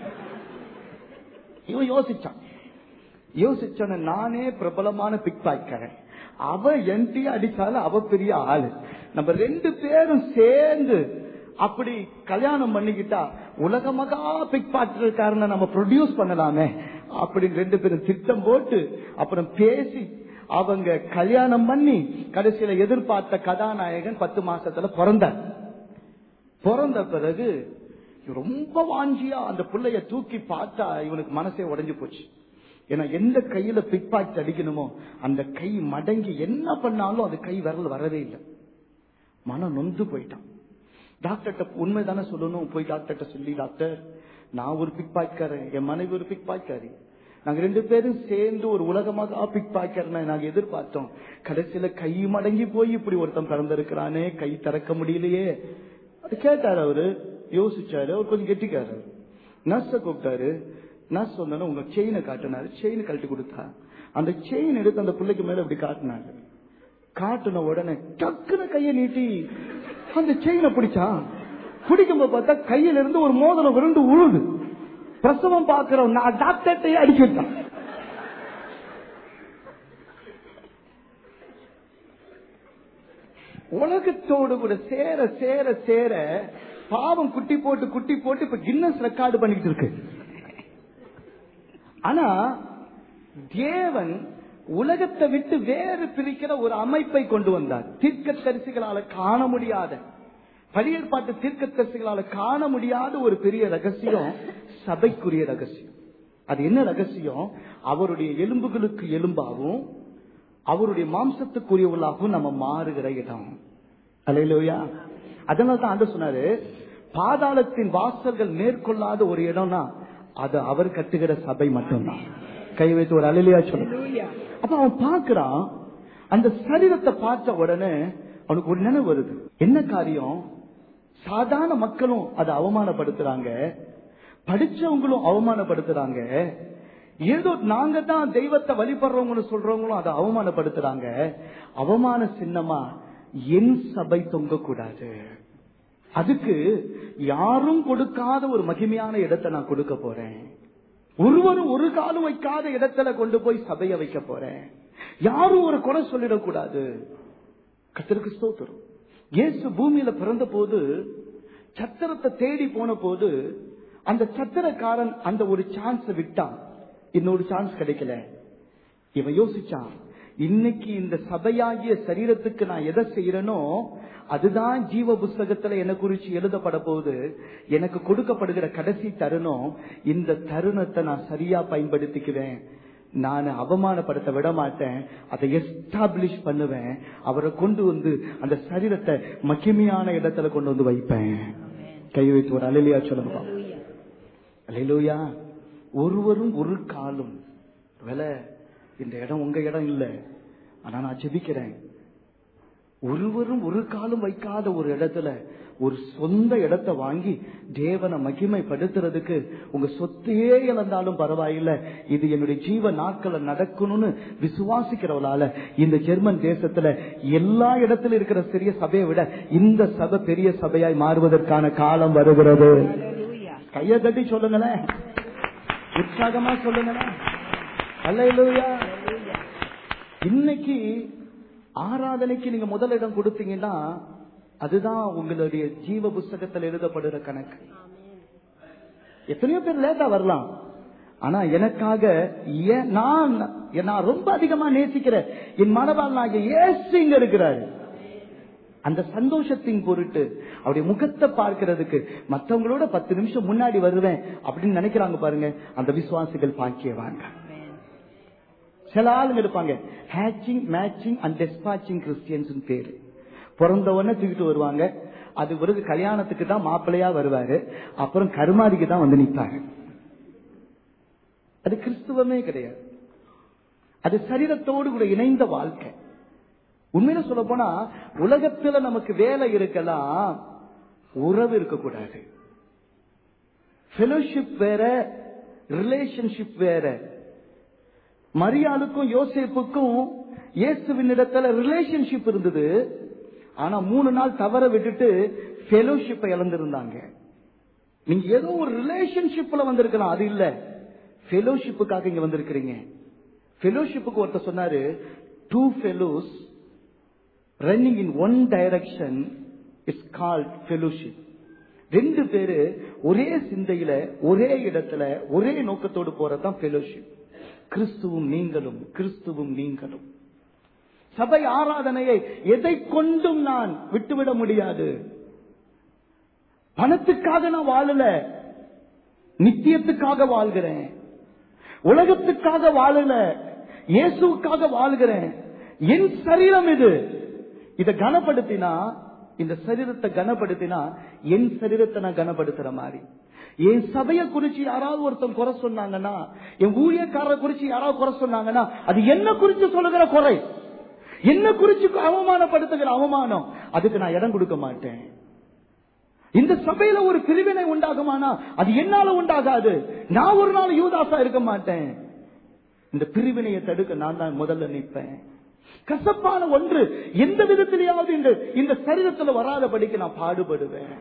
இவன் யோசிச்சான் யோசிச்சோன்னு நானே பிரபலமான பிக் பாய்க்காரன் அவ என்டி அடிச்சாலும் அவ பெரிய ஆளு நம்ம ரெண்டு பேரும் சேர்ந்து அப்படி கல்யாணம் பண்ணிக்கிட்டா உலக மகா பிக் பாட்டுக்காரனை நம்ம ப்ரொடியூஸ் பண்ணலாமே அப்படின்னு ரெண்டு பேரும் திட்டம் போட்டு அப்புறம் பேசி அவங்க கல்யாணம் பண்ணி கடைசியில எதிர்பார்த்த கதாநாயகன் பத்து மாசத்துல பிறந்தார் பிறந்த பிறகு ரொம்ப வாஞ்சியா அந்த பிள்ளைய தூக்கி பார்த்தா இவனுக்கு மனசே உடைஞ்சு போச்சு ஏன்னா எந்த கையில பிக் பாக்கெட் அடிக்கணுமோ அந்த கை மடங்கி என்ன பண்ணாலும் அது கை விரல் வரவே இல்லை மனம் நொந்து போயிட்டான் டாக்டர்கிட்ட உண்மைதானே சொல்லணும் போய் டாக்டர்கிட்ட சொல்லி டாக்டர் நான் ஒரு பிக் பாய்க்காரன் என் மனைவி ஒரு பிக் பாய்க்காரி நாங்க ரெண்டு பேரும் சேர்ந்து ஒரு உலகமாக பிக் பாய்க்கிறன நாங்க எதிர்பார்த்தோம் கடைசியில கை மடங்கி போய் இப்படி ஒருத்தன் பிறந்திருக்கிறானே கை திறக்க முடியலையே அது கேட்டாரு அவரு யோசிச்சாரு அவர் கொஞ்சம் கெட்டிக்காரு நர்ஸ கூப்பிட்டாரு நர்ஸ் சொன்ன உங்க செயினை காட்டினாரு செயின் கழட்டி கொடுத்தா அந்த செயின் எடுத்து அந்த பிள்ளைக்கு மேல இப்படி காட்டினாரு காட்டின உடனே டக்குன கையை நீட்டி அந்த செயினை பிடிச்சான் பிடிக்கும்போது பார்த்தா கையில இருந்து ஒரு மோதிரம் விருண்டு உழுது பிரசவம் பாக்குறோம் நான் டாக்டர்கிட்டயே அடிச்சு விட்டான் உலகத்தோடு கூட சேர சேர சேர பாவம் குட்டி போட்டு குட்டி போட்டு இப்ப கின்னஸ் ரெக்கார்டு பண்ணிட்டு இருக்கு ஆனா தேவன் உலகத்தை விட்டு வேறு பிரிக்கிற ஒரு அமைப்பை கொண்டு வந்தார் தீர்க்க தரிசிகளால காண முடியாத பழையற்பாட்டு தீர்க்க தரிசிகளால காண முடியாத ஒரு பெரிய ரகசியம் சபைக்குரிய ரகசியம் அது என்ன ரகசியம் அவருடைய எலும்புகளுக்கு எலும்பாகவும் அவருடைய மாம்சத்துக்குரியவர்களாகவும் நம்ம மாறுகிற இடம் அலையிலோயா அதனால தான் ஆண்டு சொன்னாரு பாதாளத்தின் வாசல்கள் மேற்கொள்ளாத ஒரு இடம்னா அது அவர் கட்டுகிற சபை மட்டும்தான் கை வைத்து ஒரு அலையிலையா சொல்ல அப்ப அவன் பாக்குறான் அந்த சரீரத்தை பார்த்த உடனே அவனுக்கு ஒரு நினைவு வருது என்ன காரியம் சாதாரண மக்களும் அதை அவமானப்படுத்துறாங்க படிச்சவங்களும் அவமானப்படுத்துறாங்க ஏதோ நாங்க தான் தெய்வத்தை வழிபடுறவங்களும் சொல்றவங்களும் அதை அவமானப்படுத்துறாங்க அவமான சின்னமா என் சபை தொங்க கூடாது அதுக்கு யாரும் கொடுக்காத ஒரு மகிமையான இடத்தை நான் கொடுக்க போறேன் ஒருவரும் ஒரு காலம் வைக்காத இடத்துல கொண்டு போய் சபைய வைக்க போறேன் யாரும் ஒரு குறை சொல்லிடக்கூடாது கத்தருக்கு ஸ்தோத்திரம் இயேசு பூமியில பிறந்த போது சத்திரத்தை தேடி போன போது அந்த சத்திரக்காரன் அந்த ஒரு சான்ஸ் விட்டான் இன்னொரு சான்ஸ் கிடைக்கல இவன் யோசிச்சான் இன்னைக்கு இந்த சபையாகிய சரீரத்துக்கு நான் எதை செய்யறேனோ அதுதான் ஜீவ புஸ்தகத்துல என்ன குறிச்சு எழுதப்பட போகுது எனக்கு கொடுக்கப்படுகிற கடைசி தருணம் இந்த தருணத்தை நான் சரியா பயன்படுத்திக்குவேன் நான் அவமானப்படுத்த விட மாட்டேன் அதை எஸ்டாப்ளிஷ் பண்ணுவேன் அவரை கொண்டு வந்து அந்த சரீரத்தை மகிமையான இடத்துல கொண்டு வந்து வைப்பேன் கை வைத்து ஒரு அலையிலையா சொல்லுங்க அலையிலூயா ஒருவரும் ஒரு காலும் வேலை இந்த இடம் உங்க இடம் இல்ல ஆனா நான் ஜெபிக்கிறேன் ஒருவரும் ஒரு காலம் வைக்காத ஒரு இடத்துல ஒரு சொந்த இடத்தை வாங்கி தேவனை மகிமைப்படுத்துறதுக்கு உங்க சொத்தையே இழந்தாலும் பரவாயில்ல இது என்னுடைய ஜீவ நாட்களை நடக்கணும்னு விசுவாசிக்கிறவளால இந்த ஜெர்மன் தேசத்துல எல்லா இடத்துல இருக்கிற சிறிய சபையை விட இந்த சபை பெரிய சபையாய் மாறுவதற்கான காலம் வருகிறது கையை தட்டி சொல்லுங்களேன் உற்சாகமா சொல்லுங்களேன் அல்லையா இன்னைக்கு ஆராதனைக்கு நீங்க முதலிடம் கொடுத்தீங்கன்னா அதுதான் உங்களுடைய ஜீவ புஸ்தகத்தில் எழுதப்படுற கணக்கு எத்தனையோ பேர் லேட்டா வரலாம் ஆனா எனக்காக ஏன் நான் நான் ரொம்ப அதிகமா நேசிக்கிறேன் என் மனவாள் நான் ஏசு இங்க இருக்கிறாரு அந்த சந்தோஷத்தின் பொருட்டு அவருடைய முகத்தை பார்க்கிறதுக்கு மத்தவங்களோட பத்து நிமிஷம் முன்னாடி வருவேன் அப்படின்னு நினைக்கிறாங்க பாருங்க அந்த விசுவாசிகள் பாக்கியவாங்க சில ஆளுங்க இருப்பாங்க hatching matching and dispatching Christians பேரு பிறந்தவொடனே தூக்கிட்டு வருவாங்க அது பிறகு கல்யாணத்துக்கு தான் மாப்பிள்ளையா வருவாரு அப்புறம் கருமாதிக்கு தான் வந்து நிற்பாரு அது கிறிஸ்துவமே கிடையாது அது சரீரத்தோடு கூட இணைந்த வாழ்க்கை உண்மையில சொல்ல போனா உலகத்துல நமக்கு வேலை இருக்கலாம் உறவு இருக்கக்கூடாது ஃபெலோஷிப் வேற ரிலேஷன்ஷிப் வேற மரியாளுக்கும் யோசேப்புக்கும் இயேசுவின் இடத்துல ரிலேஷன்ஷிப் இருந்தது ஆனா மூணு நாள் தவற விட்டுட்டு ஃபெலோஷிப்பை இழந்திருந்தாங்க நீங்க ஏதோ ஒரு ரிலேஷன்ஷிப்ல வந்திருக்கலாம் அது இல்ல ஃபெலோஷிப்புக்காக இங்க வந்திருக்கிறீங்க ஃபெலோஷிப்புக்கு ஒருத்தர் சொன்னாரு two fellows running in one direction it's called fellowship ரெண்டு பேரு ஒரே சிந்தையில ஒரே இடத்துல ஒரே நோக்கத்தோடு போறதுதான் ஃபெலோஷிப் கிறிஸ்துவும் நீங்களும் கிறிஸ்துவும் நீங்களும் சபை ஆராதனையை எதை கொண்டும் நான் விட்டுவிட முடியாது பணத்துக்காக நான் வாழல நித்தியத்துக்காக வாழ்கிறேன் உலகத்துக்காக வாழல இயேசுக்காக வாழ்கிறேன் என் சரீரம் இது இதை கனப்படுத்தினா இந்த சரீரத்தை கனப்படுத்தினா என் சரீரத்தை நான் கனப்படுத்துற மாதிரி என் சபையை குறிச்சு யாராவது ஒருத்தன் குறை சொன்னாங்கன்னா என் ஊழியக்காரரை குறிச்சு யாராவது குறை சொன்னாங்கன்னா அது என்ன குறிச்சு சொல்லுகிற குறை என்ன குறிச்சு அவமானப்படுத்துகிற அவமானம் அதுக்கு நான் இடம் கொடுக்க மாட்டேன் இந்த சபையில ஒரு பிரிவினை உண்டாகுமானா அது என்னால உண்டாகாது நான் ஒரு நாள் யூதாசா இருக்க மாட்டேன் இந்த பிரிவினையை தடுக்க நான் தான் முதல்ல நிற்பேன் கசப்பான ஒன்று எந்த விதத்திலேயாவது இந்த இந்த சரீரத்துல வராதபடிக்கு நான் பாடுபடுவேன்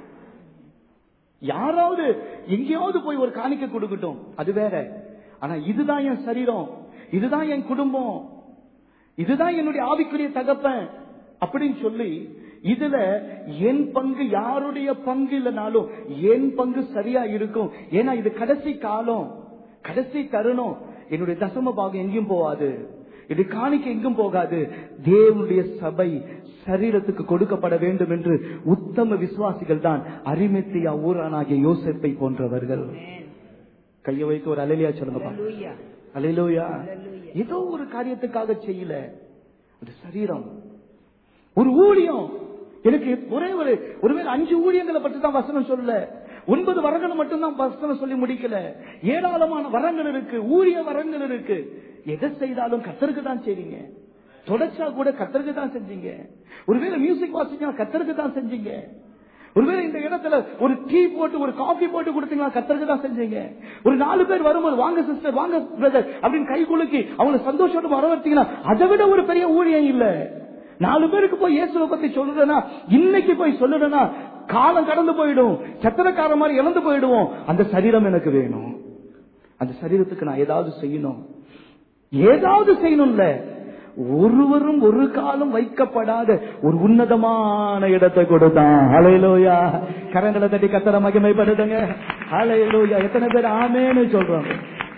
யாராவது எங்கேயாவது போய் ஒரு காணிக்க கொடுக்கட்டும் அது வேற ஆனா இதுதான் என் சரீரம் இதுதான் என் குடும்பம் இதுதான் என்னுடைய ஆவிக்குரிய தகப்பன் அப்படின்னு சொல்லி இதுல என் பங்கு யாருடைய பங்கு இல்லைனாலும் என் பங்கு சரியா இருக்கும் ஏன்னா இது கடைசி காலம் கடைசி தருணம் என்னுடைய தசம பாகம் எங்கேயும் போகாது இது காணிக்க எங்கும் போகாது தேவனுடைய சபை சரீரத்துக்கு கொடுக்கப்பட வேண்டும் என்று உத்தம விசுவாசிகள் தான் அரிமெத்தியா ஊரானாகிய யோசப்பை போன்றவர்கள் கைய வைக்க ஒரு அலையிலியா சொல்லுங்கப்பா அலையிலோயா ஏதோ ஒரு காரியத்துக்காக செய்யல அது சரீரம் ஒரு ஊழியம் எனக்கு ஒரே ஒரு ஒருவேளை அஞ்சு ஊழியங்களை பற்றி தான் வசனம் சொல்ல ஒன்பது வரங்களை மட்டும்தான் வசனம் சொல்லி முடிக்கல ஏராளமான வரங்கள் இருக்கு ஊழிய வரங்கள் இருக்கு எதை செய்தாலும் கத்தருக்கு தான் செய்றீங்க தொடச்சா கூட கத்தருக்கு தான் செஞ்சீங்க ஒருவேளை மியூசிக் வாசிச்சா கத்தருக்கு தான் செஞ்சீங்க ஒருவேளை இந்த இடத்துல ஒரு டீ போட்டு ஒரு காஃபி போட்டு கொடுத்தீங்களா கத்தருக்கு தான் செஞ்சீங்க ஒரு நாலு பேர் வரும்போது வாங்க சிஸ்டர் வாங்க பிரதர் அப்படின்னு கை குலுக்கி அவங்களை சந்தோஷத்தோட வரவர்த்தீங்கன்னா அதை விட ஒரு பெரிய ஊழியம் இல்ல நாலு பேருக்கு போய் இயேசுவை பத்தி சொல்லுறேன்னா இன்னைக்கு போய் சொல்லுறேன்னா காலம் கடந்து போயிடும் சத்திரக்கார மாதிரி இழந்து போயிடுவோம் அந்த சரீரம் எனக்கு வேணும் அந்த சரீரத்துக்கு நான் ஏதாவது செய்யணும் ஏதாவது செய்யணும்ல ஒருவரும் ஒரு காலம் வைக்கப்படாத ஒரு உன்னதமான இடத்தை கொடுத்தான் அலையிலோயா கரங்களை தட்டி கத்தர மகிமைப்படுதுங்க அலையிலோயா எத்தனை பேர் ஆமேன்னு சொல்றாங்க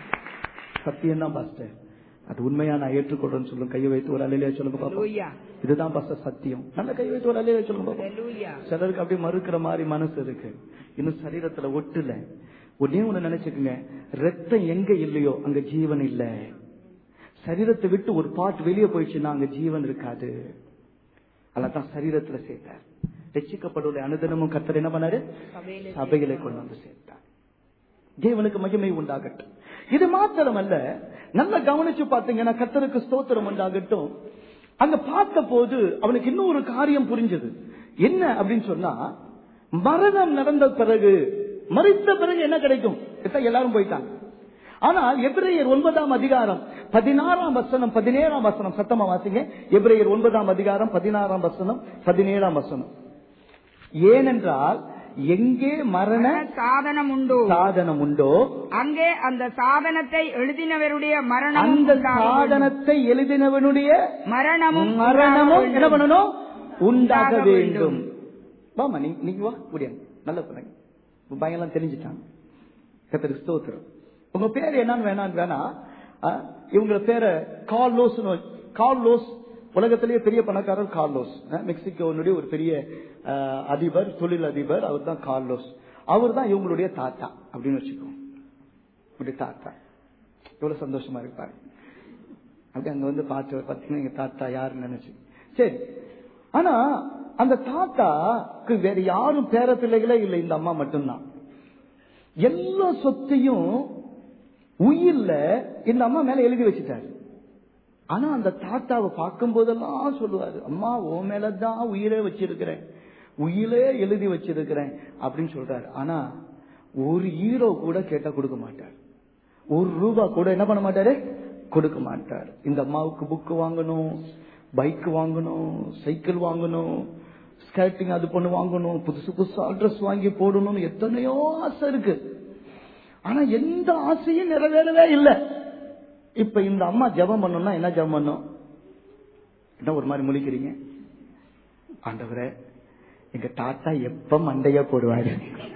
சத்தியம் தான் பாஸ்டர் அது உண்மையா நான் ஏற்றுக்கொள்றேன்னு சொல்லுங்க கையை வைத்து ஒரு அலையிலே சொல்லுங்க பாப்போம் ஹalleluya இதுதான் பாஸ்டர் சத்தியம் நல்ல கை வைத்து ஒரு அலையிலே சொல்லுங்க பாப்போம் ஹalleluya சிலருக்கு அப்படியே மறுக்கிற மாதிரி மனசு இருக்கு இன்னும் சரீரத்துல ஒட்டுல ஒன்னே ஒண்ணு நினைச்சுக்குங்க ரத்தம் எங்க இல்லையோ அங்க ஜீவன் இல்ல சரீரத்தை விட்டு ஒரு பாட்டு வெளியே போயிடுச்சுன்னா அங்க ஜீவன் இருக்காது அதான் சரீரத்துல சேர்த்தார் ரட்சிக்கப்படுவதை அனுதினமும் கத்தர் என்ன பண்ணாரு சபையில சபைகளை கொண்டு வந்து சேர்த்தார் தேவனுக்கு மகிமை உண்டாகட்டும் இது மாத்திரமல்ல நல்லா கவனிச்சு பார்த்தீங்கன்னா கத்தருக்கு ஸ்தோத்திரம் உண்டாகட்டும் அங்க பார்த்த போது அவனுக்கு இன்னும் ஒரு காரியம் புரிஞ்சது என்ன அப்படின்னு சொன்னா மரணம் நடந்த பிறகு மறித்த பிறகு என்ன கிடைக்கும் இதான் எல்லாரும் போயிட்டாங்க ஆனால் எபிரேயர் ஒன்பதாம் அதிகாரம் பதினாறாம் வசனம் பதினேழாம் வசனம் சத்தமா வாசிங்க எபிரேயர் ஒன்பதாம் அதிகாரம் பதினாறாம் வசனம் பதினேழாம் வசனம் ஏனென்றால் எங்கே மரண சாதனம் உண்டு சாதனம் உண்டோ அங்கே அந்த சாதனத்தை எழுதினவருடைய மரணம் அந்த சாதனத்தை எழுதினவனுடைய மரணமும் மரணமும் உண்டாக என்ன வேண்டும். பண்ணணும் உண்டாக உண்டாக வேண்டும் வாமா நீ நீங்க வா முடியாது நல்ல பிள்ளைங்க உங்க பையன்லாம் தெரிஞ்சுட்டாங்க கத்தருக்கு ஸ்தோத்திரம் உங்க பேர் என்னன்னு வேணான்னு வேணா ஆ, இவங்க பேரை கார்லோஸ் கார்லோஸ் உலகத்திலேயே பெரிய பணக்காரர் கார்லோஸ் ஆ, மெக்சிகோனுடைய ஒரு பெரிய ஆ, அதிபர் தொழில் அதிபர் அவர் தான் கார்லோஸ் அவர் தான் இவங்களுடைய தாத்தா அப்படின்னு வச்சுக்கோங்க இப்படி தாத்தா எவ்வளவு சந்தோஷமா இருப்பாரு அப்படி அங்க வந்து பார்த்து பார்த்தீங்கன்னா எங்க தாத்தா யாருன்னு நினைச்சு சரி ஆனா அந்த தாத்தாக்கு வேற யாரும் பேர பிள்ளைகளே இல்லை இந்த அம்மா மட்டும்தான் எல்லா சொத்தையும் உயிர்ல இந்த அம்மா மேல எழுதி வச்சுட்டாரு ஆனா அந்த தாத்தாவை பார்க்கும் போதெல்லாம் சொல்லுவாரு அம்மா உன் மேலதான் உயிரே வச்சிருக்கிறேன் உயிரே எழுதி வச்சிருக்கிறேன் அப்படின்னு சொல்றாரு ஆனா ஒரு ஹீரோ கூட கேட்டா கொடுக்க மாட்டார் ஒரு ரூபா கூட என்ன பண்ண மாட்டாரு கொடுக்க மாட்டார் இந்த அம்மாவுக்கு புக் வாங்கணும் பைக் வாங்கணும் சைக்கிள் வாங்கணும் ஸ்கேட்டிங் அது பண்ணு வாங்கணும் புதுசு புதுசு அட்ரஸ் வாங்கி போடணும்னு எத்தனையோ ஆசை இருக்கு ஆனா எந்த ஆசையும் நிறைவேறவே இல்லை இப்ப இந்த அம்மா ஜெபம் பண்ணணும்னா என்ன ஜெபம் பண்ணும் என்ன ஒரு மாதிரி முழிக்கிறீங்க ஆண்டவரே எங்க தாத்தா எப்ப மண்டைய போடுவாரு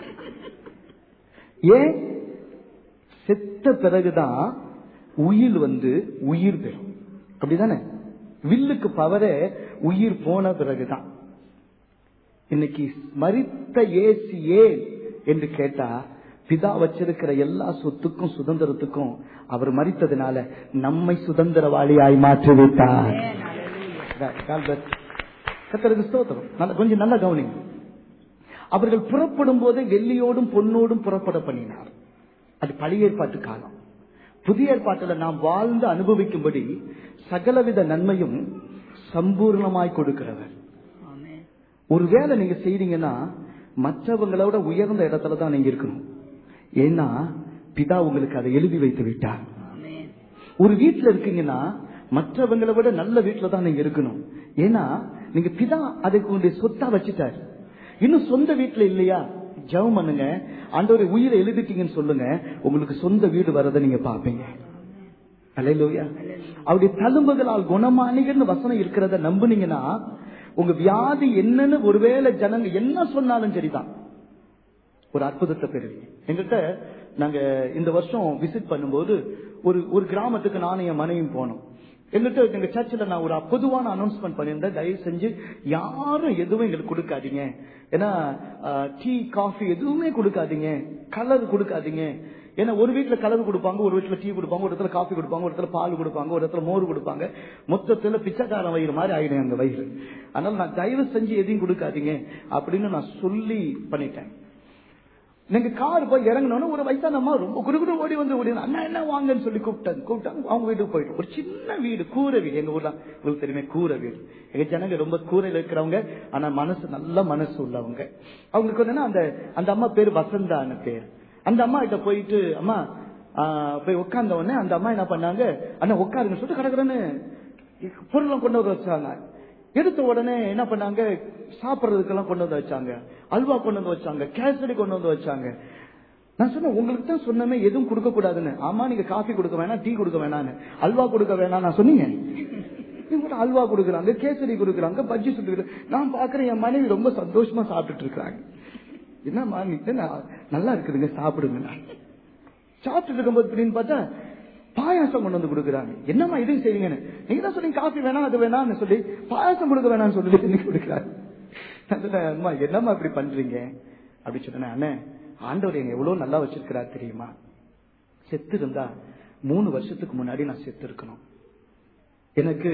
ஏன் செத்த பிறகுதான் உயிர் வந்து உயிர் பெறும் அப்படிதானே வில்லுக்கு பவரே உயிர் போன பிறகுதான் இன்னைக்கு மரித்த ஏசி ஏன் என்று கேட்டா பிதா வச்சிருக்கிற எல்லா சொத்துக்கும் சுதந்திரத்துக்கும் அவர் மறித்ததுனால நம்மை சுதந்திரவாளியாய் மாற்றி விட்டார் கத்தருக்கு ஸ்தோத்திரம் நல்ல- கொஞ்சம் நல்லா கவனிங்க அவர்கள் புறப்படும் போதே வெள்ளியோடும் பொன்னோடும் புறப்பட பண்ணினார் அது பழைய ஏற்பாட்டு காலம் புதிய ஏற்பாட்டில் நாம் வாழ்ந்து அனுபவிக்கும்படி சகலவித நன்மையும் சம்பூர்ணமாய் கொடுக்கிறவர் ஆமென். ஒருவேளை நீங்க செய்றீங்கன்னா மற்றவங்களோட உயர்ந்த இடத்துல தான் நீங்க இருக்கணும் ஏன்னா பிதா உங்களுக்கு அதை எழுதி வைத்து விட்டார் ஆமென். ஒரு வீட்டுல இருக்கீங்கன்னா மற்றவங்களை விட நல்ல வீட்டுல தான் நீங்க இருக்கணும் ஏன்னா நீங்க பிதா அதுக்கு உங்களுடைய சொத்தா வச்சுட்டாரு இன்னும் சொந்த வீட்டுல இல்லையா ஜெபம் பண்ணுங்க ஆண்டவரை உயிரை எழுதிட்டீங்கன்னு சொல்லுங்க உங்களுக்கு சொந்த வீடு வரதை நீங்க பாப்பீங்க அல்லேலூயா அவருடைய தழும்புகளால் குணமானீங்கன்னு வசனம் இருக்கிறத நம்புனீங்கன்னா உங்க வியாதி என்னன்னு ஒருவேளை ஜனங்க என்ன சொன்னாலும் சரிதான் ஒரு அற்புதத்தை பெறுவீங்க எங்கிட்ட நாங்க இந்த வருஷம் விசிட் பண்ணும்போது ஒரு ஒரு கிராமத்துக்கு நானும் என் மனைவியும் போனோம் எங்கிட்ட எங்க சர்ச்சில் நான் ஒரு பொதுவான அனௌன்ஸ்மெண்ட் பண்ணியிருந்தேன் தயவு செஞ்சு யாரும் எதுவும் எங்களுக்கு கொடுக்காதீங்க ஏன்னா டீ காஃபி எதுவுமே கொடுக்காதீங்க கலர் கொடுக்காதீங்க ஏன்னா ஒரு வீட்டுல கலர் கொடுப்பாங்க ஒரு வீட்டுல டீ கொடுப்பாங்க ஒரு இடத்துல காஃபி கொடுப்பாங்க ஒரு இடத்துல பால் கொடுப்பாங்க ஒரு இடத்துல மோர் கொடுப்பாங்க மொத்தத்துல பிச்சைக்காரன் வயிறு மாதிரி ஆயிடும் அந்த வயிறு அதனால நான் தயவு செஞ்சு எதையும் கொடுக்காதீங்க அப்படின்னு நான் சொல்லி பண்ணிட்டேன் நீங்க கார் போய் இறங்கணும்னு ஒரு வயசான அம்மா ரொம்ப குடுகுடு ஓடி வந்து ஓடி அண்ணா என்ன வாங்கன்னு சொல்லி கூப்பிட்டாங்க கூப்பிட்டாங்க அவங்க வீட்டுக்கு போயிட்டு ஒரு சின்ன வீடு கூரை வீடு எங்க ஊர்ல உங்களுக்கு தெரியுமே கூரை வீடு எங்க ஜனங்க ரொம்ப கூரையில இருக்கிறவங்க ஆனா மனசு நல்ல மனசு உள்ளவங்க அவங்களுக்கு வந்து அந்த அந்த அம்மா பேரு வசந்தான்னு பேர் அந்த அம்மா கிட்ட போயிட்டு அம்மா ஆஹ், போய் உட்கார்ந்த உடனே அந்த அம்மா என்ன பண்ணாங்க அண்ணா உட்காருங்க சொல்லிட்டு கிடக்குறேன்னு பொருளை கொண்டு வர வச்சாங்க எடுத்த உடனே என்ன பண்ணாங்க சாப்பிடுறதுக்கெல்லாம் கொண்டு வந்து வச்சாங்க அல்வா கொண்டு வந்து வச்சாங்க கேசரி கொண்டு வந்து வச்சாங்க நான் சொன்னேன் உங்களுக்கு தான் சொன்னமே எதுவும் கொடுக்க கூடாதுன்னு ஆமா நீங்க காஃபி கொடுக்க வேணாம் டீ கொடுக்க வேணாம்னு அல்வா கொடுக்க வேணாம் நான் சொன்னீங்க இவங்க அல்வா கொடுக்குறாங்க கேசரி கொடுக்குறாங்க பஜ்ஜி சுட்டு நான் பாக்குறேன் என் மனைவி ரொம்ப சந்தோஷமா சாப்பிட்டுட்டு இருக்காங்க என்னம்மா நீ நான் நல்லா இருக்குதுங்க சாப்பிடுங்க நான் சாப்பிட்டு இருக்கும்போது அப்படின்னு பார்த்தா பாயாசம் கொண்டு வந்து கொடுக்குறாங்க என்னம்மா இது செய்யுங்கன்னு நீங்க தான் சொன்னீங்க காஃபி வேணாம் அது வேணாம்னு சொல்லி பாயாசம் கொடுக்க வேணாம்னு சொல்லி இன்னைக்கு கொடுக்குறாங்க நான் சொன்னேன், அம்மா என்னம்மா இப்படி பண்றீங்க அப்படி சொன்னேன் அண்ணே ஆண்டவர் எங்க எவ்வளவு நல்லா வச்சிருக்கிறார் தெரியுமா செத்து இருந்தா மூணு வருஷத்துக்கு முன்னாடி நான் செத்து இருக்கணும் எனக்கு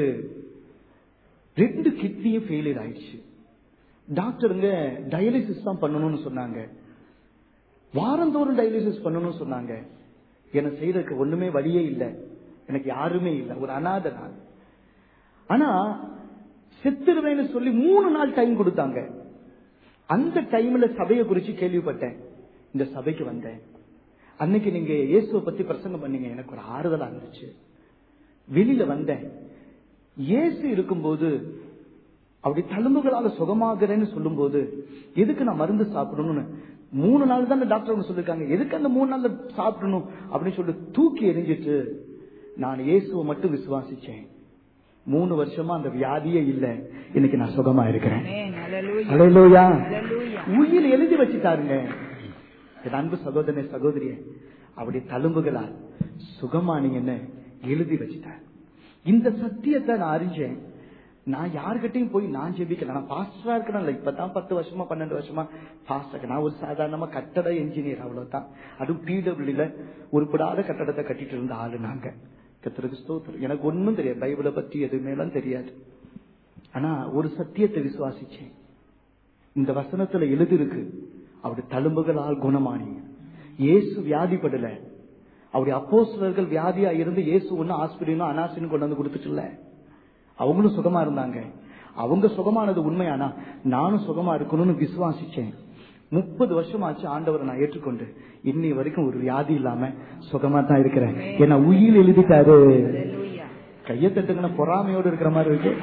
ரெண்டு கிட்னியும் ஃபெயிலியர் ஆயிடுச்சு டாக்டருங்க டயாலிசிஸ் தான் பண்ணணும்னு சொன்னாங்க வாரந்தோறும் டயாலிசிஸ் பண்ணணும்னு சொன்னாங்க என்ன செய்யறதுக்கு ஒண்ணுமே வழியே இல்லை எனக்கு யாருமே இல்லை ஒரு அனாதை நான் ஆனா செத்துருவேன்னு சொல்லி மூணு நாள் டைம் கொடுத்தாங்க அந்த டைம்ல சபையை குறிச்சு கேள்விப்பட்டேன் இந்த சபைக்கு வந்தேன் அன்னைக்கு நீங்க இயேசுவை பத்தி பிரசங்கம் பண்ணீங்க எனக்கு ஒரு ஆறுதலா இருந்துச்சு வெளியில வந்தேன் இயேசு இருக்கும்போது அப்படி தழும்புகளால சுகமாகிறேன்னு சொல்லும்போது எதுக்கு நான் மருந்து சாப்பிடணும்னு மூணு நாள் தான் டாக்டர் ஒண்ணு சொல்லிருக்காங்க எதுக்கு அந்த மூணு நாள்ல சாப்பிடணும் அப்படின்னு சொல்லி தூக்கி எரிஞ்சிட்டு நான் இயேசுவை மட்டும் விசுவாசிச்சேன் மூணு வருஷமா அந்த வியாதியே இல்ல இன்னைக்கு நான் சுகமா இருக்கிறேன் ஆமென். ஹalleluya. ஹalleluya. ஹalleluya. உயிர் எழுதி வச்சுட்டாருங்க என் அன்பு சகோதரனே சகோதரியே அப்படி தழும்புகளால் சுகமானீங்கன்னு எழுதி வச்சுட்டார் இந்த சத்தியத்தை நான் அறிஞ்சேன் நான் யாருகிட்டயும் போய் நான் ஜெபிக்கல நான் பாஸ்டரா இருக்கணும்ல இப்பதான் பத்து வருஷமா பன்னெண்டு வருஷமா பாஸ்டர் நான் ஒரு சாதாரணமா கட்டட என்ஜினியர் அவ்வளவுதான் அதுவும் பிடபிள்யூல உருப்படாத கட்டடத்தை கட்டிட்டு இருந்த ஆளு நாங்க கத்திரக்கு ஸ்தோத்திரம் எனக்கு ஒண்ணும் தெரியாது பைபிளை பத்தி எதுவுமே எல்லாம் தெரியாது ஆனா ஒரு சத்தியத்தை விசுவாசிச்சேன் இந்த வசனத்துல எழுதிருக்கு அவருடைய தழும்புகளால் குணமானீங்க இயேசு வியாதிப்படல அவருடைய அப்போஸ்தலர்கள் வியாதியா இருந்து இயேசு ஒண்ணு ஆஸ்பிரினும் அனாசினும் கொண்டு வந்து கொடுத்துட்டுல அவங்களும் சுகமா இருந்தாங்க அவங்க சுகமானது உண்மையானா நானும் சுகமா இருக்கணும்னு விசுவாசிச்சேன் முப்பது வருஷம் ஆச்சு ஆண்டவரை நான் ஏற்றுக்கொண்டு இன்னி வரைக்கும் ஒரு வியாதி இல்லாம சுகமா தான் இருக்கிறேன் ஏன்னா உயிர் எழுதிட்டாரு ஹalleluya. கையை தட்டுங்கன்னு பொறாமையோடு இருக்கிற மாதிரி இருக்கு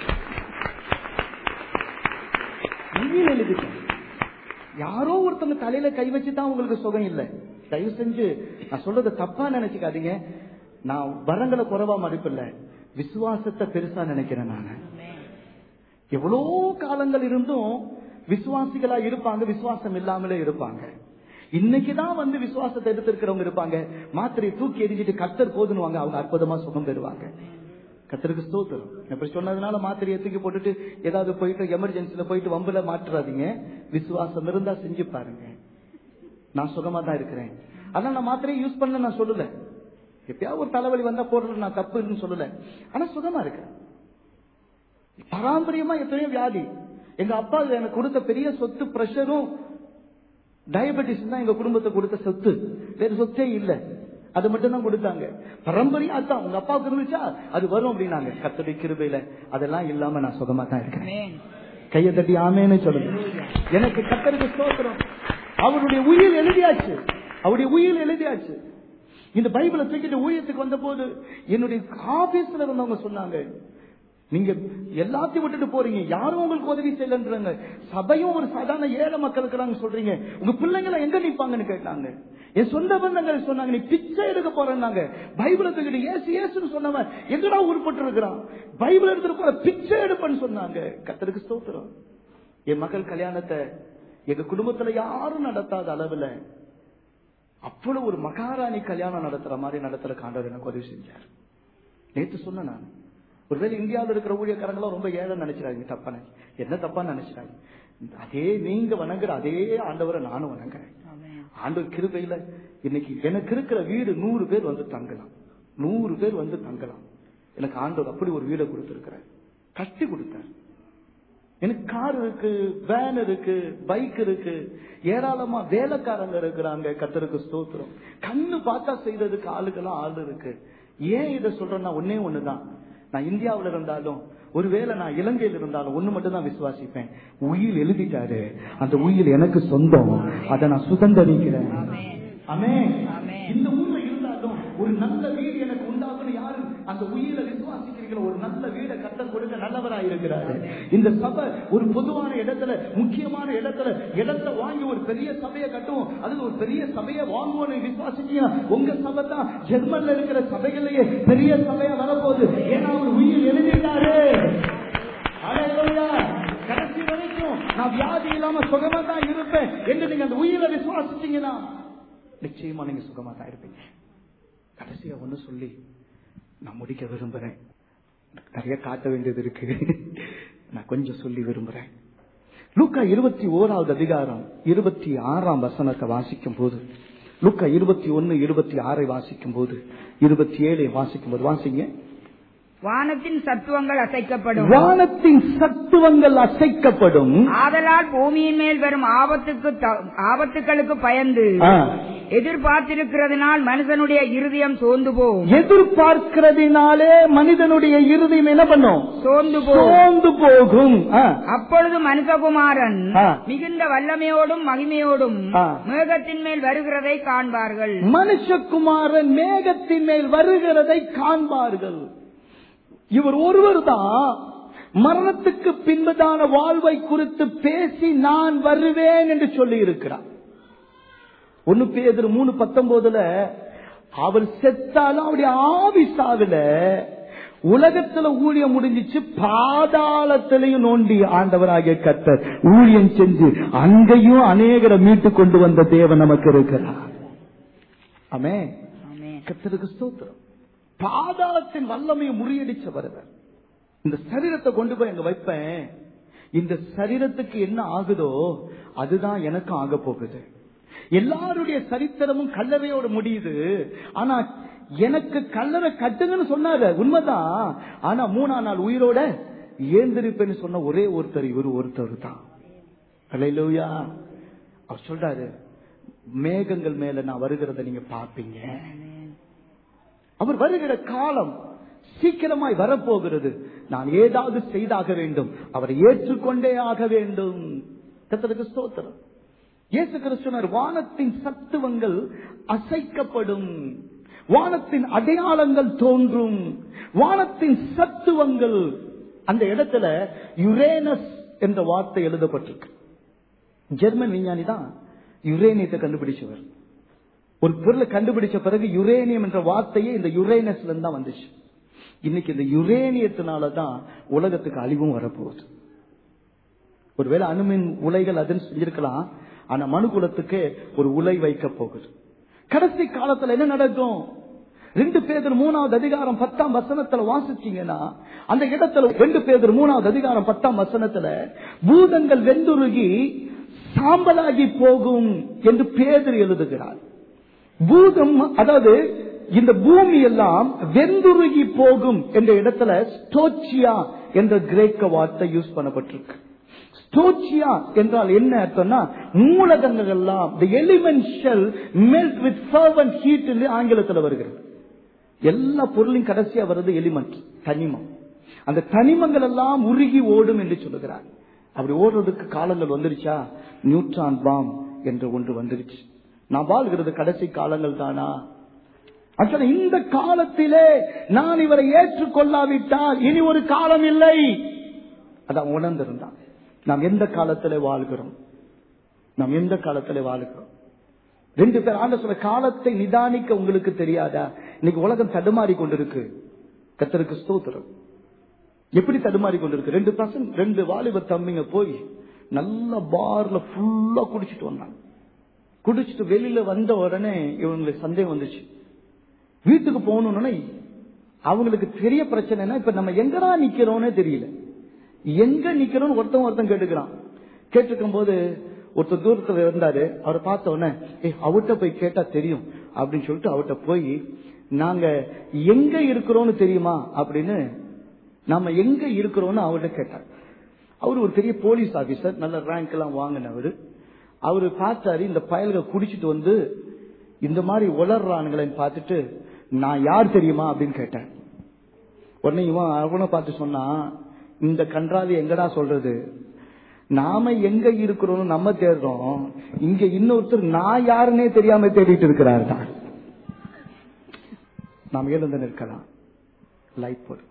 உயிர் எழுதிட்டேன் யாரோ ஒருத்தவங்க தலையில கை வச்சு தான் உங்களுக்கு சுகம் இல்லை தயவு செஞ்சு நான் சொல்றத தப்பா நினைச்சுக்காதீங்க நான் வரங்களை குறைவா மதிப்பில்ல விசுவாசத்தை பெருசா நினைக்கிறேன் நானு எவ்வளோ காலங்கள் இருந்தும் விசுவாசிகளா இருப்பாங்க விசுவாசம் இல்லாமலே இருப்பாங்க இன்னைக்குதான் வந்து விசுவாசத்தை எடுத்திருக்கிறவங்க இருப்பாங்க மாத்திரையை தூக்கி எரிஞ்சிட்டு கத்தர் போதுனுவாங்க அவங்க அற்புதமா சுகம் பெறுவாங்க கத்தருக்கு ஸ்தோத்திரம் இப்படி சொன்னதுனால மாத்திரையை தூக்கி போட்டுட்டு ஏதாவது போயிட்டு எமர்ஜென்சில போயிட்டு வம்புல மாட்டுறாதீங்க விசுவாசம் இருந்தா செஞ்சு பாருங்க நான் சுகமா தான் இருக்கிறேன் அதான் நான் மாத்திரையை யூஸ் பண்ண நான் சொல்லல எப்பயாவது ஒரு தலைவலி வந்தா போடுறது நான் தப்புன்னு சொல்லல ஆனா சுகமா இருக்கேன் பாரம்பரியமா எத்தனையோ வியாதி எங்க அப்பா எனக்கு கொடுத்த பெரிய சொத்து பிரஷரும் டயபெட்டிஸ் தான் எங்க குடும்பத்தை கொடுத்த சொத்து வேற சொத்தே இல்ல அது மட்டும் தான் கொடுத்தாங்க பரம்பரையா அதான் உங்க அப்பாவுக்கு இருந்துச்சா அது வரும் அப்படின்னாங்க கத்தடி கிருபையில அதெல்லாம் இல்லாம நான் சுகமா தான் இருக்கேன் ஆமென். கையை தட்டி ஆமேன்னு சொல்லுங்க எனக்கு கத்தருக்கு ஸ்தோத்திரம் அவருடைய உயிர் எழுதியாச்சு அவருடைய உயிர் எழுதியாச்சு இந்த பைபிளை தூக்கிட்டு ஊழியத்துக்கு வந்த போது என்னுடைய ஆபீஸ்ல இருந்தவங்க சொன்னாங்க நீங்க எல்லாத்தையும் விட்டுட்டு போறீங்க யாரும் உங்களுக்கு உதவி செய்யலன்றாங்க சபையும் ஒரு சாதாரண ஏழை மக்கள் இருக்கிறாங்க சொல்றீங்க உங்க பிள்ளைங்களை எங்க நிப்பாங்கன்னு கேட்டாங்க என் சொந்த பந்தங்கள் சொன்னாங்க நீ பிச்சை எடுக்க போறேன்னாங்க பைபிளை தூக்கிட்டு ஏசு ஏசுன்னு சொன்னவன் எங்கடா உருப்பட்டு இருக்கிறான் பைபிள் எடுத்துட்டு போற பிச்சை எடுப்பேன்னு சொன்னாங்க கத்தருக்கு ஸ்தோத்திரம் என் மகள் கல்யாணத்தை எங்க குடும்பத்துல யாரும் நடத்தாத அளவுல அவ்வளவு ஒரு மகாராணி கல்யாணம் நடத்துற மாதிரி நடத்துற காண்டவர் எனக்கு உதவி செஞ்சார் நேத்து சொன்னேன் நான் ஒருவேளை இந்தியாவில் இருக்கிற ஊழியக்காரங்களும் ரொம்ப ஏழை நினைச்சிடாங்க தப்பா நினை- என்ன தப்பா நினைச்சிடாங்க அதே நீங்க வணங்குற அதே ஆண்டவரை நானும் வணங்குறேன் ஆமென். ஆண்டவர் கிருபையில இன்னைக்கு எனக்கு இருக்கிற வீடு நூறு பேர் வந்து தங்கலாம் நூறு பேர் வந்து தங்கலாம் எனக்கு ஆண்டவர் அப்படி ஒரு வீடை கொடுத்திருக்கிறார் கட்டி கொடுத்தார் எனக்கு கார் இருக்கு வேன் இருக்கு பைக் இருக்கு ஏராளமா வேலைக்காரங்க இருக்கிறாங்க கத்தருக்கு ஸ்தோத்திரம் கண்ணு பார்த்தா செய்யறதுக்கு ஆளுக்கெல்லாம் ஆள் இருக்கு ஏன் இதை சொல்றேன்னா ஒன்னே ஒண்ணுதான் நான் இந்தியாவுல இருந்தாலும் ஒருவேளை நான் இலங்கையில் இருந்தாலும் ஒண்ணு மட்டும் தான் விசுவாசிப்பேன் உயிர் எழுதிட்டாரு அந்த உயிர் எனக்கு சொந்தம் அதை நான் சுதந்திரிக்கிறேன் ஆமென். ஆமென். ஆமென். இந்த ஊர்ல இருந்தாலும் ஒரு நல்ல வீடு எனக்கு உண்டாகணும் யாரு அந்த உயிரை விசுவாசிக்கிறீங்களோ ஒரு நல்ல வீடை கத்தர் கொடுக்க நல்லவராய் இருக்கிறாரு இந்த சபை ஒரு பொதுவான இடத்துல முக்கியமான இடத்துல இடத்தை வாங்கி ஒரு பெரிய சபையை கட்டுவோம் அதுல ஒரு பெரிய சபையை வாங்குவோம் விசுவாசிச்சீங்கன்னா உங்க சபை தான் ஜெர்மன்ல இருக்கிற சபைகளையே பெரிய சபையா வரப்போகுது ஏன்னா அவர் உயிர் எழுதிட்டாரு ஹalleluya. கடைசி வரைக்கும் நான் வியாதி இல்லாம சுகமா தான் இருப்பேன் என்று நீங்க அந்த உயிரை விசுவாசிச்சீங்கன்னா நிச்சயமா நீங்க சுகமா தான் இருப்பீங்க கடைசியா ஒண்ணு சொல்லி நான் முடிக்க விரும்புறேன் எனக்கு நிறைய காட்ட வேண்டியது இருக்கு நான் கொஞ்சம் சொல்லி விரும்புறேன் லூக்கா இருபத்தி ஓராவது அதிகாரம் இருபத்தி ஆறாம் வசனத்தை வாசிக்கும் போது லூக்கா இருபத்தி ஒன்னு இருபத்தி ஆறை வாசிக்கும் போது இருபத்தி ஏழை வாசிக்கும் போது வாசிங்க வானத்தின் சத்துவங்கள் அசைக்கப்படும் வானத்தின் சத்துவங்கள் அசைக்கப்படும் ஆதலால் பூமியின் மேல் வரும் ஆபத்துக்கு த- ஆபத்துக்களுக்கு பயந்து ஆ. எதிர்பார்த்திருக்கிறதுனால் மனுஷனுடைய இருதயம் சோர்ந்து போகும் எதிர்பார்க்கிறதினாலே மனிதனுடைய இருதயம் என்ன பண்ணும் சோர்ந்து போகும் சோர்ந்து போகும் ஆ. அப்பொழுது மனுஷகுமாரன் ஆ. மிகுந்த வல்லமையோடும் மகிமையோடும் ஆ. மேகத்தின் மேல் வருகிறதை காண்பார்கள் மனுஷகுமாரன் மேகத்தின் மேல் வருகிறதை காண்பார்கள் இவர் ஒருவர் தான் மரணத்துக்கு பின்பதான வாழ்வை குறித்து பேசி நான் வருவேன் என்று சொல்லி இருக்கிறார் ஒன்னு பேதர் மூணு பத்தொன்பதுல அவர் செத்தாலும் அவருடைய ஆவி சாவில உலகத்துல ஊழியம் முடிஞ்சிச்சு பாதாளத்திலையும் நோண்டி ஆண்டவராகிய கர்த்தர் ஊழியம் செஞ்சு அங்கேயும் அநேகரை மீட்டு கொண்டு வந்த தேவன் நமக்கு இருக்கிறார் ஆமே ஆமென். கர்த்தருக்கு ஸ்தோத்திரம் பாதாளத்தின் வல்லமையை முறியடிச்ச வருவர் இந்த சரீரத்தை கொண்டு போய் அங்க வைப்பேன் இந்த சரீரத்துக்கு என்ன ஆகுதோ அதுதான் எனக்கும் ஆக போகுது எல்லாருடைய சரித்திரமும் கல்லறையோட முடியுது ஆனா எனக்கு கல்லறை கட்டுங்கன்னு சொன்னாரு உண்மைதான் ஆனா மூணா நாள் உயிரோட ஏந்திருப்பேன்னு சொன்ன ஒரே ஒருத்தர் இவர் ஒருத்தர் தான் அல்லேலூயா அவர் சொல்றாரு மேகங்கள் மேல நான் வருகிறத நீங்க பாப்பீங்க அவர் வருகிற காலம் சீக்கிரமாய் வரப்போகிறது நான் ஏதாவது செய்தாக வேண்டும் அவரை ஏற்றுக்கொண்டே ஆக வேண்டும் கர்த்தருக்கு ஸ்தோத்திரம் இயேசு கிறிஸ்துவர் வானத்தின் சத்துவங்கள் அசைக்கப்படும் வானத்தின் அடையாளங்கள் தோன்றும் வானத்தின் சத்துவங்கள் அந்த இடத்துல யுரேனஸ் என்ற வார்த்தை எழுதப்பட்டிருக்கு ஜெர்மன் விஞ்ஞானி தான் யுரேனியத்தை கண்டுபிடிச்சவர் ஒரு பொருளை கண்டுபிடிச்ச பிறகு யுரேனியம் என்ற வார்த்தையே இந்த யுரேனஸ்ல இருந்து தான் வந்துச்சு இன்னைக்கு இந்த யுரேனியத்தினால தான் உலகத்துக்கு அழிவும் வரப்போகுது ஒருவேளை அணுமின் உலைகள் அதுன்னு செஞ்சிருக்கலாம் ஆனா மனு குலத்துக்கு ஒரு உலை வைக்க போகுது கடைசி காலத்துல என்ன நடக்கும் ரெண்டு பேதர் மூணாவது அதிகாரம் பத்தாம் வசனத்துல வாசிச்சீங்கன்னா அந்த இடத்துல ரெண்டு பேதர் மூணாவது அதிகாரம் பத்தாம் வசனத்துல பூதங்கள் வெந்துருகி சாம்பலாகி போகும் என்று பேதர் எழுதுகிறார் பூதம் அதாவது இந்த பூமி எல்லாம் வெந்துருகி போகும் என்ற இடத்துல ஸ்டோச்சியா என்ற கிரேக்க வார்த்தை யூஸ் பண்ணப்பட்டிருக்கு ஸ்டோச்சியா என்றால் என்ன அர்த்தம்னா மூலகங்கள் எல்லாம் the element shall melt with fervent heat என்று ஆங்கிலத்தில் வருகிறது எல்லா பொருளையும் கடைசியா வருது எலிமெண்ட் தனிமம் அந்த தனிமங்கள் எல்லாம் உருகி ஓடும் என்று சொல்லுகிறார் அப்படி ஓடுறதுக்கு காலங்கள் வந்துருச்சா நியூட்ரான் பாம் என்று ஒன்று வந்துருச்சு நான் வாழ்கிறது கடைசி காலங்கள் தானா actually இந்த காலத்திலே நான் இவரை ஏற்றுக்கொள்ளாவிட்டால் இனி ஒரு காலம் இல்லை அதான் உணர்ந்திருந்தான் நாம் எந்த காலத்திலே வாழ்கிறோம் நாம் எந்த காலத்திலே வாழ்கிறோம் ரெண்டு பேர் ஆண்ட சொல்ற காலத்தை நிதானிக்க உங்களுக்கு தெரியாதா இன்னைக்கு உலகம் தடுமாறி கொண்டிருக்கு கத்தருக்கு ஸ்தோத்திரம் எப்படி தடுமாறி கொண்டிருக்கு ரெண்டு பசங்க ரெண்டு வாலிப தம்பிங்க போய் நல்ல பார்ல ஃபுல்லா குடிச்சிட்டு வந்தாங்க குடிச்சிட்டு வெளியில வந்த உடனே இவங்களுக்கு சந்தேகம் வந்துச்சு வீட்டுக்கு போகணும்னா அவங்களுக்கு பெரிய பிரச்சனைனா இப்ப நம்ம எங்கடா நிக்கிறோம்னே தெரியல எங்க நிக்கிறோம்னு ஒருத்தன் ஒருத்தன் கேட்டுக்கிறான் கேட்டுக்கும் போது ஒருத்தர் தூரத்துல இருந்தாரு அவரை பார்த்த உடனே ஏ அவர்கிட்ட போய் கேட்டா தெரியும் அப்படின்னு சொல்லிட்டு அவர்கிட்ட போய் நாங்க எங்க இருக்கிறோம்னு தெரியுமா அப்படின்னு நாம எங்க இருக்கிறோம்னு அவர்கிட்ட கேட்டார் அவர் ஒரு பெரிய போலீஸ் ஆபீசர் நல்ல ரேங்க் எல்லாம் வாங்கினவர் அவரு பார்த்தாரு இந்த பயல்கள் குடிச்சிட்டு வந்து இந்த மாதிரி உளர்றானுங்களேன்னு பார்த்துட்டு நான் யார் தெரியுமா அப்படின்னு கேட்டேன் உடனே இவன் அவனை பார்த்து சொன்னா இந்த கன்றாவி எங்கடா சொல்றது நாம எங்க இருக்கிறோம்னு நம்ம தேடுறோம் இங்க இன்னொருத்தர் நான் யாருன்னே தெரியாம தேடிட்டு இருக்கிறார் தான் நாம் எழுந்து நிற்கலாம் லைட் போடு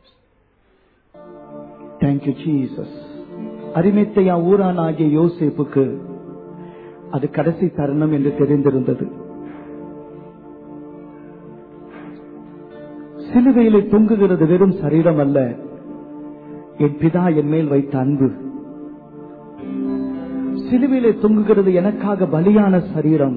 தேங்க்யூ ஜீசஸ் அரிமேத்தையா ஊரான் ஆகிய யோசேப்புக்கு அது கடைசி தருணம் என்று தெரிந்திருந்தது சிலுவையிலே தொங்குகிறது வெறும் சரீரம் அல்ல என் பிதா என் மேல் வைத்த அன்பு சிலுவையிலே தொங்குகிறது எனக்காக பலியான சரீரம்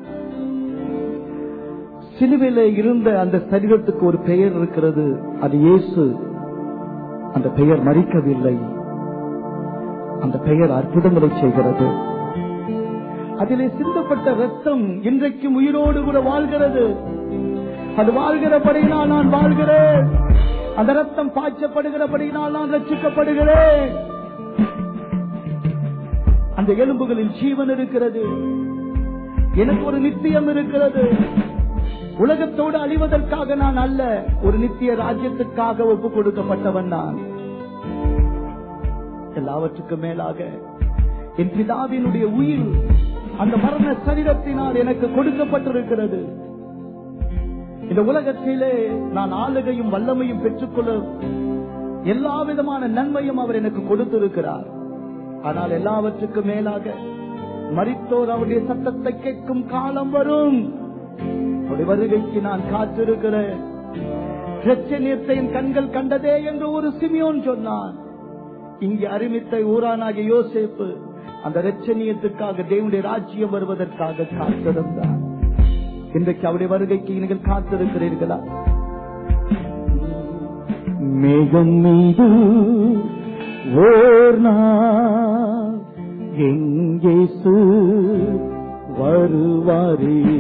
சிலுவையிலே இருந்த அந்த சரீரத்துக்கு ஒரு பெயர் இருக்கிறது அது இயேசு அந்த பெயர் மறிக்கவில்லை அந்த பெயர் அற்புதங்களை செய்கிறது அதிலே சிந்தப்பட்ட ரத்தம் இன்றைக்கும் உயிரோடு கூட வாழ்கிறது அது வாழ்கிறபடியினால் நான் வாழ்கிறேன் அந்த ரத்தம் பாய்ச்சப்படுகிறபடியினால் நான் ரட்சிக்கப்படுகிறேன் அந்த எலும்புகளில் ஜீவன் இருக்கிறது எனக்கு ஒரு நித்தியம் இருக்கிறது உலகத்தோடு அழிவதற்காக நான் அல்ல ஒரு நித்திய ராஜ்யத்துக்காக ஒப்பு கொடுக்கப்பட்டவன் நான் எல்லாவற்றுக்கும் மேலாக என் பிதாவினுடைய உயிர் அந்த மரண சரீரத்தினால் எனக்கு கொடுக்கப்பட்டிருக்கிறது இந்த உலகத்திலே நான் ஆளுகையும் வல்லமையும் பெற்றுக்கொள்ள எல்லா விதமான நன்மையும் அவர் எனக்கு கொடுத்திருக்கிறார் ஆனால் எல்லாவற்றுக்கும் மேலாக மரித்தோர் அவருடைய சத்தத்தை கேட்கும் காலம் வரும் அவருடைய வருகைக்கு நான் காத்திருக்கிறேன் பிரச்சனையத்தை என் கண்கள் கண்டதே என்று ஒரு சிமியோன் சொன்னான் இங்கே அறிவித்த ஊரானாகிய யோசேப்பு அந்த ரச்சனியத்துக்காக தேவனுடைய ராஜ்யம் வருவதற்காக காத்திருந்தார் இன்றைக்கு அவருடைய வருகைக்கு நீங்கள் காத்திருக்கிறீர்களா மேகம் மீது ஓர் நாள் எங்கேசு வருவாரே